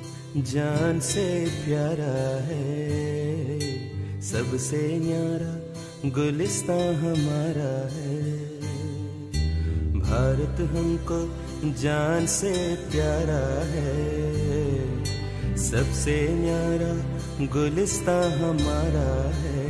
जान से प्यारा है सबसे न्यारा गुलिस्तां हमारा है भारत हमको जान से प्यारा है सबसे न्यारा गुलिस्तां हमारा है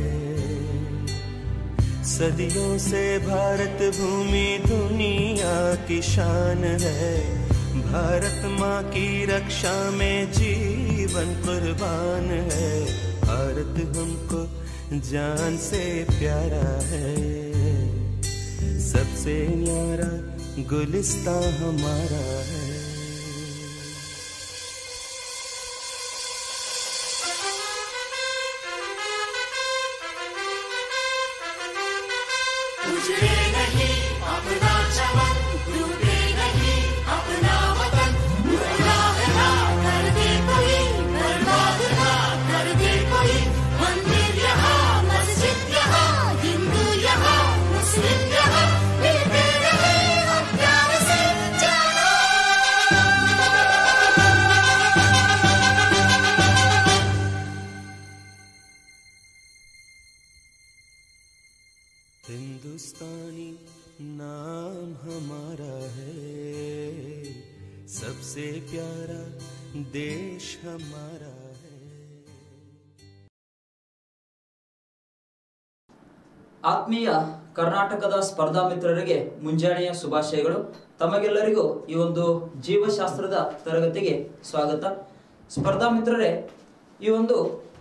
सदियों से भारत भूमि दुनिया की शान है भारत माँ की रक्षा में जीवन कुर्बान है भारत हमको जान से प्यारा है सबसे न्यारा गुलिस्तां हमारा है उजड़े नहीं अपना चमन टूटे नहीं अपना वतन गुलाह ना कर दे कोई बर्बाद ना कर दे कोई मंदिर यहाँ मस्जिद यहाँ हिंदू यहाँ मुस्लिम यहाँ मिलते रहे हम प्यार से जाना हिंदुस्तानी नाम हमारा है सबसे प्यारा देश हमारा है ಆತ್ಮೀಯ ಕರ್ನಾಟಕದ ಸ್ಪರ್ಧಾ ಮಿತ್ರರಿಗೆ ಮುಂಜಾನೆಯ ಶುಭಾಶಯಗಳು ತಮಗೆಲ್ಲರಿಗೂ ಈ ಒಂದು ಜೀವಶಾಸ್ತ್ರದ ತರಗತಿಗೆ ಸ್ವಾಗತ ಸ್ಪರ್ಧಾ ಮಿತ್ರರೇ ಈ ಒಂದು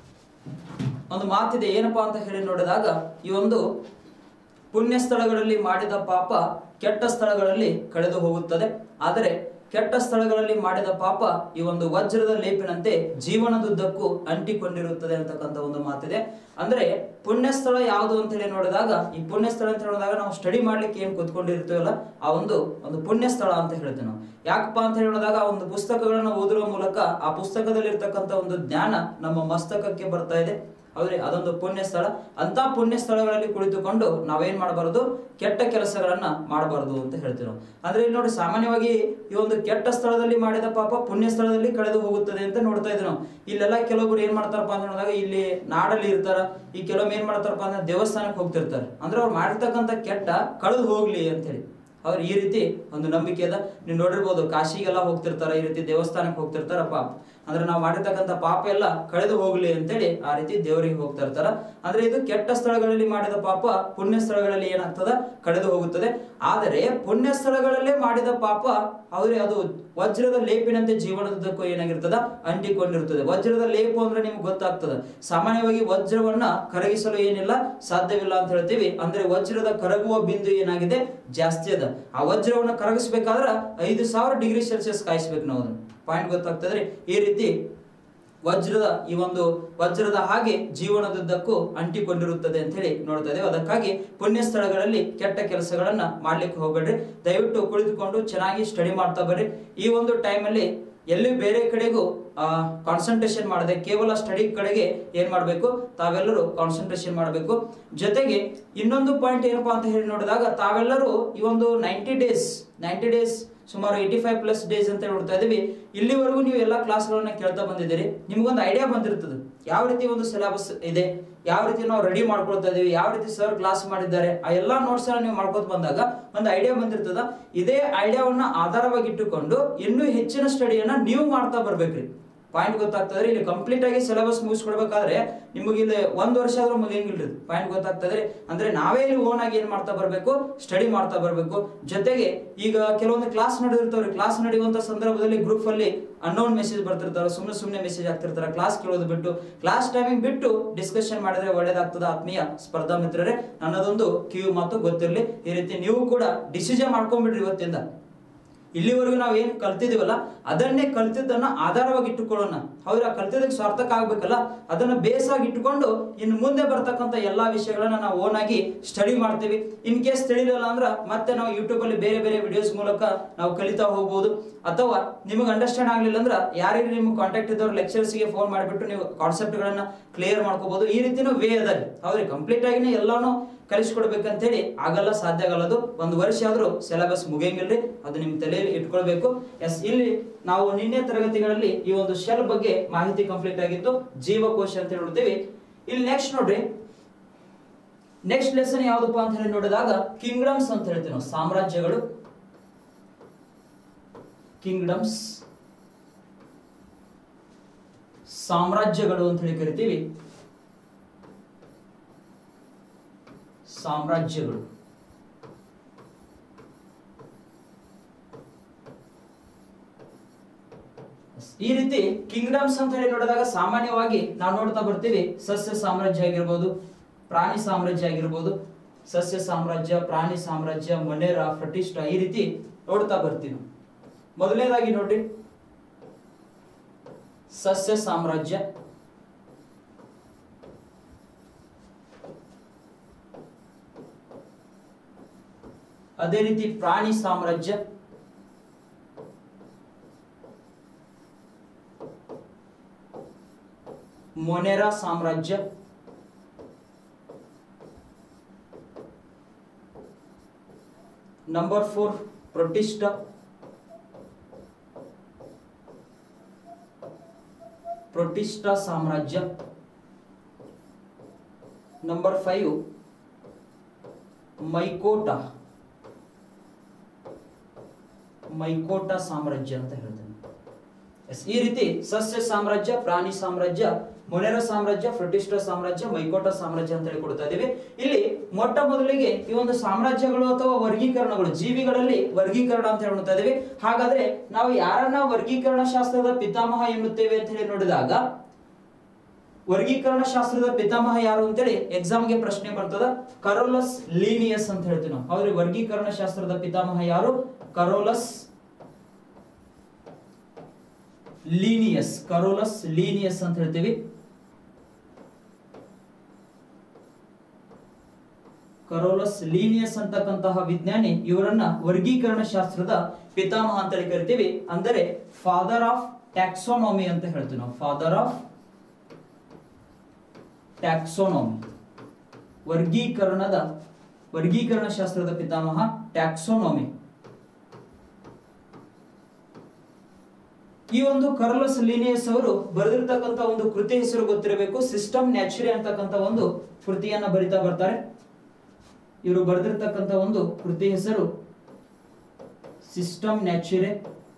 ಒಂದು ಮಾತಿದೆ ಏನಪ್ಪಾ ಅಂತ ಹೇಳಿ ನೋಡಿದಾಗ ಈ ಒಂದು ಪುಣ್ಯ ಸ್ಥಳಗಳಲ್ಲಿ ಮಾಡಿದ ಪಾಪ ಕೆಟ್ಟ ಸ್ಥಳಗಳಲ್ಲಿ ಕಳೆದು ಹೋಗುತ್ತದೆ ಆದರೆ ಕೆಟ್ಟ ಸ್ಥಳಗಳಲ್ಲಿ ಮಾಡಿದ ಪಾಪ ಈ ಒಂದು ವಜ್ರದ ಲೇಪಿನಂತೆ ಜೀವನದುದ್ದಕ್ಕೂ ಅಂಟಿಕೊಂಡಿರುತ್ತದೆ ಅಂತಕ್ಕಂಥ ಒಂದು ಮಾತಿದೆ ಅಂದ್ರೆ ಪುಣ್ಯ ಸ್ಥಳ ಯಾವುದು ಅಂತ ಹೇಳಿ ನೋಡಿದಾಗ ಈ ಪುಣ್ಯ ಸ್ಥಳ ಅಂತ ನೋಡಿದಾಗ ನಾವು ಸ್ಟಡಿ ಮಾಡ್ಲಿಕ್ಕೆ ಏನ್ ಕೂತ್ಕೊಂಡಿರ್ತೀವಲ್ಲ ಆ ಒಂದು ಒಂದು ಪುಣ್ಯ ಸ್ಥಳ ಅಂತ ಹೇಳ್ತೀವಿ ನಾವು ಯಾಕಪ್ಪ ಅಂತ ಹೇಳಿ ನೋಡಿದಾಗ ಆ ಒಂದು ಪುಸ್ತಕಗಳನ್ನ ಓದುವ ಮೂಲಕ ಆ ಪುಸ್ತಕದಲ್ಲಿ ಇರ್ತಕ್ಕಂಥ ಒಂದು ಜ್ಞಾನ ನಮ್ಮ ಮಸ್ತಕಕ್ಕೆ ಬರ್ತಾ ಇದೆ ಹೌದ್ರಿ ಅದೊಂದು ಪುಣ್ಯ ಸ್ಥಳ ಅಂತ ಪುಣ್ಯ ಸ್ಥಳಗಳಲ್ಲಿ ಕುಳಿತುಕೊಂಡು ನಾವೇನ್ ಮಾಡಬಾರದು ಕೆಟ್ಟ ಕೆಲಸಗಳನ್ನ ಮಾಡಬಾರದು ಅಂತ ಹೇಳ್ತೀವಿ ನಾವು ಅಂದ್ರೆ ಇಲ್ಲಿ ನೋಡಿ ಸಾಮಾನ್ಯವಾಗಿ ಈ ಒಂದು ಕೆಟ್ಟ ಸ್ಥಳದಲ್ಲಿ ಮಾಡಿದ ಪಾಪ ಪುಣ್ಯ ಸ್ಥಳದಲ್ಲಿ ಕಳೆದು ಹೋಗುತ್ತದೆ ಅಂತ ನೋಡ್ತಾ ಇದ್ವಿ ನಾವು ಇಲ್ಲೆಲ್ಲ ಕೆಲವೊಬ್ರು ಏನ್ ಮಾಡ್ತಾರಪ್ಪ ಅಂತ ನೋಡಿದಾಗ ಇಲ್ಲಿ ನಾಡಲ್ಲಿ ಇರ್ತಾರ ಈ ಕೆಲವೊಮ್ಮೆ ಏನ್ ಮಾಡ್ತಾರಪ್ಪ ಅಂದ್ರೆ ದೇವಸ್ಥಾನಕ್ಕೆ ಹೋಗ್ತಿರ್ತಾರೆ ಅಂದ್ರೆ ಅವ್ರು ಮಾಡಿರ್ತಕ್ಕಂಥ ಕೆಟ್ಟ ಕಳೆದು ಹೋಗ್ಲಿ ಅಂತ ಹೇಳಿ ಅವ್ರು ಈ ರೀತಿ ಒಂದು ನಂಬಿಕೆ ಅದ ನೀವು ನೋಡಿರ್ಬೋದು ಕಾಶಿಗೆಲ್ಲ ಹೋಗ್ತಿರ್ತಾರ ಈ ರೀತಿ ದೇವಸ್ಥಾನಕ್ಕೆ ಹೋಗ್ತಿರ್ತಾರ ಪಾಪ ಅಂದ್ರೆ ನಾವು ಮಾಡಿರ್ತಕ್ಕಂಥ ಪಾಪ ಎಲ್ಲ ಕಳೆದು ಹೋಗ್ಲಿ ಅಂತೇಳಿ ಆ ರೀತಿ ದೇವರಿಗೆ ಹೋಗ್ತಾ ಇರ್ತಾರ ಅಂದ್ರೆ ಇದು ಕೆಟ್ಟ ಸ್ಥಳಗಳಲ್ಲಿ ಮಾಡಿದ ಪಾಪ ಪುಣ್ಯ ಸ್ಥಳಗಳಲ್ಲಿ ಏನಾಗ್ತದ ಕಳೆದು ಹೋಗುತ್ತದೆ ಆದರೆ ಪುಣ್ಯ ಸ್ಥಳಗಳಲ್ಲೇ ಮಾಡಿದ ಪಾಪ ಅವ್ರಿಗೆ ಅದು ವಜ್ರದ ಲೇಪಿನಂತೆ ಜೀವನದುದ್ದಕ್ಕೂ ಏನಾಗಿರ್ತದ ಅಂಟಿಕೊಂಡಿರ್ತದೆ ವಜ್ರದ ಲೇಪ ಅಂದ್ರೆ ನಿಮ್ಗೆ ಗೊತ್ತಾಗ್ತದ ಸಾಮಾನ್ಯವಾಗಿ ವಜ್ರವನ್ನ ಕರಗಿಸಲು ಏನಿಲ್ಲ ಸಾಧ್ಯವಿಲ್ಲ ಅಂತ ಹೇಳ್ತೀವಿ ಅಂದ್ರೆ ವಜ್ರದ ಕರಗುವ ಬಿಂದು ಏನಾಗಿದೆ ಜಾಸ್ತಿ ಅದ ಆ ವಜ್ರವನ್ನ ಕರಗಿಸ್ಬೇಕಾದ್ರ ಐದು ಸಾವಿರ ಡಿಗ್ರಿ ಸೆಲ್ಸಿಯಸ್ ಕಾಯಿಸ್ಬೇಕು ನಾವು ಅದನ್ನ ಪಾಯಿಂಟ್ ಗೊತ್ತಾಗ್ತದ್ರಿ ಈ ರೀತಿ ವಜ್ರದ ಈ ಒಂದು ವಜ್ರದ ಹಾಗೆ ಜೀವನದುದ್ದಕ್ಕೂ ಅಂಟಿಕೊಂಡಿರುತ್ತದೆ ಅಂತ ಹೇಳಿ ನೋಡ್ತಾ ಇದ್ದೇವೆ ಅದಕ್ಕಾಗಿ ಪುಣ್ಯ ಸ್ಥಳಗಳಲ್ಲಿ ಕೆಟ್ಟ ಕೆಲಸಗಳನ್ನ ಮಾಡ್ಲಿಕ್ಕೆ ಹೋಗ್ಬೇಡ್ರಿ ದಯವಿಟ್ಟು ಕುಳಿತುಕೊಂಡು ಚೆನ್ನಾಗಿ ಸ್ಟಡಿ ಮಾಡ್ತಾ ಬರ್ರಿ ಈ ಒಂದು ಟೈಮಲ್ಲಿ ಎಲ್ಲಿ ಬೇರೆ ಕಡೆಗೂ ಕಾನ್ಸಂಟ್ರೇಷನ್ ಮಾಡದೆ ಕೇವಲ ಸ್ಟಡಿ ಕಡೆಗೆ ಏನ್ ಮಾಡಬೇಕು ತಾವೆಲ್ಲರೂ ಕಾನ್ಸಂಟ್ರೇಷನ್ ಮಾಡಬೇಕು ಜೊತೆಗೆ ಇನ್ನೊಂದು ಪಾಯಿಂಟ್ ಏನಪ್ಪಾ ಅಂತ ಹೇಳಿ ನೋಡಿದಾಗ ತಾವೆಲ್ಲರೂ ಈ ಒಂದು ನೈಂಟಿ ಡೇಸ್ ನೈಂಟಿ ಡೇಸ್ ಸುಮಾರು ಏಯ್ಟಿ ಫೈವ್ ಪ್ಲಸ್ ಡೇಸ್ ಅಂತ ನೋಡ್ತಾ ಇದೀವಿ ಇಲ್ಲಿವರೆಗೂ ನೀವು ಎಲ್ಲ ಕ್ಲಾಸ್ಗಳನ್ನ ಕೇಳ್ತಾ ಬಂದಿದ್ದೀರಿ ನಿಮ್ಗೊಂದು ಐಡಿಯಾ ಬಂದಿರ್ತದೆ ಯಾವ ರೀತಿ ಒಂದು ಸಿಲೆಬಸ್ ಇದೆ ಯಾವ ರೀತಿ ನಾವು ರೆಡಿ ಮಾಡ್ಕೊಳ್ತಾ ಇದೀವಿ ಯಾವ ರೀತಿ ಸರ್ ಕ್ಲಾಸ್ ಮಾಡಿದ್ದಾರೆ ಆ ಎಲ್ಲಾ ನೋಟ್ಸ್ ನೀವು ಮಾಡ್ಕೊತ ಬಂದಾಗ ಒಂದು ಐಡಿಯಾ ಬಂದಿರ್ತದ ಇದೇ ಐಡಿಯಾವನ್ನ ಆಧಾರವಾಗಿ ಇಟ್ಟುಕೊಂಡು ಇನ್ನೂ ಹೆಚ್ಚಿನ ಸ್ಟಡಿಯನ್ನ ನೀವು ಮಾಡ್ತಾ ಬರ್ಬೇಕ್ರಿ ಪಾಯಿಂಟ್ ಗೊತ್ತಾಗ್ತದ್ರಿ ಇಲ್ಲಿ ಕಂಪ್ಲೀಟ್ ಆಗಿ ಸಿಲೆಬಸ್ ಮುಗಿಸ್ಕೊಡ್ಬೇಕಾದ್ರೆ ನಿಮಗೆ ಇಲ್ಲಿ ಒಂದ್ ವರ್ಷ ಆದ್ರೂ ಮುಗಿಯಂಗಿಲ್ರಿ ಪಾಯಿಂಟ್ ಗೊತ್ತಾಗ್ತದ್ರಿ ಅಂದ್ರೆ ನಾವೇ ಇಲ್ಲಿ ಓನ್ ಆಗಿ ಏನ್ ಮಾಡ್ತಾ ಬರ್ಬೇಕು ಸ್ಟಡಿ ಮಾಡ್ತಾ ಬರ್ಬೇಕು ಜೊತೆಗೆ ಈಗ ಕೆಲವೊಂದು ಕ್ಲಾಸ್ ನಡೆದಿರ್ತಾವ್ರಿ ಕ್ಲಾಸ್ ನಡೆಯುವಂತ ಸಂದರ್ಭದಲ್ಲಿ ಗ್ರೂಪ್ ಅಲ್ಲಿ ಅನ್ನೋನ್ ಮೆಸೇಜ್ ಬರ್ತಿರ್ತಾರ ಸುಮ್ಮನೆ ಸುಮ್ಮನೆ ಮೆಸೇಜ್ ಆಗ್ತಿರ್ತಾರ ಕ್ಲಾಸ್ ಕೇಳೋದು ಬಿಟ್ಟು ಕ್ಲಾಸ್ ಟೈಮಿಂಗ್ ಬಿಟ್ಟು ಡಿಸ್ಕಷನ್ ಮಾಡಿದ್ರೆ ಒಳ್ಳೇದಾಗ್ತದ ಆತ್ಮೀಯ ಸ್ಪರ್ಧಾ ಮಿತ್ರರೇ ನನ್ನದೊಂದು ಕಿವಿ ಮಾತು ಗೊತ್ತಿರಲಿ ಈ ರೀತಿ ನೀವು ಕೂಡ ಡಿಸಿಷನ್ ಮಾಡ್ಕೊಂಡ್ಬಿಡ್ರಿ ಇವತ್ತಿಂದ ಇಲ್ಲಿವರೆಗೂ ನಾವು ಏನ್ ಕಲ್ತಿದೀವಲ್ಲ ಅದನ್ನೇ ಕಲ್ತಿದ್ದನ್ನ ಆಧಾರವಾಗಿ ಇಟ್ಟುಕೊಳ್ಳೋಣ ಹೌದ್ರ ಕಲ್ತಿದ್ದಕ್ಕೆ ಸಾರ್ಥಕ ಆಗ್ಬೇಕಲ್ಲ ಅದನ್ನ ಬೇಸಾಗಿ ಇಟ್ಟುಕೊಂಡು ಇನ್ನು ಮುಂದೆ ಬರ್ತಕ್ಕಂಥ ಎಲ್ಲಾ ವಿಷಯಗಳನ್ನ ನಾವು ಓನ್ ಆಗಿ ಸ್ಟಡಿ ಮಾಡ್ತೀವಿ ಇನ್ ಕೇಸ್ ತಿಳಿಲಿಲ್ಲ ಅಂದ್ರ ಮತ್ತೆ ನಾವು ಯೂಟ್ಯೂಬ್ ಅಲ್ಲಿ ಬೇರೆ ಬೇರೆ ವಿಡಿಯೋಸ್ ಮೂಲಕ ನಾವು ಕಲಿತಾ ಹೋಗ್ಬೋದು ಅಥವಾ ನಿಮಗೆ ಅಂಡರ್ಸ್ಟ್ಯಾಂಡ್ ಆಗಲಿಲ್ಲ ಅಂದ್ರೆ ಯಾರಿಗೆ ನಿಮ್ಗೆ ಕಾಂಟ್ಯಾಕ್ಟ್ ಇದ್ದವ್ರು ಲೆಕ್ಚರ್ಸ್ಗೆ ಫೋನ್ ಮಾಡಿಬಿಟ್ಟು ನೀವು ಕಾನ್ಸೆಪ್ಟ್ಗಳನ್ನ ಕ್ಲಿಯರ್ ಮಾಡ್ಕೋಬಹುದು ಈ ರೀತಿನೂ ವೇ ಅದಲ್ಲಿ ಹೌದ್ರಿ ಕಂಪ್ಲೀಟ್ ಆಗಿನೇ ಎಲ್ಲಾನು ಕಲಿಸ್ಕೊಡ್ಬೇಕಂತೇಳಿ ಆಗಲ್ಲ ಸಾಧ್ಯ ಆಗಲ್ಲ ಅದು ಒಂದು ವರ್ಷ ಆದ್ರೂ ಸಿಲೆಬಸ್ ಮುಗಿಯಂಗಿಲ್ರಿ ಅದು ನಿಮ್ ತಲೆಯಲ್ಲಿ ಇಟ್ಕೊಳ್ಬೇಕು ಎಸ್ ಇಲ್ಲಿ ನಾವು ನಿನ್ನೆ ತರಗತಿಗಳಲ್ಲಿ ಈ ಒಂದು ಶೆಲ್ ಬಗ್ಗೆ ಮಾಹಿತಿ ಕಂಪ್ಲೀಟ್ ಆಗಿತ್ತು ಜೀವಕೋಶ ಅಂತ ಹೇಳಿ ನೋಡ್ತೀವಿ ಇಲ್ಲಿ ನೆಕ್ಸ್ಟ್ ನೋಡ್ರಿ ನೆಕ್ಸ್ಟ್ ಲೆಸನ್ ಯಾವ್ದಪ್ಪ ಅಂತ ಹೇಳಿ ನೋಡಿದಾಗ ಕಿಂಗ್ಡಮ್ಸ್ ಅಂತ ಹೇಳ್ತೀವಿ ನಾವು ಸಾಮ್ರಾಜ್ಯಗಳು ಕಿಂಗ್ಡಮ್ಸ್ ಸಾಮ್ರಾಜ್ಯಗಳು ಅಂತ ಹೇಳಿ ಕರಿತೀವಿ ಸಾಮ್ರಾಜ್ಯಗಳು ಈ ರೀತಿ ಕಿಂಗ್ಡಮ್ಸ್ ಅಂತ ಹೇಳಿ ನೋಡಿದಾಗ ಸಾಮಾನ್ಯವಾಗಿ ನಾವು ನೋಡ್ತಾ ಬರ್ತೀವಿ ಸಸ್ಯ ಸಾಮ್ರಾಜ್ಯ ಆಗಿರ್ಬೋದು ಪ್ರಾಣಿ ಸಾಮ್ರಾಜ್ಯ ಆಗಿರ್ಬೋದು ಸಸ್ಯ ಸಾಮ್ರಾಜ್ಯ ಪ್ರಾಣಿ ಸಾಮ್ರಾಜ್ಯ ಮೊನೇರ ಪ್ರತಿಷ್ಠ ಈ ರೀತಿ ನೋಡ್ತಾ ಬರ್ತೀವಿ ನಾವು. ಮೊದಲನೇದಾಗಿ ನೋಡ್ರಿ ಸಸ್ಯ ಸಾಮ್ರಾಜ್ಯ ಅದೇ ರೀತಿ ಪ್ರಾಣಿ ಸಾಮ್ರಾಜ್ಯ ಮೊನೆರಾ ಸಾಮ್ರಾಜ್ಯ ನಂಬರ್ ಫೋರ್ ಪ್ರೊಟಿಸ್ಟ ಪ್ರೊಟಿಸ್ಟ ಸಾಮ್ರಾಜ್ಯ ನಂಬರ್ ಫೈವ್ ಮೈಕೋಟ ಮೈಕೋಟ ಸಾಮ್ರಾಜ್ಯ ಅಂತ ಹೇಳ್ತೇನೆ ಎಸ್ ಈ ರೀತಿ ಸಸ್ಯ ಸಾಮ್ರಾಜ್ಯ ಪ್ರಾಣಿ ಸಾಮ್ರಾಜ್ಯ ಮೊನೆರ ಸಾಮ್ರಾಜ್ಯ ಪ್ರತಿಷ್ಠ ಸಾಮ್ರಾಜ್ಯ ಮೈಕೋಟ ಸಾಮ್ರಾಜ್ಯ ಅಂತ ಹೇಳಿ ಕೊಡ್ತಾ ಇದೀವಿ ಇಲ್ಲಿ ಮೊಟ್ಟ ಮೊದಲಿಗೆ ಈ ಒಂದು ಸಾಮ್ರಾಜ್ಯಗಳು ಅಥವಾ ವರ್ಗೀಕರಣಗಳು ಜೀವಿಗಳಲ್ಲಿ ವರ್ಗೀಕರಣ ಅಂತ ಹೇಳ್ತಾ ಇದೀವಿ ಹಾಗಾದ್ರೆ ನಾವು ಯಾರನ್ನ ವರ್ಗೀಕರಣ ಶಾಸ್ತ್ರದ ಪಿತಾಮಹ ಎನ್ನುತ್ತೇವೆ ಅಂತ ಹೇಳಿ ನೋಡಿದಾಗ ವರ್ಗೀಕರಣ ಶಾಸ್ತ್ರದ ಪಿತಾಮಹ ಯಾರು ಅಂತೇಳಿ ಎಕ್ಸಾಮ್ಗೆ ಪ್ರಶ್ನೆ ಬರ್ತದ ಕರೋಲಸ್ ಲೀನಿಯಸ್ ಅಂತ ಹೇಳ್ತೀವಿ ನಾವು ಹೌದ್ರಿ ವರ್ಗೀಕರಣ ಶಾಸ್ತ್ರದ ಪಿತಾಮಹ ಯಾರು ಕರೋಲಸ್ ಲೀನಿಯಸ್ ಕರೋಲಸ್ ಲೀನಿಯಸ್ ಅಂತ ಹೇಳ್ತೀವಿ ಕರೋಲಸ್ ಲೀನಿಯಸ್ ಅಂತಕ್ಕಂತಹ ವಿಜ್ಞಾನಿ ಇವರನ್ನ ವರ್ಗೀಕರಣ ಶಾಸ್ತ್ರದ ಪಿತಾಮಹ ಅಂತ ಹೇಳಿ ಕರಿತೀವಿ ಅಂದರೆ ಫಾದರ್ ಆಫ್ ಟ್ಯಾಕ್ಸೋನಮಿ ಅಂತ ಹೇಳ್ತೀವಿ ನಾವು ಫಾದರ್ ಆಫ್ ಟ್ಯಾಕ್ಸೋನಮಿ ವರ್ಗೀಕರಣದ ವರ್ಗೀಕರಣ ಶಾಸ್ತ್ರದ ಪಿತಾಮಹ ಟ್ಯಾಕ್ಸೋನಮಿ ಈ ಒಂದು ಕರ್ಲಸ್ ಲೀನಿಯಸ್ ಅವರು ಬರೆದಿರ್ತಕ್ಕಂಥ ಒಂದು ಕೃತಿ ಹೆಸರು ಗೊತ್ತಿರಬೇಕು ಸಿಸ್ಟಮ್ ನ್ಯಾಚುರಿ ಅಂತಕ್ಕಂಥ ಒಂದು ಕೃತಿಯನ್ನ ಬರಿತಾ ಬರ್ತಾರೆ ಇವರು ಬರೆದಿರ್ತಕ್ಕಂಥ ಒಂದು ಕೃತಿ ಹೆಸರು ಸಿಸ್ಟಮ್ ನ್ಯಾಚುರೆ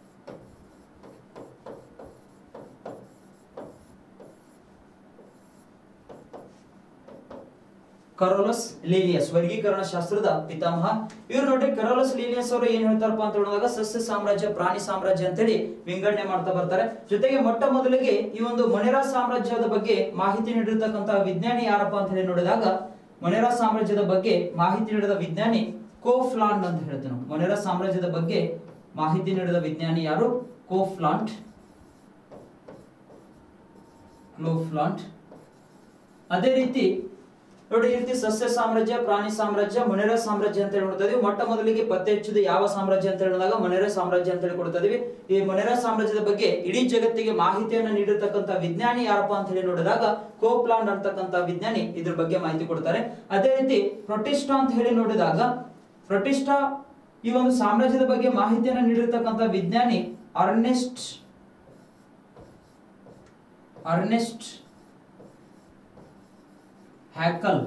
ಕರೋಲಸ್ ಲೀನಿಯಸ್ ವರ್ಗೀಕರಣ ಶಾಸ್ತ್ರದ ಪಿತಾಮಹ ಇವ್ರು ನೋಡ್ರಿ ಕರೋಲಸ್ ಲೀನಿಯಸ್ ಅವರು ಏನ್ ಹೇಳ್ತಾರಪ್ಪ ಅಂತ ಹೇಳಿದಾಗ ಸಸ್ಯ ಸಾಮ್ರಾಜ್ಯ ಪ್ರಾಣಿ ಸಾಮ್ರಾಜ್ಯ ಅಂತೇಳಿ ವಿಂಗಡಣೆ ಮಾಡ್ತಾ ಬರ್ತಾರೆ ಜೊತೆಗೆ ಮೊಟ್ಟ ಮೊದಲಿಗೆ ಈ ಒಂದು ಮೊನೆರಾ ಸಾಮ್ರಾಜ್ಯದ ಬಗ್ಗೆ ಮಾಹಿತಿ ನೀಡಿರ್ತಕ್ಕಂತಹ ವಿಜ್ಞಾನಿ ಯಾರಪ್ಪ ಅಂತ ಹೇಳಿ ನೋಡಿದಾಗ ಮೊನೆರಾ ಸಾಮ್ರಾಜ್ಯದ ಬಗ್ಗೆ ಮಾಹಿತಿ ನೀಡಿದ ವಿಜ್ಞಾನಿ ಕೋಫ್ಲಾಂಡ್ ಅಂತ ಹೇಳ್ತೇವೆ ನಾವು ಮೊನೆರಾ ಸಾಮ್ರಾಜ್ಯದ ಬಗ್ಗೆ ಮಾಹಿತಿ ನೀಡಿದ ವಿಜ್ಞಾನಿ ಯಾರು ಕೋಫ್ಲಾಂಟ್ ಕ್ಲೋಫ್ಲಾಂಟ್ ಅದೇ ರೀತಿ ನೋಡಿ ಈ ರೀತಿ ಸಸ್ಯ ಸಾಮ್ರಾಜ್ಯ ಪ್ರಾಣಿ ಸಾಮ್ರಾಜ್ಯ ಮೊನೆರ ಸಾಮ್ರಾಜ್ಯ ಅಂತ ಹೇಳಿ ನೋಡ್ತಾ ಇದೀವಿ ಮೊಟ್ಟ ಮೊದಲಿಗೆ ಪತ್ತೆ ಹಚ್ಚಿದ ಯಾವ ಸಾಮ್ರಾಜ್ಯ ಅಂತ ಹೇಳಿದಾಗ ಮೊನೆರ ಸಾಮ್ರಾಜ್ಯ ಅಂತ ಹೇಳಿ ಕೊಡ್ತಾ ಇದೀವಿ ಈ ಮೊನೆರ ಸಾಮ್ರಾಜ್ಯದ ಬಗ್ಗೆ ಇಡೀ ಜಗತ್ತಿಗೆ ಮಾಹಿತಿಯನ್ನು ನೀಡಿರ್ತಕ್ಕಂಥ ವಿಜ್ಞಾನಿ ಯಾರಪ್ಪ ಅಂತ ಹೇಳಿ ನೋಡಿದಾಗ ಕೋಪ್ಲಾಂಡ್ ಅಂತಕ್ಕಂಥ ವಿಜ್ಞಾನಿ ಇದ್ರ ಬಗ್ಗೆ ಮಾಹಿತಿ ಕೊಡ್ತಾರೆ ಅದೇ ರೀತಿ ಪ್ರೊಟಿಸ್ಟಾ ಅಂತ ಹೇಳಿ ನೋಡಿದಾಗ ಪ್ರೊಟಿಸ್ಟಾ ಈ ಒಂದು ಸಾಮ್ರಾಜ್ಯದ ಬಗ್ಗೆ ಮಾಹಿತಿಯನ್ನು ನೀಡಿರ್ತಕ್ಕಂಥ ವಿಜ್ಞಾನಿ Ernest Ernest Haeckel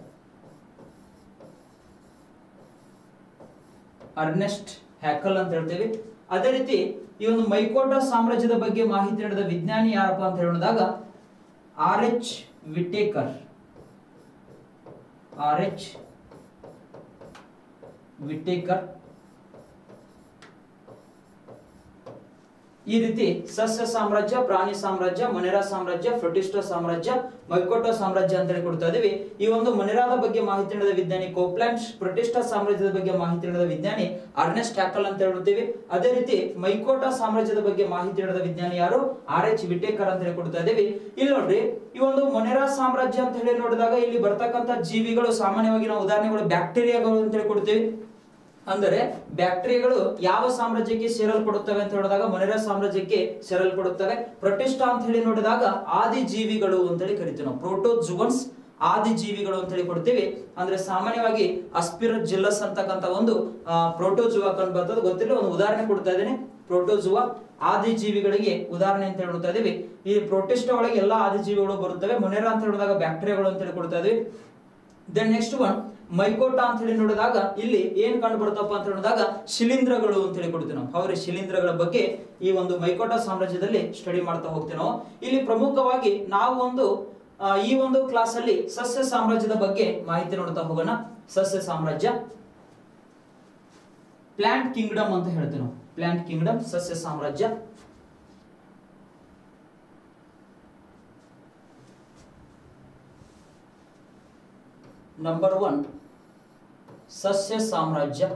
Ernest Haeckel ಅಂತ ಹೇಳ್ತೇವೆ ಅದೇ ರೀತಿ ಈ ಒಂದು ಮೈಕೋಟ ಸಾಮ್ರಾಜ್ಯದ ಬಗ್ಗೆ ಮಾಹಿತಿ ನೀಡಿದ ವಿಜ್ಞಾನಿ ಯಾರಪ್ಪ ಅಂತ ಹೇಳಿದಾಗ R H Whittaker R H Whittaker ಈ ರೀತಿ ಸಸ್ಯ ಸಾಮ್ರಾಜ್ಯ ಪ್ರಾಣಿ ಸಾಮ್ರಾಜ್ಯ ಮೊನೆರಾ ಸಾಮ್ರಾಜ್ಯ ಪ್ರೊಟಿಸ್ಟೋ ಸಾಮ್ರಾಜ್ಯ ಮೈಕೋಟೋ ಸಾಮ್ರಾಜ್ಯ ಅಂತ ಹೇಳಿ ಕೊಡ್ತಾ ಇದೀವಿ ಈ ಒಂದು ಮೊನೆರಾದ ಬಗ್ಗೆ ಮಾಹಿತಿ ನೀಡಿದ ವಿಜ್ಞಾನಿ ಕೋಪ್ಲಾಂಡ್ ಪ್ರೊಟಿಸ್ಟಾ ಸಾಮ್ರಾಜ್ಯದ ಬಗ್ಗೆ ಮಾಹಿತಿ ನೀಡಿದ ವಿಜ್ಞಾನಿ ಅರ್ನೆಸ್ಟ್ ಹ್ಯಾಕಲ್ ಅಂತ ಹೇಳ್ತೀವಿ ಅದೇ ರೀತಿ ಮೈಕೋಟಾ ಸಾಮ್ರಾಜ್ಯದ ಬಗ್ಗೆ ಮಾಹಿತಿ ನೀಡಿದ ವಿಜ್ಞಾನಿ ಯಾರು ಆರ್ ಎಚ್ ವಿಟೇಕರ್ ಅಂತ ಹೇಳಿ ಕೊಡ್ತಾ ಇದೀವಿ ಇಲ್ಲಿ ನೋಡ್ರಿ ಈ ಒಂದು ಮೊನೆರಾ ಸಾಮ್ರಾಜ್ಯ ಅಂತ ಹೇಳಿ ನೋಡಿದಾಗ ಇಲ್ಲಿ ಬರ್ತಕ್ಕಂಥ ಜೀವಿಗಳು ಸಾಮಾನ್ಯವಾಗಿ ನಾವು ಉದಾಹರಣೆಗಳು ಬ್ಯಾಕ್ಟೀರಿಯಾಗಳು ಅಂತ ಹೇಳಿ ಕೊಡ್ತೀವಿ ಅಂದರೆ ಬ್ಯಾಕ್ಟೀರಿಯಾಗಳು ಯಾವ ಸಾಮ್ರಾಜ್ಯಕ್ಕೆ ಸೇರಲ್ಪಡುತ್ತವೆ ಅಂತ ಹೇಳಿದಾಗ ಮೊನೆರಾ ಸಾಮ್ರಾಜ್ಯಕ್ಕೆ ಸೇರಲ್ಪಡುತ್ತವೆ ಪ್ರೊಟಿಸ್ಟಾ ಅಂತ ಹೇಳಿ ನೋಡಿದಾಗ ಆದಿ ಜೀವಿಗಳು ಅಂತೇಳಿ ಕರಿತೀವಿ ನಾವು ಪ್ರೋಟೋಜುವನ್ಸ್ ಆದಿ ಜೀವಿಗಳು ಅಂತ ಹೇಳಿ ಕೊಡ್ತೀವಿ ಅಂದ್ರೆ ಸಾಮಾನ್ಯವಾಗಿ ಅಸ್ಪಿರ ಜಿಲ್ಲಸ್ ಅಂತಕ್ಕಂಥ ಒಂದು ಪ್ರೋಟೋಜುವಾ ಕಂಡು ಬರ್ತದೆ ಗೊತ್ತಿಲ್ಲ ಒಂದು ಉದಾಹರಣೆ ಕೊಡ್ತಾ ಇದ್ದೇನೆ ಪ್ರೋಟೋಜುವಾ ಆದಿ ಜೀವಿಗಳಿಗೆ ಉದಾಹರಣೆ ಅಂತ ಹೇಳ್ತಾ ಇದೀವಿ ಈ ಪ್ರೋಟಿಸ್ಟಾ ಒಳಗೆ ಎಲ್ಲಾ ಆದಿ ಜೀವಿಗಳು ಬರುತ್ತವೆ ಮೊನೆರಾ ಅಂತ ಹೇಳಿದಾಗ ಬ್ಯಾಕ್ಟೀರಿಯಾಗಳು ಅಂತ ಹೇಳಿ ಕೊಡ್ತಾ ಇದೀವಿ ದೆನ್ ನೆಕ್ಸ್ಟ್ ಒನ್ ಮೈಕೋಟಾ ಅಂತ ಹೇಳಿ ನೋಡಿದಾಗ ಇಲ್ಲಿ ಏನ್ ಕಂಡು ಬರುತ್ತಪ್ಪ ಅಂತ ಹೇಳಿದಾಗ ಶಿಲೀಂಧ್ರಗಳು ಅಂತ ಹೇಳಿ ಕೊಡ್ತೀವಿ ನಾವು ಹೌದ್ರಿ ಶಿಲೀಂಧ್ರಗಳ ಬಗ್ಗೆ ಈ ಒಂದು ಮೈಕೋಟಾ ಸಾಮ್ರಾಜ್ಯದಲ್ಲಿ ಸ್ಟಡಿ ಮಾಡ್ತಾ ಹೋಗ್ತೀವಿ ನಾವು ಇಲ್ಲಿ ಪ್ರಮುಖವಾಗಿ ನಾವು ಒಂದು ಆ, ಈ ಒಂದು ಕ್ಲಾಸ್ ಅಲ್ಲಿ ಸಸ್ಯ ಸಾಮ್ರಾಜ್ಯದ ಬಗ್ಗೆ ಮಾಹಿತಿ ನೋಡ್ತಾ ಹೋಗೋಣ ಸಸ್ಯ ಸಾಮ್ರಾಜ್ಯ ಪ್ಲಾಂಟ್ ಕಿಂಗ್ಡಮ್ ಅಂತ ಹೇಳ್ತೀವಿ ನಾವು ಪ್ಲಾಂಟ್ ಕಿಂಗ್ಡಮ್ ಸಸ್ಯ ಸಾಮ್ರಾಜ್ಯ ನಂಬರ್ ಒನ್ ಸಸ್ಯ ಸಾಮ್ರಾಜ್ಯ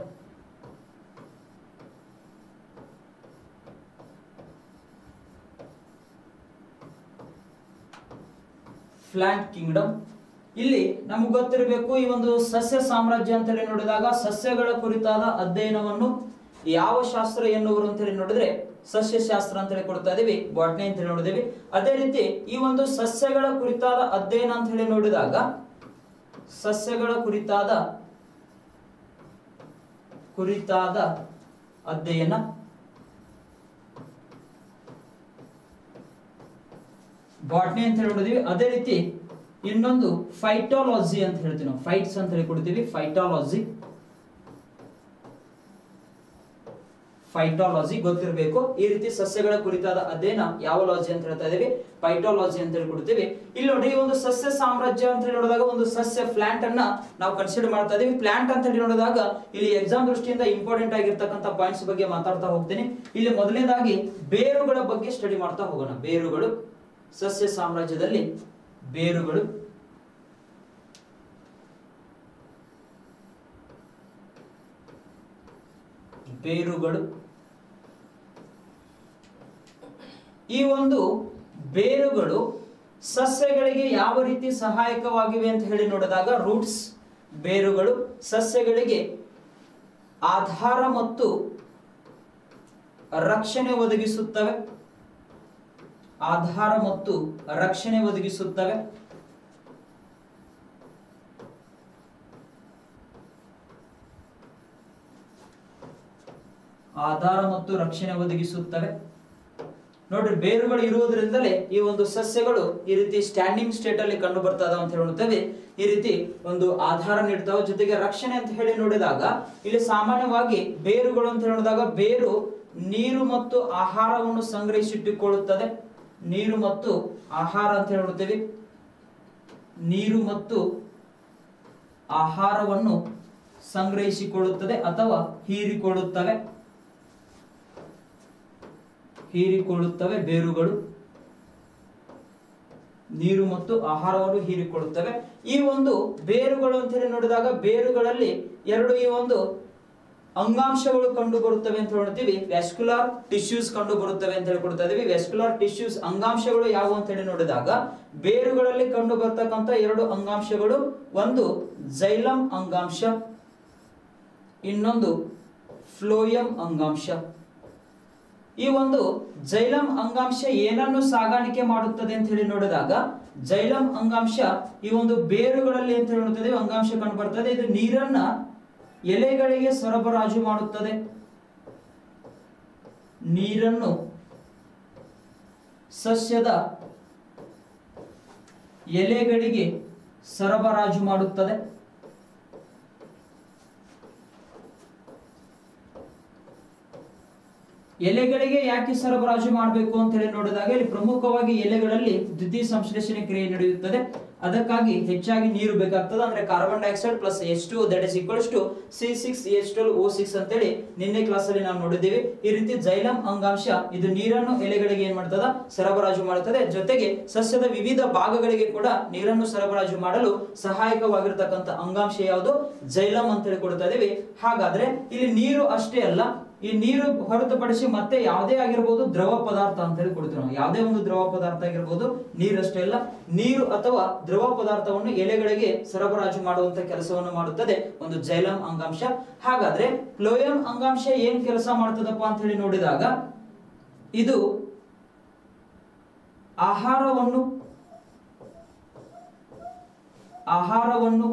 ಫ್ಲಾಂಟ್ ಕಿಂಗ್ಡಮ್ ಇಲ್ಲಿ ನಮ್ಗೆ ಗೊತ್ತಿರಬೇಕು ಈ ಒಂದು ಸಸ್ಯ ಸಾಮ್ರಾಜ್ಯ ಅಂತ ಹೇಳಿ ನೋಡಿದಾಗ ಸಸ್ಯಗಳ ಕುರಿತಾದ ಅಧ್ಯಯನವನ್ನು ಯಾವ ಶಾಸ್ತ್ರ ಎನ್ನುವರು ಅಂತ ಹೇಳಿ ನೋಡಿದ್ರೆ ಸಸ್ಯಶಾಸ್ತ್ರ ಅಂತ ಹೇಳಿ ಕೊಡ್ತಾ ಇದೀವಿ ಬಾಟ್ನಿ ಅಂತ ಹೇಳಿ ನೋಡಿದೀವಿ ಅದೇ ರೀತಿ ಈ ಒಂದು ಸಸ್ಯಗಳ ಕುರಿತಾದ ಅಧ್ಯಯನ ಅಂತ ಹೇಳಿ ನೋಡಿದಾಗ ಸಸ್ಯಗಳ ಕುರಿತಾದ ಕುರಿತಾದ ಅಧ್ಯಯನ ಬಾಟ್ನಿ ಅಂತ ಹೇಳಿ ನೋಡಿದೀವಿ ಅದೇ ರೀತಿ ಇನ್ನೊಂದು ಫೈಟಾಲಜಿ ಅಂತ ಹೇಳ್ತೀವಿ ನಾವು ಫೈಟ್ಸ್ ಅಂತ ಹೇಳಿ ಕೊಡ್ತೀವಿ ಫೈಟಾಲಜಿ ಫೈಟಾಲಜಿ ಗೊತ್ತಿರಬೇಕು ಈ ರೀತಿ ಸಸ್ಯಗಳ ಕುರಿತಾದ ಅಧ್ಯಯನ ಯಾವ ಲಾಜಿ ಅಂತ ಹೇಳ್ತಾ ಇದೀವಿ ಫೈಟಾಲಜಿ ಅಂತ ಹೇಳಿ ಕೊಡ್ತೀವಿ ಇಲ್ಲಿ ನೋಡಿ ಈ ಒಂದು ಸಸ್ಯ ಸಾಮ್ರಾಜ್ಯ ಅಂತ ಹೇಳಿ ನೋಡಿದಾಗ ಒಂದು ಸಸ್ಯ ಪ್ಲಾಂಟ್ ಅನ್ನ ನಾವು ಕನ್ಸಿಡರ್ ಮಾಡ್ತಾ ಇದೀವಿ ಪ್ಲಾಂಟ್ ಅಂತ ಹೇಳಿ ನೋಡಿದಾಗ ಇಲ್ಲಿ ಎಕ್ಸಾಮ್ ದೃಷ್ಟಿಯಿಂದ ಇಂಪಾರ್ಟೆಂಟ್ ಆಗಿರ್ತಕ್ಕಂಥ ಪಾಯಿಂಟ್ಸ್ ಬಗ್ಗೆ ಮಾತಾಡ್ತಾ ಹೋಗ್ತೀನಿ ಇಲ್ಲಿ ಮೊದಲನೇದಾಗಿ ಬೇರುಗಳ ಬಗ್ಗೆ ಸ್ಟಡಿ ಮಾಡ್ತಾ ಹೋಗೋಣ ಬೇರುಗಳು ಸಸ್ಯ ಸಾಮ್ರಾಜ್ಯದಲ್ಲಿ ಬೇರುಗಳು ಬೇರುಗಳು ಈ ಒಂದು ಬೇರುಗಳು ಸಸ್ಯಗಳಿಗೆ ಯಾವ ರೀತಿ ಸಹಾಯಕವಾಗಿವೆ ಅಂತ ಹೇಳಿ ನೋಡಿದಾಗ ರೂಟ್ಸ್ ಬೇರುಗಳು ಸಸ್ಯಗಳಿಗೆ ಆಧಾರ ಮತ್ತು ರಕ್ಷಣೆ ಒದಗಿಸುತ್ತವೆ ಆಧಾರ ಮತ್ತು ರಕ್ಷಣೆ ಒದಗಿಸುತ್ತವೆ ಆಧಾರ ಮತ್ತು ರಕ್ಷಣೆ ಒದಗಿಸುತ್ತವೆ ನೋಡ್ರಿ ಬೇರುಗಳು ಇರುವುದರಿಂದಲೇ ಈ ಒಂದು ಸಸ್ಯಗಳು ಈ ರೀತಿ ಸ್ಟ್ಯಾಂಡಿಂಗ್ ಸ್ಟೇಟ್ ಅಲ್ಲಿ ಕಂಡು ಬರ್ತಾ ಇದಾವೆ ಅಂತ ಹೇಳುತ್ತೇವೆ ಈ ರೀತಿ ಒಂದು ಆಧಾರ ನೀಡ್ತಾವೆ ಜೊತೆಗೆ ರಕ್ಷಣೆ ಅಂತ ಹೇಳಿ ನೋಡಿದಾಗ ಇಲ್ಲಿ ಸಾಮಾನ್ಯವಾಗಿ ಬೇರುಗಳು ಅಂತ ಹೇಳಿದಾಗ ಬೇರು ನೀರು ಮತ್ತು ಆಹಾರವನ್ನು ಸಂಗ್ರಹಿಸಿಟ್ಟುಕೊಳ್ಳುತ್ತದೆ ನೀರು ಮತ್ತು ಆಹಾರ ಅಂತ ಹೇಳುತ್ತೇವೆ ನೀರು ಮತ್ತು ಆಹಾರವನ್ನು ಸಂಗ್ರಹಿಸಿಕೊಳ್ಳುತ್ತದೆ ಅಥವಾ ಹೀರಿಕೊಳ್ಳುತ್ತವೆ ಹೀರಿಕೊಳ್ಳುತ್ತವೆ ಬೇರುಗಳು ನೀರು ಮತ್ತು ಆಹಾರವನ್ನು ಹೀರಿಕೊಳ್ಳುತ್ತವೆ ಈ ಒಂದು ಬೇರುಗಳು ಅಂತ ಹೇಳಿ ನೋಡಿದಾಗ ಬೇರುಗಳಲ್ಲಿ ಎರಡು ಈ ಒಂದು ಅಂಗಾಂಶಗಳು ಕಂಡು ಬರುತ್ತವೆ ಅಂತ ಹೇಳ್ತೀವಿ ವ್ಯಾಸ್ಕ್ಯುಲಾರ್ ಟಿಶ್ಯೂಸ್ ಕಂಡು ಬರುತ್ತವೆ ಅಂತ ಹೇಳಿ ಕೊಡ್ತಾ ಇದೀವಿ ವ್ಯಾಸ್ಕ್ಯುಲಾರ್ ಟಿಶ್ಯೂಸ್ ಅಂಗಾಂಶಗಳು ಯಾವುವು ಅಂತ ಹೇಳಿ ನೋಡಿದಾಗ ಬೇರುಗಳಲ್ಲಿ ಕಂಡು ಬರ್ತಕ್ಕಂಥ ಎರಡು ಅಂಗಾಂಶಗಳು ಒಂದು ಜೈಲಂ ಅಂಗಾಂಶ ಇನ್ನೊಂದು ಫ್ಲೋಯಂ ಅಂಗಾಂಶ ಈ ಒಂದು ಜೈಲಂ ಅಂಗಾಂಶ ಏನನ್ನು ಸಾಗಾಣಿಕೆ ಮಾಡುತ್ತದೆ ಅಂತ ಹೇಳಿ ನೋಡಿದಾಗ ಜೈಲಂ ಅಂಗಾಂಶ ಈ ಒಂದು ಬೇರುಗಳಲ್ಲಿ ಅಂತ ಹೇಳುತ್ತದೆ ಅಂಗಾಂಶ ಕಂಡು ಬರ್ತದೆ ಇದು ನೀರನ್ನ ಎಲೆಗಳಿಗೆ ಸರಬರಾಜು ಮಾಡುತ್ತದೆ ನೀರನ್ನು ಸಸ್ಯದ ಎಲೆಗಳಿಗೆ ಸರಬರಾಜು ಮಾಡುತ್ತದೆ ಎಲೆಗಳಿಗೆ ಯಾಕೆ ಸರಬರಾಜು ಮಾಡಬೇಕು ಅಂತ ಹೇಳಿ ನೋಡಿದಾಗ ಇಲ್ಲಿ ಪ್ರಮುಖವಾಗಿ ಎಲೆಗಳಲ್ಲಿ ದ್ವಿತೀಯ ಸಂಶ್ಲೇಷಣೆ ಕ್ರಿಯೆ ನಡೆಯುತ್ತದೆ ಅದಕ್ಕಾಗಿ ಹೆಚ್ಚಾಗಿ ನೀರು ಬೇಕಾಗ್ತದೆ ಅಂದ್ರೆ carbon dioxide plus H two that is equals to C six H twelve O six ಅಂತೇಳಿ ನಿನ್ನೆ ಕ್ಲಾಸ್ ಅಲ್ಲಿ ನಾವು ನೋಡಿದ್ದೀವಿ ಈ ರೀತಿ ಜೈಲಂ ಅಂಗಾಂಶ ಇದು ನೀರನ್ನು ಎಲೆಗಳಿಗೆ ಏನ್ ಮಾಡ್ತದ ಸರಬರಾಜು ಮಾಡುತ್ತದೆ ಜೊತೆಗೆ ಸಸ್ಯದ ವಿವಿಧ ಭಾಗಗಳಿಗೆ ಕೂಡ ನೀರನ್ನು ಸರಬರಾಜು ಮಾಡಲು ಸಹಾಯಕವಾಗಿರ್ತಕ್ಕಂಥ ಅಂಗಾಂಶ ಯಾವುದು ಜೈಲಂ ಅಂತ ಹೇಳಿ ಕೊಡ್ತಾ ಇದೀವಿ ಹಾಗಾದ್ರೆ ಇಲ್ಲಿ ನೀರು ಅಷ್ಟೇ ಅಲ್ಲ ಈ ನೀರು ಹೊರತುಪಡಿಸಿ ಮತ್ತೆ ಯಾವುದೇ ಆಗಿರ್ಬೋದು ದ್ರವ ಪದಾರ್ಥ ಅಂತ ಹೇಳಿ ಕೊಡ್ತೀವಿ ನಾವು ಯಾವುದೇ ಒಂದು ದ್ರವ ಪದಾರ್ಥ ಆಗಿರ್ಬೋದು ನೀರಷ್ಟೇ ಅಲ್ಲ ನೀರು ಅಥವಾ ದ್ರವ ಪದಾರ್ಥವನ್ನು ಎಲೆಗಳಿಗೆ ಸರಬರಾಜು ಮಾಡುವಂತ ಕೆಲಸವನ್ನು ಮಾಡುತ್ತದೆ ಒಂದು ಜೈಲಂ ಅಂಗಾಂಶ ಹಾಗಾದ್ರೆ ಫ್ಲೋಯಂ ಅಂಗಾಂಶ ಏನ್ ಕೆಲಸ ಮಾಡ್ತದಪ್ಪ ಅಂತ ಹೇಳಿ ನೋಡಿದಾಗ ಇದು ಆಹಾರವನ್ನು ಆಹಾರವನ್ನು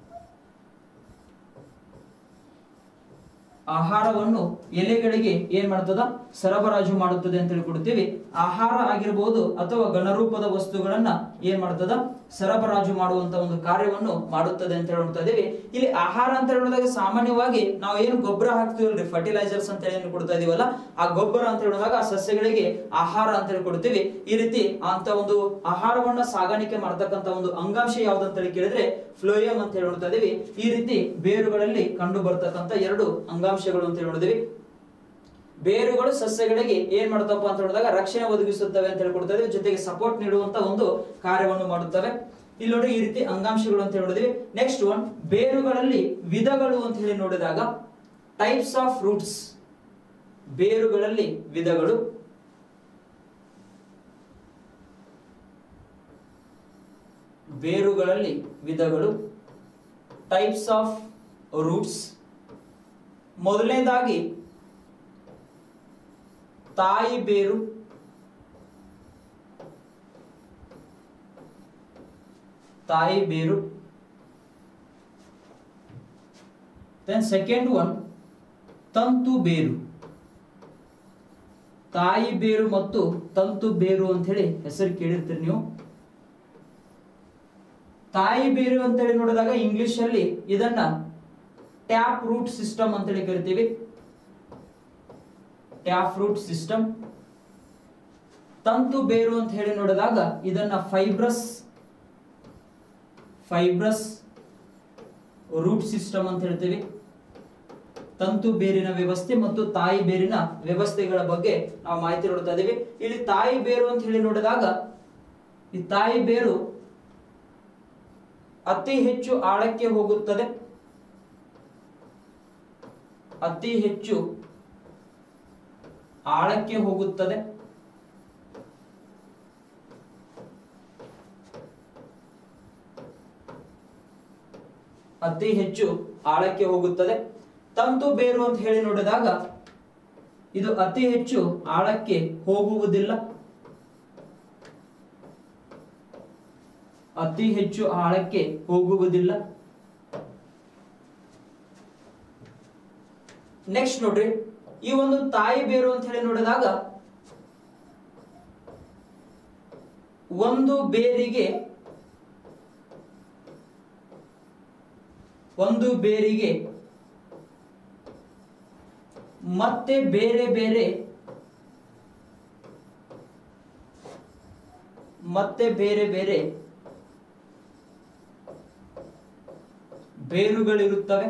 ಆಹಾರವನ್ನು ಎಲೆಗಳಿಗೆ ಏನ್ ಮಾಡ್ತದ ಸರಬರಾಜು ಮಾಡುತ್ತದೆ ಅಂತ ಹೇಳಿ ಕೊಡ್ತೀವಿ ಆಹಾರ ಆಗಿರಬಹುದು ಅಥವಾ ಘನರೂಪದ ವಸ್ತುಗಳನ್ನ ಏನ್ ಮಾಡ್ತದ ಸರಬರಾಜು ಮಾಡುವಂತ ಒಂದು ಕಾರ್ಯವನ್ನು ಮಾಡುತ್ತದೆ ಅಂತ ಹೇಳಿ ನೋಡ್ತಾ ಇದೀವಿ ಇಲ್ಲಿ ಆಹಾರ ಅಂತ ಹೇಳಿದಾಗ ಸಾಮಾನ್ಯವಾಗಿ ನಾವು ಏನು ಗೊಬ್ಬರ ಹಾಕ್ತೀವಲ್ರಿ ಫರ್ಟಿಲೈಸರ್ಸ್ ಅಂತ ಹೇಳಿ ಏನು ಕೊಡ್ತಾ ಇದೀವಲ್ಲ ಆ ಗೊಬ್ಬರ ಅಂತ ಹೇಳಿದಾಗ ಆ ಸಸ್ಯಗಳಿಗೆ ಆಹಾರ ಅಂತ ಹೇಳಿ ಕೊಡ್ತೀವಿ ಈ ರೀತಿ ಅಂತ ಒಂದು ಆಹಾರವನ್ನ ಸಾಗಾಣಿಕೆ ಮಾಡ್ತಕ್ಕಂತ ಒಂದು ಅಂಗಾಂಶ ಯಾವ್ದು ಅಂತ ಹೇಳಿ ಕೇಳಿದ್ರೆ ಫ್ಲೋಯಂ ಅಂತ ಹೇಳಿ ನೋಡ್ತಾ ಇದೀವಿ ಈ ರೀತಿ ಬೇರುಗಳಲ್ಲಿ ಕಂಡು ಬರ್ತಕ್ಕಂತ ಎರಡು ಅಂಗಾಂಶಗಳು ಅಂತ ಹೇಳಿ ನೋಡಿದಿವಿ ಬೇರುಗಳು ಸಸ್ಯಗಳಿಗೆ ಏನ್ ಮಾಡ್ತಪ್ಪ ಅಂತ ಹೇಳಿದಾಗ ರಕ್ಷಣೆ ಒದಗಿಸುತ್ತವೆ ಅಂತ ಹೇಳಿ ಕೊಡ್ತಾ ಇದೀವಿ ಜೊತೆಗೆ ಸಪೋರ್ಟ್ ನೀಡುವಂತ ಒಂದು ಕಾರ್ಯವನ್ನು ಮಾಡುತ್ತವೆ ಇಲ್ಲಿ ನೋಡಿ ಈ ರೀತಿ ಅಂಗಾಂಶಗಳು ಅಂತ ಹೇಳಿದ್ವಿ ನೆಕ್ಸ್ಟ್ ಒನ್ ಬೇರುಗಳಲ್ಲಿ ವಿಧಗಳು ಅಂತ ಹೇಳಿ ನೋಡಿದಾಗ ಟೈಪ್ಸ್ ಆಫ್ ರೂಟ್ಸ್ ಬೇರುಗಳಲ್ಲಿ ವಿಧಗಳು ಬೇರುಗಳಲ್ಲಿ ವಿಧಗಳು ಟೈಪ್ಸ್ ಆಫ್ ರೂಟ್ಸ್ ಮೊದಲನೇದಾಗಿ ತಾಯಿ ಬೇರು ತಾಯಿ ಬೇರು ದೆನ್ ಸೆಕೆಂಡ್ ಒನ್ ತಂತು ಬೇರು ತಾಯಿ ಬೇರು ಮತ್ತು ತಂತು ಬೇರು ಅಂತ ಹೇಳಿ ಹೆಸರು ಕೇಳಿರ್ತೀರಿ ನೀವು ತಾಯಿ ಬೇರು ಅಂತ ಹೇಳಿ ನೋಡಿದಾಗ ಇಂಗ್ಲಿಷ್ ಅಲ್ಲಿ ಇದನ್ನ ಟ್ಯಾಪ್ ರೂಟ್ ಸಿಸ್ಟಮ್ ಅಂತ ಹೇಳಿ ಕರಿತೀವಿ ಟ್ಯಾಪ್ ರೂಟ್ ಸಿಸ್ಟಮ್ ತಂತು ಬೇರು ಅಂತ ಹೇಳಿ ನೋಡಿದಾಗ ಇದನ್ನ ಫೈಬ್ರಸ್ ಫೈಬ್ರಸ್ ರೂಟ್ ಸಿಸ್ಟಮ್ ಅಂತ ಹೇಳ್ತೀವಿ ತಂತು ಬೇರಿನ ವ್ಯವಸ್ಥೆ ಮತ್ತು ತಾಯಿ ಬೇರಿನ ವ್ಯವಸ್ಥೆಗಳ ಬಗ್ಗೆ ನಾವು ಮಾಹಿತಿ ನೋಡ್ತಾ ಇದೀವಿ ಇಲ್ಲಿ ತಾಯಿ ಬೇರು ಅಂತ ಹೇಳಿ ನೋಡಿದಾಗ ಈ ತಾಯಿ ಬೇರು ಅತಿ ಹೆಚ್ಚು ಆಳಕ್ಕೆ ಹೋಗುತ್ತದೆ ಅತಿ ಹೆಚ್ಚು ಆಳಕ್ಕೆ ಹೋಗುತ್ತದೆ ಅತಿ ಹೆಚ್ಚು ಆಳಕ್ಕೆ ಹೋಗುತ್ತದೆ ತಂತು ಬೇರು ಅಂತ ಹೇಳಿ ನೋಡಿದಾಗ ಇದು ಅತಿ ಹೆಚ್ಚು ಆಳಕ್ಕೆ ಹೋಗುವುದಿಲ್ಲ ಅತಿ ಹೆಚ್ಚು ಆಳಕ್ಕೆ ಹೋಗುವುದಿಲ್ಲ ನೆಕ್ಸ್ಟ್ ನೋಡ್ರಿ ಈ ಒಂದು ತಾಯಿ ಬೇರು ಅಂತ ಹೇಳಿ ನೋಡಿದಾಗ ಒಂದು ಬೇರಿಗೆ ಒಂದು ಬೇರಿಗೆ ಮತ್ತೆ ಬೇರೆ ಬೇರೆ ಮತ್ತೆ ಬೇರೆ ಬೇರೆ ಬೇರುಗಳಿರುತ್ತವೆ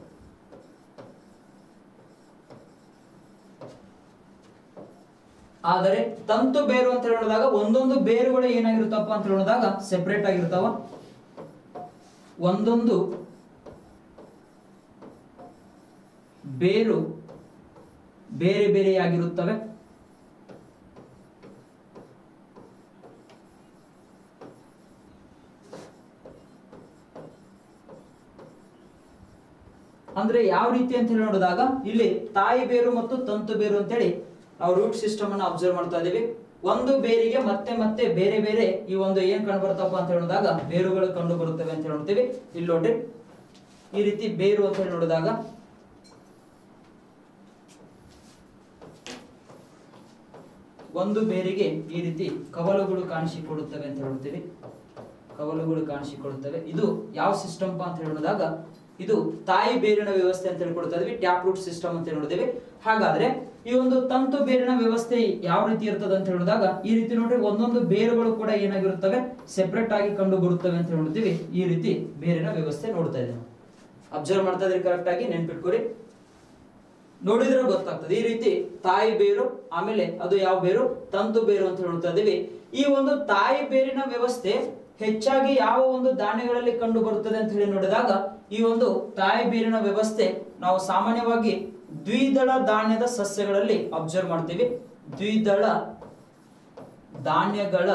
ಆದರೆ ತಂತು ಬೇರು ಅಂತ ಹೇಳಿದಾಗ ಒಂದೊಂದು ಬೇರುಗಳು ಏನಾಗಿರುತ್ತಪ್ಪ ಅಂತ ಹೇಳಿದಾಗ ಸೆಪರೇಟ್ ಆಗಿರ್ತಾವ ಒಂದೊಂದು ಬೇರು ಬೇರೆ ಬೇರೆಯಾಗಿರುತ್ತವೆ ಅಂದ್ರೆ ಯಾವ ರೀತಿ ಅಂತ ಹೇಳಿ ನೋಡಿದಾಗ ಇಲ್ಲಿ ತಾಯಿ ಬೇರು ಮತ್ತು ತಂತು ಬೇರು ಅಂತೇಳಿ ನಾವು ರೂಟ್ ಸಿಸ್ಟಮ್ ಅನ್ನ ಅಬ್ಸರ್ವ್ ಮಾಡ್ತಾ ಇದೀವಿ ಒಂದು ಬೇರಿಗೆ ಮತ್ತೆ ಮತ್ತೆ ಬೇರೆ ಬೇರೆ ಈ ಒಂದು ಏನ್ ಕಂಡು ಬರ್ತಪ್ಪ ಅಂತ ಹೇಳಿದಾಗ ಬೇರುಗಳು ಕಂಡು ಬರುತ್ತವೆ ಅಂತ ಹೇಳ್ತೀವಿ ಇಲ್ಲಿ ನೋಡ್ರಿ ಈ ರೀತಿ ಬೇರು ಅಂತ ಹೇಳಿ ನೋಡಿದಾಗ ಒಂದು ಬೇರಿಗೆ ಈ ರೀತಿ ಕವಲುಗಳು ಕಾಣಿಸಿಕೊಳ್ಳುತ್ತವೆ ಅಂತ ಹೇಳ್ತೀವಿ ಕವಲುಗಳು ಕಾಣಿಸಿಕೊಳ್ಳುತ್ತವೆ ಇದು ಯಾವ ಸಿಸ್ಟಮ್ ಅಂತ ಹೇಳಿದಾಗ ಇದು ತಾಯಿ ಬೇರಿನ ವ್ಯವಸ್ಥೆ ಅಂತ ಹೇಳ್ಕೊಡ್ತಾ ಇದೀವಿ ಟ್ಯಾಪ್ ರೂಟ್ ಸಿಸ್ಟಮ್ ಅಂತ ನೋಡಿದೀವಿ ಹಾಗಾದ್ರೆ ಈ ಒಂದು ತಂತು ಬೇರಿನ ವ್ಯವಸ್ಥೆ ಯಾವ ರೀತಿ ಇರ್ತದೆ ಅಂತ ಹೇಳಿದಾಗ ಈ ರೀತಿ ನೋಡ್ರಿ ಒಂದೊಂದು ಬೇರುಗಳು ಕೂಡ ಏನಾಗಿರುತ್ತವೆ ಸೆಪರೇಟ್ ಆಗಿ ಕಂಡು ಬರುತ್ತವೆ ಅಂತ ನೋಡ್ತೀವಿ ಈ ರೀತಿ ಬೇರಿನ ವ್ಯವಸ್ಥೆ ನೋಡ್ತಾ ಇದ್ದೀವಿ ಅಬ್ಸರ್ವ್ ಮಾಡ್ತಾ ಇದ್ರಿ ಕರೆಕ್ಟ್ ಆಗಿ ನೆನ್ಪಿಟ್ಕೊರಿ ನೋಡಿದ್ರೆ ಗೊತ್ತಾಗ್ತದೆ ಈ ರೀತಿ ತಾಯಿ ಬೇರು ಆಮೇಲೆ ಅದು ಯಾವ ಬೇರು ತಂತು ಬೇರು ಅಂತ ಹೇಳ್ತಾ ಇದೀವಿ ಈ ಒಂದು ತಾಯಿ ಬೇರಿನ ವ್ಯವಸ್ಥೆ ಹೆಚ್ಚಾಗಿ ಯಾವ ಒಂದು ಧಾನ್ಯಗಳಲ್ಲಿ ಕಂಡು ಬರುತ್ತದೆ ಅಂತ ಹೇಳಿ ನೋಡಿದಾಗ ಈ ಒಂದು ತಾಯಿ ಬೇರಿನ ವ್ಯವಸ್ಥೆ ನಾವು ಸಾಮಾನ್ಯವಾಗಿ ದ್ವಿದಳ ಧಾನ್ಯದ ಸಸ್ಯಗಳಲ್ಲಿ ಅಬ್ಸರ್ವ್ ಮಾಡ್ತೀವಿ ದ್ವಿದಳ ಧಾನ್ಯಗಳ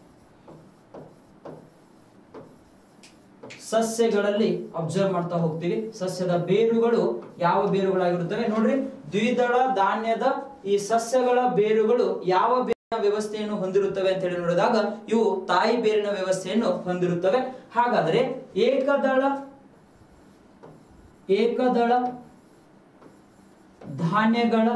ಸಸ್ಯಗಳಲ್ಲಿ ಅಬ್ಸರ್ವ್ ಮಾಡ್ತಾ ಹೋಗ್ತೀವಿ ಸಸ್ಯದ ಬೇರುಗಳು ಯಾವ ಬೇರುಗಳಾಗಿರುತ್ತವೆ ನೋಡ್ರಿ ದ್ವಿದಳ ಧಾನ್ಯದ ಈ ಸಸ್ಯಗಳ ಬೇರುಗಳು ಯಾವ ಬೇರಿನ ವ್ಯವಸ್ಥೆಯನ್ನು ಹೊಂದಿರುತ್ತವೆ ಅಂತ ಹೇಳಿ ನೋಡಿದಾಗ ಇವು ತಾಯಿ ಬೇರಿನ ವ್ಯವಸ್ಥೆಯನ್ನು ಹೊಂದಿರುತ್ತವೆ ಹಾಗಾದರೆ ಏಕದಳ ಏಕದಳ ಧಾನ್ಯಗಳ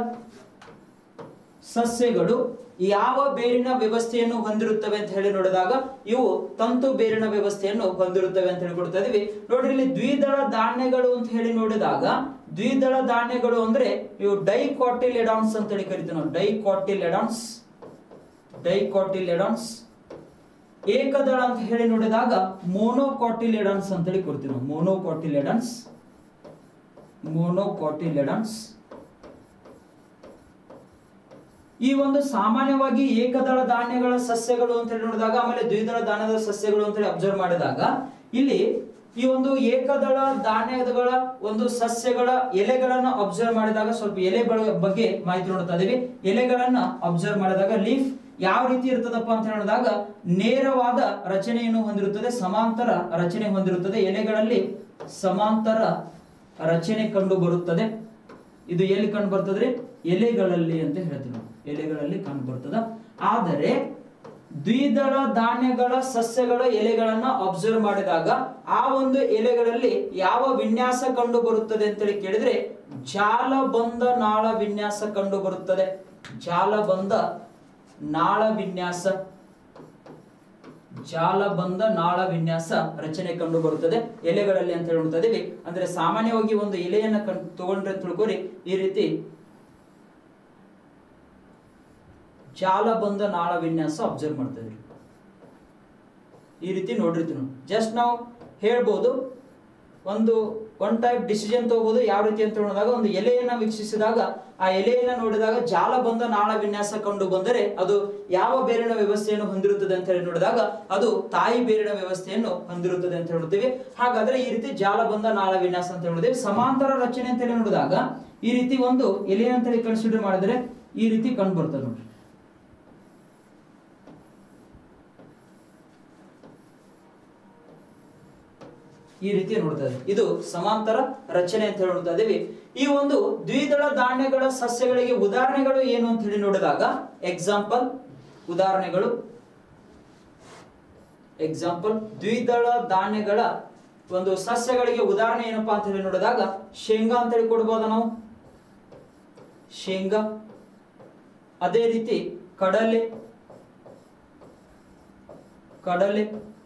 ಸಸ್ಯಗಳು ಯಾವ ಬೇರಿನ ವ್ಯವಸ್ಥೆಯನ್ನು ಹೊಂದಿರುತ್ತವೆ ಅಂತ ಹೇಳಿ ನೋಡಿದಾಗ ಇವು ತಂತು ಬೇರಿನ ವ್ಯವಸ್ಥೆಯನ್ನು ಹೊಂದಿರುತ್ತವೆ ಅಂತ ಹೇಳಿ ಕೊಡ್ತಾ ಇದೀವಿ ನೋಡ್ರಿ ಇಲ್ಲಿ ದ್ವಿದಳ ಧಾನ್ಯಗಳು ಅಂತ ಹೇಳಿ ನೋಡಿದಾಗ ದ್ವಿದಳ ಧಾನ್ಯಗಳು ಅಂದ್ರೆ ಇವು ಡೈಕಾಟಿಲೆಡಾನ್ಸ್ ಅಂತ ಹೇಳಿ ಕರಿತೀವಿ ನಾವು ಡೈಕಾಟಿಲೆಡಾನ್ಸ್ ಡೈಕಾಟಿಲೆಡಾನ್ಸ್ ಏಕದಳ ಅಂತ ಹೇಳಿ ನೋಡಿದಾಗ ಮೋನೋಕಾಟಿಲೆಡಾನ್ಸ್ ಅಂತ ಹೇಳಿ ಕೊಡ್ತೀವಿ ನಾವು ಮೋನೋಕಾಟಿಲೆಡಾನ್ಸ್ ಮೋನೋಕಾಟಿಲೆಡಾನ್ಸ್ ಈ ಒಂದು ಸಾಮಾನ್ಯವಾಗಿ ಏಕದಳ ಧಾನ್ಯಗಳ ಸಸ್ಯಗಳು ಅಂತ ಹೇಳಿ ನೋಡಿದಾಗ ಆಮೇಲೆ ದ್ವಿದಳ ಧಾನ್ಯದ ಸಸ್ಯಗಳು ಅಂತ ಹೇಳಿ ಅಬ್ಸರ್ವ್ ಮಾಡಿದಾಗ ಇಲ್ಲಿ ಈ ಒಂದು ಏಕದಳ ಧಾನ್ಯಗಳ ಒಂದು ಸಸ್ಯಗಳ ಎಲೆಗಳನ್ನ ಅಬ್ಸರ್ವ್ ಮಾಡಿದಾಗ ಸ್ವಲ್ಪ ಎಲೆ ಬಳ- ಬಗ್ಗೆ ಮಾಹಿತಿ ನೋಡ್ತಾ ಇದೀವಿ ಎಲೆಗಳನ್ನ ಅಬ್ಸರ್ವ್ ಮಾಡಿದಾಗ ಲೀಫ್ ಯಾವ ರೀತಿ ಇರ್ತದಪ್ಪ ಅಂತ ಹೇಳಿದಾಗ ನೇರವಾದ ರಚನೆಯನ್ನು ಹೊಂದಿರುತ್ತದೆ ಸಮಾಂತರ ರಚನೆ ಹೊಂದಿರುತ್ತದೆ ಎಲೆಗಳಲ್ಲಿ ಸಮಾಂತರ ರಚನೆ ಕಂಡು ಬರುತ್ತದೆ ಇದು ಎಲ್ಲಿ ಕಂಡು ಬರ್ತದ್ರಿ ಎಲೆಗಳಲ್ಲಿ ಅಂತ ಹೇಳ್ತೀವಿ ನಾವು ಎಲೆಗಳಲ್ಲಿ ಕಂಡು ಬರ್ತದ ಆದರೆ ದ್ವಿದಳ ಧಾನ್ಯಗಳ ಸಸ್ಯಗಳ ಎಲೆಗಳನ್ನ ಅಬ್ಸರ್ವ್ ಮಾಡಿದಾಗ ಆ ಒಂದು ಎಲೆಗಳಲ್ಲಿ ಯಾವ ವಿನ್ಯಾಸ ಕಂಡು ಬರುತ್ತದೆ ಅಂತೇಳಿ ಕೇಳಿದ್ರೆ ಜಾಲಬಂಧ ನಾಳ ವಿನ್ಯಾಸ ಕಂಡು ಬರುತ್ತದೆ ಜಾಲಬಂಧ ನಾಳ ವಿನ್ಯಾಸ ಜಾಲಬಂಧ ನಾಳ ವಿನ್ಯಾಸ ರಚನೆ ಕಂಡು ಬರುತ್ತದೆ ಎಲೆಗಳಲ್ಲಿ ಅಂತ ಹೇಳಿ ನೋಡ್ತಾ ಇದೀವಿ ಅಂದ್ರೆ ಸಾಮಾನ್ಯವಾಗಿ ಒಂದು ಎಲೆಯನ್ನ ಕಣ್ ತಗೊಂಡ್ರೆ ತಿಳ್ಕೊರಿ ಈ ರೀತಿ ಜಾಲಬಂಧ ನಾಳ ವಿನ್ಯಾಸ ಅಬ್ಸರ್ವ್ ಮಾಡ್ತಾ ಇದೀವಿ ಈ ರೀತಿ ನೋಡಿರ್ತೀವಿ ಜಸ್ಟ್ ನಾವು ಹೇಳ್ಬೋದು ಒಂದು ಒನ್ ಟೈಪ್ ಡಿಸಿಷನ್ ತಗೋಬಹುದು ಯಾವ ರೀತಿ ಅಂತ ನೋಡಿದಾಗ ಒಂದು ಎಲೆಯನ್ನ ವೀಕ್ಷಿಸಿದಾಗ ಆ ಎಲೆಯನ್ನ ನೋಡಿದಾಗ ಜಾಲಬಂಧ ನಾಳ ವಿನ್ಯಾಸ ಕಂಡು ಬಂದರೆ ಅದು ಯಾವ ಬೇರಿನ ವ್ಯವಸ್ಥೆಯನ್ನು ಹೊಂದಿರುತ್ತದೆ ಅಂತ ಹೇಳಿ ನೋಡಿದಾಗ ಅದು ತಾಯಿ ಬೇರಿನ ವ್ಯವಸ್ಥೆಯನ್ನು ಹೊಂದಿರುತ್ತದೆ ಅಂತ ಹೇಳ್ತೀವಿ ಹಾಗಾದ್ರೆ ಈ ರೀತಿ ಜಾಲಬಂಧ ನಾಳ ವಿನ್ಯಾಸ ಅಂತ ಹೇಳಿದ್ವಿ ಸಮಾಂತರ ರಚನೆ ಅಂತ ಹೇಳಿ ನೋಡಿದಾಗ ಈ ರೀತಿ ಒಂದು ಎಲೆ ಅಂತ ಹೇಳಿ ಕನ್ಸಿಡರ್ ಮಾಡಿದ್ರೆ ಈ ರೀತಿ ಕಂಡು ಬರ್ತದೆ ನೋಡ್ರಿ ಈ ರೀತಿ ನೋಡ್ತಾ ಇದ್ದೀವಿ ಇದು ಸಮಾಂತರ ರಚನೆ ಅಂತ ಹೇಳಿ ನೋಡ್ತಾ ಇದೀವಿ ಈ ಒಂದು ದ್ವಿದಳ ಧಾನ್ಯಗಳ ಸಸ್ಯಗಳಿಗೆ ಉದಾಹರಣೆಗಳು ಏನು ಅಂತ ಹೇಳಿ ನೋಡಿದಾಗ ಎಕ್ಸಾಂಪಲ್ ಉದಾಹರಣೆಗಳು ಎಕ್ಸಾಂಪಲ್ ದ್ವಿದಳ ಧಾನ್ಯಗಳ ಒಂದು ಸಸ್ಯಗಳಿಗೆ ಉದಾಹರಣೆ ಏನಪ್ಪಾ ಅಂತ ಹೇಳಿ ನೋಡಿದಾಗ ಶೇಂಗಾ ಅಂತ ಹೇಳಿ ಕೊಡ್ಬೋದ ನಾವು ಶೇಂಗಾ ಅದೇ ರೀತಿ ಕಡಲೆ ಕಡಲೆ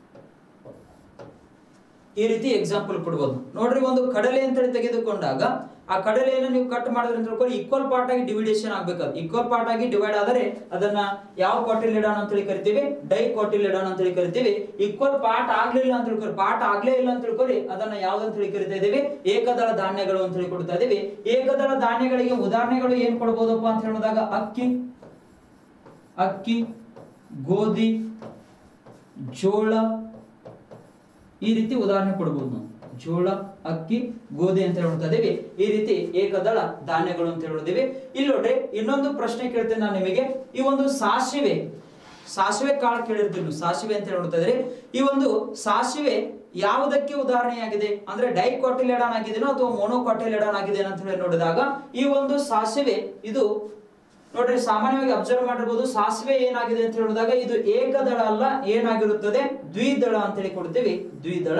ಈ ರೀತಿ ಎಕ್ಸಾಂಪಲ್ ಕೊಡ್ಬೋದು ನೋಡ್ರಿ ಒಂದು ಕಡಲೆ ಅಂತೇಳಿ ತೆಗೆದುಕೊಂಡಾಗ ಆ ಕಡಲೆಯನ್ನು ನೀವು ಕಟ್ ಮಾಡಿದ್ರೆ ಅಂತ ತಿಳ್ಕೊಳ್ಳಿ ಈಕ್ವಲ್ ಪಾರ್ಟ್ ಆಗಿ ಡಿವಿಡೇಷನ್ ಆಗ್ಬೇಕಾದ್ರೆ ಈಕ್ವಲ್ ಪಾರ್ಟ್ ಆಗಿ ಡಿವೈಡ್ ಆದರೆ ಅದನ್ನ ಯಾವ ಕಾಟಿಲಿಡಾನ್ ಅಂತ ಹೇಳಿ ಕರಿತೀವಿ ಡೈ ಕಾಟಿಲಿಡಾನ್ ಅಂತ ಹೇಳಿ ಕರಿತೀವಿ ಈಕ್ವಲ್ ಪಾರ್ಟ್ ಆಗ್ಲಿಲ್ಲ ಅಂತ ತಿಳ್ಕೊಳ್ಳಿ ಪಾರ್ಟ್ ಆಗ್ಲೇ ಇಲ್ಲ ಅಂತ ತಿಳ್ಕೊಳ್ಳಿ ಅದನ್ನ ಯಾವ್ದಂತ ಹೇಳಿ ಕರಿತಾ ಇದೀವಿ ಏಕದಳ ಧಾನ್ಯಗಳು ಅಂತ ಹೇಳಿ ಕೊಡ್ತಾ ಇದೀವಿ ಏಕದಳ ಧಾನ್ಯಗಳಿಗೆ ಉದಾಹರಣೆಗಳು ಏನ್ ಕೊಡ್ಬೋದಪ್ಪ ಅಂತ ಹೇಳಿದಾಗ ಅಕ್ಕಿ ಅಕ್ಕಿ ಗೋಧಿ ಜೋಳ ಈ ರೀತಿ ಉದಾಹರಣೆ ಕೊಡಬಹುದು ನಾವು ಜೋಳ ಅಕ್ಕಿ ಗೋಧಿ ಅಂತ ಹೇಳ್ತಾ ಇದೀವಿ ಈ ರೀತಿ ಏಕದಳ ಧಾನ್ಯಗಳು ಅಂತ ಹೇಳಿದೀವಿ ಇಲ್ಲಿ ನೋಡ್ರಿ ಇನ್ನೊಂದು ಪ್ರಶ್ನೆ ಕೇಳ್ತೇನೆ ನಾನು ನಿಮಗೆ ಈ ಒಂದು ಸಾಸಿವೆ ಸಾಸಿವೆ ಕಾಳು ಕೇಳಿರ್ತೀವಿ ನೀವು ಸಾಸಿವೆ ಅಂತ ಹೇಳ್ತಾ ಇದ್ರಿ ಈ ಒಂದು ಸಾಸಿವೆ ಯಾವುದಕ್ಕೆ ಉದಾಹರಣೆಯಾಗಿದೆ ಅಂದ್ರೆ ಡೈಕಾಟಿಲೆಡಾನ್ ಆಗಿದೆನೋ ಅಥವಾ ಮೊನೋಕಾಟಿಲೆಡಾನ್ ಆಗಿದೆ ಅಂತ ಹೇಳಿ ನೋಡಿದಾಗ ಈ ಒಂದು ಸಾಸಿವೆ ಇದು ನೋಡ್ರಿ ಸಾಮಾನ್ಯವಾಗಿ ಅಬ್ಸರ್ವ್ ಮಾಡಿರ್ಬೋದು ಸಾಸಿವೆ ಏನಾಗಿದೆ ಅಂತ ಹೇಳಿದಾಗ ಇದು ಏಕದಳ ಅಲ್ಲ ಏನಾಗಿರುತ್ತದೆ ದ್ವಿದಳ ಅಂತ ಹೇಳಿ ಕೊಡ್ತೀವಿ ದ್ವಿದಳ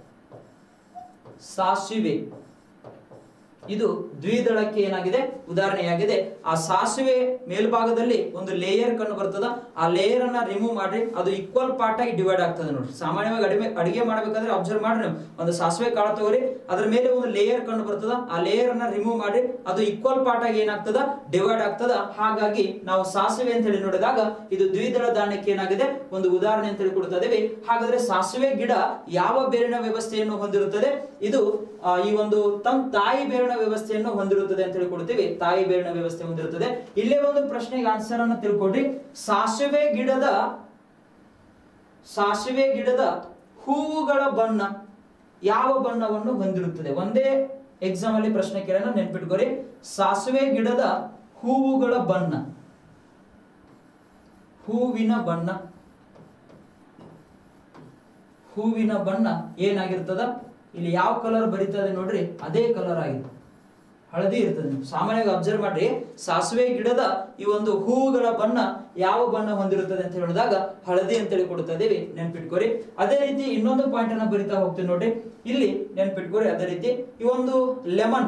ಸಾಸಿವೆ ಇದು ದ್ವಿದಳಕ್ಕೆ ಏನಾಗಿದೆ ಉದಾಹರಣೆಯಾಗಿದೆ ಆ ಸಾಸಿವೆ ಮೇಲ್ಭಾಗದಲ್ಲಿ ಒಂದು ಲೇಯರ್ ಕಂಡು ಬರ್ತದ ಆ ಲೇಯರ್ ಅನ್ನ ರಿಮೂವ್ ಮಾಡ್ರಿ ಅದು ಈಕ್ವಲ್ ಪಾರ್ಟ್ ಆಗಿ ಡಿವೈಡ್ ಆಗ್ತದೆ ನೋಡ್ರಿ ಸಾಮಾನ್ಯವಾಗಿ ಅಡಿಗೆ ಅಡಿಗೆ ಮಾಡ್ಬೇಕಾದ್ರೆ ಅಬ್ಸರ್ವ್ ಮಾಡ್ರಿ ನೀವು ಒಂದು ಸಾಸಿವೆ ಕಾಳು ತಗೋರಿ ಅದ್ರ ಮೇಲೆ ಒಂದು ಲೇಯರ್ ಕಂಡು ಬರ್ತದ ಆ ಲೇಯರ್ ಅನ್ನ ರಿಮೂವ್ ಮಾಡ್ರಿ ಅದು ಈಕ್ವಲ್ ಪಾರ್ಟ್ ಆಗಿ ಏನಾಗ್ತದ ಡಿವೈಡ್ ಆಗ್ತದ ಹಾಗಾಗಿ ನಾವು ಸಾಸಿವೆ ಅಂತ ಹೇಳಿ ನೋಡಿದಾಗ ಇದು ದ್ವಿದಳ ಧಾನ್ಯಕ್ಕೆ ಏನಾಗಿದೆ ಒಂದು ಉದಾಹರಣೆ ಅಂತ ಹೇಳಿ ಕೊಡ್ತಾ ಇದೀವಿ ಹಾಗಾದ್ರೆ ಸಾಸಿವೆ ಗಿಡ ಯಾವ ಬೇರಿನ ವ್ಯವಸ್ಥೆಯನ್ನು ಹೊಂದಿರುತ್ತದೆ ಇದು ಆ, ಈ ಒಂದು ತಮ್ ತಾಯಿ ಬೇರಿನ ವ್ಯವಸ್ಥೆಯನ್ನು ಹೊಂದಿರುತ್ತದೆ ಅಂತ ಹೇಳಿ ಕೊಡ್ತೀವಿ ತಾಯಿ ಬೇರಿನ ವ್ಯವಸ್ಥೆ ಹೊಂದಿರುತ್ತದೆ ಇಲ್ಲೇ ಒಂದು ಪ್ರಶ್ನೆಗೆ ಆನ್ಸರ್ ಅನ್ನು ತಿಳ್ಕೊಡ್ರಿ ಸಾಸಿವೆ ಗಿಡದ ಸಾಸಿವೆ ಗಿಡದ ಹೂವುಗಳ ಬಣ್ಣ ಯಾವ ಬಣ್ಣವನ್ನು ಹೊಂದಿರುತ್ತದೆ ಒಂದೇ ಎಕ್ಸಾಮ್ ಅಲ್ಲಿ ಪ್ರಶ್ನೆ ಕೇಳೋಣ ನೆನ್ಪಿಟ್ಕೋರಿ ಸಾಸಿವೆ ಗಿಡದ ಹೂವುಗಳ ಬಣ್ಣ ಹೂವಿನ ಬಣ್ಣ ಹೂವಿನ ಬಣ್ಣ ಏನಾಗಿರ್ತದ ಇಲ್ಲಿ ಯಾವ ಕಲರ್ ಬರೀತದೆ ನೋಡ್ರಿ ಅದೇ ಕಲರ್ ಆಗಿದೆ ಹಳದಿ ಇರ್ತದೆ ನೀವು ಸಾಮಾನ್ಯವಾಗಿ ಅಬ್ಸರ್ವ್ ಮಾಡ್ರಿ ಸಾಸಿವೆ ಗಿಡದ ಈ ಒಂದು ಹೂವುಗಳ ಬಣ್ಣ ಯಾವ ಬಣ್ಣ ಹೊಂದಿರುತ್ತದೆ ಅಂತ ಹೇಳಿದಾಗ ಹಳದಿ ಅಂತೇಳಿ ಕೊಡ್ತಾ ಇದೀವಿ ನೆನ್ಪಿಟ್ಕೋರಿ ಅದೇ ರೀತಿ ಇನ್ನೊಂದು ಪಾಯಿಂಟ್ ಅನ್ನ ಬರಿತಾ ಹೋಗ್ತೀವಿ ನೋಡ್ರಿ ಇಲ್ಲಿ ನೆನ್ಪಿಟ್ಕೋರಿ ಅದೇ ರೀತಿ ಈ ಒಂದು ಲೆಮನ್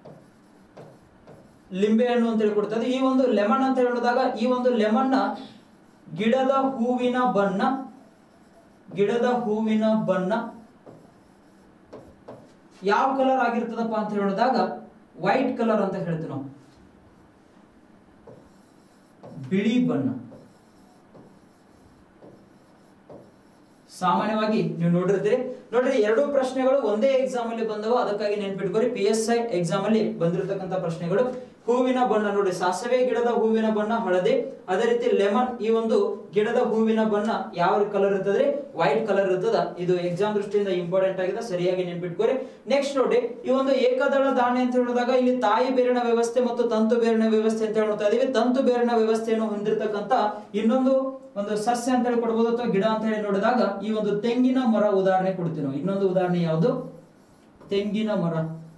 ಲಿಂಬೆ ಹಣ್ಣು ಅಂತೇಳಿ ಕೊಡ್ತದೆ ಈ ಒಂದು ಲೆಮನ್ ಅಂತ ಹೇಳಿದಾಗ ಈ ಒಂದು ಲೆಮನ್ ನ ಗಿಡದ ಹೂವಿನ ಬಣ್ಣ ಗಿಡದ ಹೂವಿನ ಬಣ್ಣ ಯಾವ ಕಲರ್ ಆಗಿರ್ತದಪ್ಪ ಅಂತ ಹೇಳಿದಾಗ ವೈಟ್ ಕಲರ್ ಅಂತ ಹೇಳ್ತೀವಿ ನಾವು ಬಿಳಿ ಬಣ್ಣ ಸಾಮಾನ್ಯವಾಗಿ ನೀವು ನೋಡಿರ್ತೀರಿ ನೋಡ್ರಿ ಎರಡೂ ಪ್ರಶ್ನೆಗಳು ಒಂದೇ ಎಕ್ಸಾಮ್ ಅಲ್ಲಿ ಬಂದವು ಅದಕ್ಕಾಗಿ ನೆನ್ಪಿಟ್ಕೋರಿ ಪಿ ಎಸ್ ಐ ಎಕ್ಸಾಮ್ ಅಲ್ಲಿ ಬಂದಿರತಕ್ಕಂತ ಪ್ರಶ್ನೆಗಳು ಹೂವಿನ ಬಣ್ಣ ನೋಡಿ ಸಾಸಿವೆ ಗಿಡದ ಹೂವಿನ ಬಣ್ಣ ಹಳದಿ ಅದೇ ರೀತಿ ಲೆಮನ್ ಈ ಒಂದು ಗಿಡದ ಹೂವಿನ ಬಣ್ಣ ಯಾವ ಕಲರ್ ಇರ್ತದ್ರಿ ವೈಟ್ ಕಲರ್ ಇರ್ತದ ಇದು ಎಕ್ಸಾಮ್ ದೃಷ್ಟಿಯಿಂದ ಇಂಪಾರ್ಟೆಂಟ್ ಆಗಿದೆ ಸರಿಯಾಗಿ ನೆನ್ಪಿಟ್ಕೋರಿ ನೆಕ್ಸ್ಟ್ ನೋಡಿ ಈ ಒಂದು ಏಕದಳ ಧಾನ್ಯ ಅಂತ ಹೇಳಿದಾಗ ಇಲ್ಲಿ ತಾಯಿ ಬೇರಿನ ವ್ಯವಸ್ಥೆ ಮತ್ತು ತಂತು ಬೇರಿನ ವ್ಯವಸ್ಥೆ ಅಂತ ಹೇಳ್ತಾ ಇದೀವಿ ತಂತು ಬೇರಿನ ವ್ಯವಸ್ಥೆಯನ್ನು ಹೊಂದಿರತಕ್ಕಂತ ಇನ್ನೊಂದು ಒಂದು ಸಸ್ಯ ಅಂತ ಹೇಳಿ ಕೊಡ್ಬೋದು ಅಥವಾ ಗಿಡ ಅಂತ ಹೇಳಿ ನೋಡಿದಾಗ ಈ ಒಂದು ತೆಂಗಿನ ಮರ ಉದಾಹರಣೆ ಕೊಡ್ತೀವಿ ನಾವು ಇನ್ನೊಂದು ಉದಾಹರಣೆ ಯಾವುದು ತೆಂಗಿನ ಮರ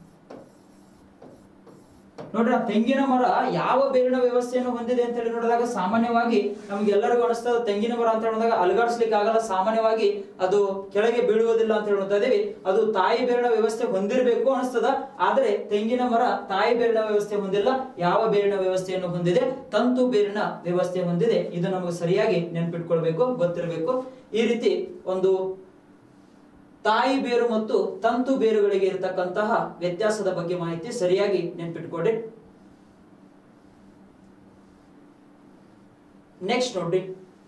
ನೋಡ್ರಿ ಆ ತೆಂಗಿನ ಮರ ಯಾವ ಬೇರಿನ ವ್ಯವಸ್ಥೆಯನ್ನು ಹೊಂದಿದೆ ಅಂತ ಹೇಳಿ ನೋಡಿದಾಗ ಸಾಮಾನ್ಯವಾಗಿ ನಮ್ಗೆ ಎಲ್ಲರಿಗೂ ಅನಿಸ್ತದ ತೆಂಗಿನ ಮರ ಅಂತ ಹೇಳಿದಾಗ ಅಲುಗಾಡಿಸ್ಲಿಕ್ಕೆ ಆಗಲ್ಲ ಸಾಮಾನ್ಯವಾಗಿ ಅದು ಕೆಳಗೆ ಬೀಳುವುದಿಲ್ಲ ಅಂತ ಹೇಳ್ತಾ ಇದೀವಿ ಅದು ತಾಯಿ ಬೇರಿನ ವ್ಯವಸ್ಥೆ ಹೊಂದಿರಬೇಕು ಅನಿಸ್ತದ ಆದ್ರೆ ತೆಂಗಿನ ಮರ ತಾಯಿ ಬೇರಿನ ವ್ಯವಸ್ಥೆ ಹೊಂದಿಲ್ಲ ಯಾವ ಬೇರಿನ ವ್ಯವಸ್ಥೆಯನ್ನು ಹೊಂದಿದೆ ತಂತು ಬೇರಿನ ವ್ಯವಸ್ಥೆ ಹೊಂದಿದೆ ಇದು ನಮಗೆ ಸರಿಯಾಗಿ ನೆನ್ಪಿಟ್ಕೊಳ್ಬೇಕು ಗೊತ್ತಿರಬೇಕು ಈ ರೀತಿ ಒಂದು ತಾಯಿ ಬೇರು ಮತ್ತು ತಂತು ಬೇರುಗಳಿಗೆ ಇರತಕ್ಕಂತಹ ವ್ಯತ್ಯಾಸದ ಬಗ್ಗೆ ಮಾಹಿತಿ ಸರಿಯಾಗಿ ನೆನ್ಪಿಟ್ಕೊಡ್ರಿ ನೆಕ್ಸ್ಟ್ ನೋಡ್ರಿ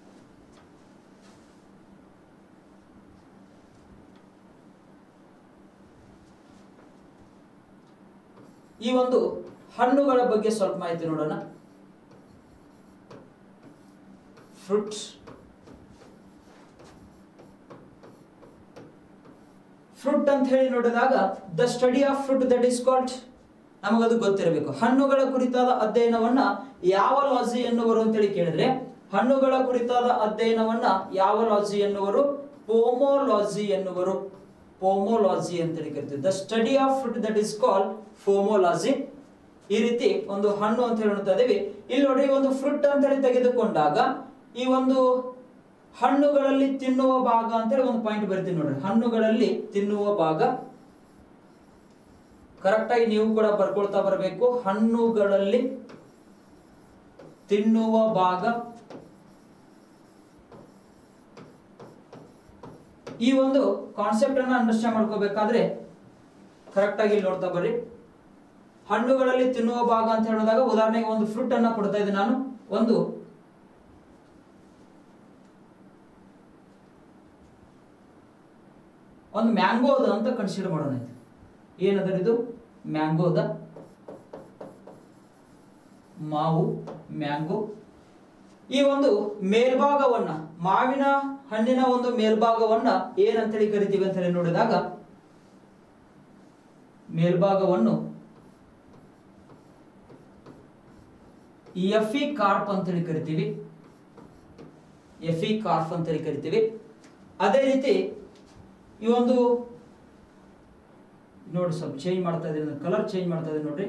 ಈ ಒಂದು ಹಣ್ಣುಗಳ ಬಗ್ಗೆ ಸ್ವಲ್ಪ ಮಾಹಿತಿ ನೋಡೋಣ ಫ್ರೂಟ್ಸ್ ಫ್ರೂಟ್ ಅಂತ ಹೇಳಿ ನೋಡಿದಾಗ the study of fruit that is called ನಮಗದು ಗೊತ್ತಿರಬೇಕು ಹಣ್ಣುಗಳ ಕುರಿತಾದ ಅಧ್ಯಯನವನ್ನ ಯಾವ ಲಾಜಿ ಎನ್ನುವರು ಅಂತೇಳಿ ಕೇಳಿದ್ರೆ ಹಣ್ಣುಗಳ ಕುರಿತಾದ ಅಧ್ಯಯನವನ್ನ ಯಾವ ಲಾಜಿ ಎನ್ನುವರು ಪೋಮೋಲಾಜಿ ಎನ್ನುವರು ಪೋಮೋಲಾಜಿ ಅಂತೇಳಿ ಕರಿತೀವಿ the study of fruit that is called pomology ಈ ರೀತಿ ಒಂದು ಹಣ್ಣು ಅಂತ ಹೇಳಿ ನೋಡ್ತಾ ಇದೀವಿ ಇಲ್ಲಿ ನೋಡಿ ಒಂದು ಫ್ರೂಟ್ ಅಂತ ಹೇಳಿ ತೆಗೆದುಕೊಂಡಾಗ ಈ ಒಂದು ಹಣ್ಣುಗಳಲ್ಲಿ ತಿನ್ನುವ ಭಾಗ ಅಂತೇಳಿ ಒಂದು ಪಾಯಿಂಟ್ ಬರ್ತೀನಿ ನೋಡ್ರಿ ಹಣ್ಣುಗಳಲ್ಲಿ ತಿನ್ನುವ ಭಾಗ ಕರೆಕ್ಟ್ ಆಗಿ ನೀವು ಕೂಡ ಬರ್ಕೊಳ್ತಾ ಬರಬೇಕು ಹಣ್ಣುಗಳಲ್ಲಿ ತಿನ್ನುವ ಭಾಗ ಈ ಒಂದು ಕಾನ್ಸೆಪ್ಟ್ ಅನ್ನ ಅಂಡರ್ಸ್ಟ್ಯಾಂಡ್ ಮಾಡ್ಕೋಬೇಕಾದ್ರೆ ಕರೆಕ್ಟ್ ಆಗಿ ಇಲ್ಲಿ ನೋಡ್ತಾ ಬರ್ರಿ ಹಣ್ಣುಗಳಲ್ಲಿ ತಿನ್ನುವ ಭಾಗ ಅಂತ ಹೇಳಿದಾಗ ಉದಾಹರಣೆಗೆ ಒಂದು ಫ್ರೂಟ್ ಅನ್ನ ಕೊಡ್ತಾ ಇದ್ದೆ ನಾನು ಒಂದು ಒಂದು ಮ್ಯಾಂಗೋದ ಅಂತ ಕನ್ಸಿಡರ್ ಮಾಡೋಣ ಇದು ಏನದರ ಇದು ಮ್ಯಾಂಗೋದ ಮಾವು ಮ್ಯಾಂಗೋ ಈ ಒಂದು ಮೇಲ್ಭಾಗವನ್ನ ಮಾವಿನ ಹಣ್ಣಿನ ಒಂದು ಮೇಲ್ಭಾಗವನ್ನ ಏನಂತೇಳಿ ಕರಿತೀವಿ ಅಂತ ಹೇಳಿ ನೋಡಿದಾಗ ಮೇಲ್ಭಾಗವನ್ನು ಎಫಿ ಕಾರ್ಪ್ ಅಂತೇಳಿ ಕರಿತೀವಿ ಎಫಿ ಕಾರ್ಪ್ ಅಂತೇಳಿ ಕರಿತೀವಿ ಅದೇ ರೀತಿ ಈ ಒಂದು ನೋಡಿ ಸ್ವಲ್ಪ ಚೇಂಜ್ ಮಾಡ್ತಾ ಇದ್ದೀನಿ ಕಲರ್ ಚೇಂಜ್ ಮಾಡ್ತಾ ಇದ್ದೀನಿ ನೋಡ್ರಿ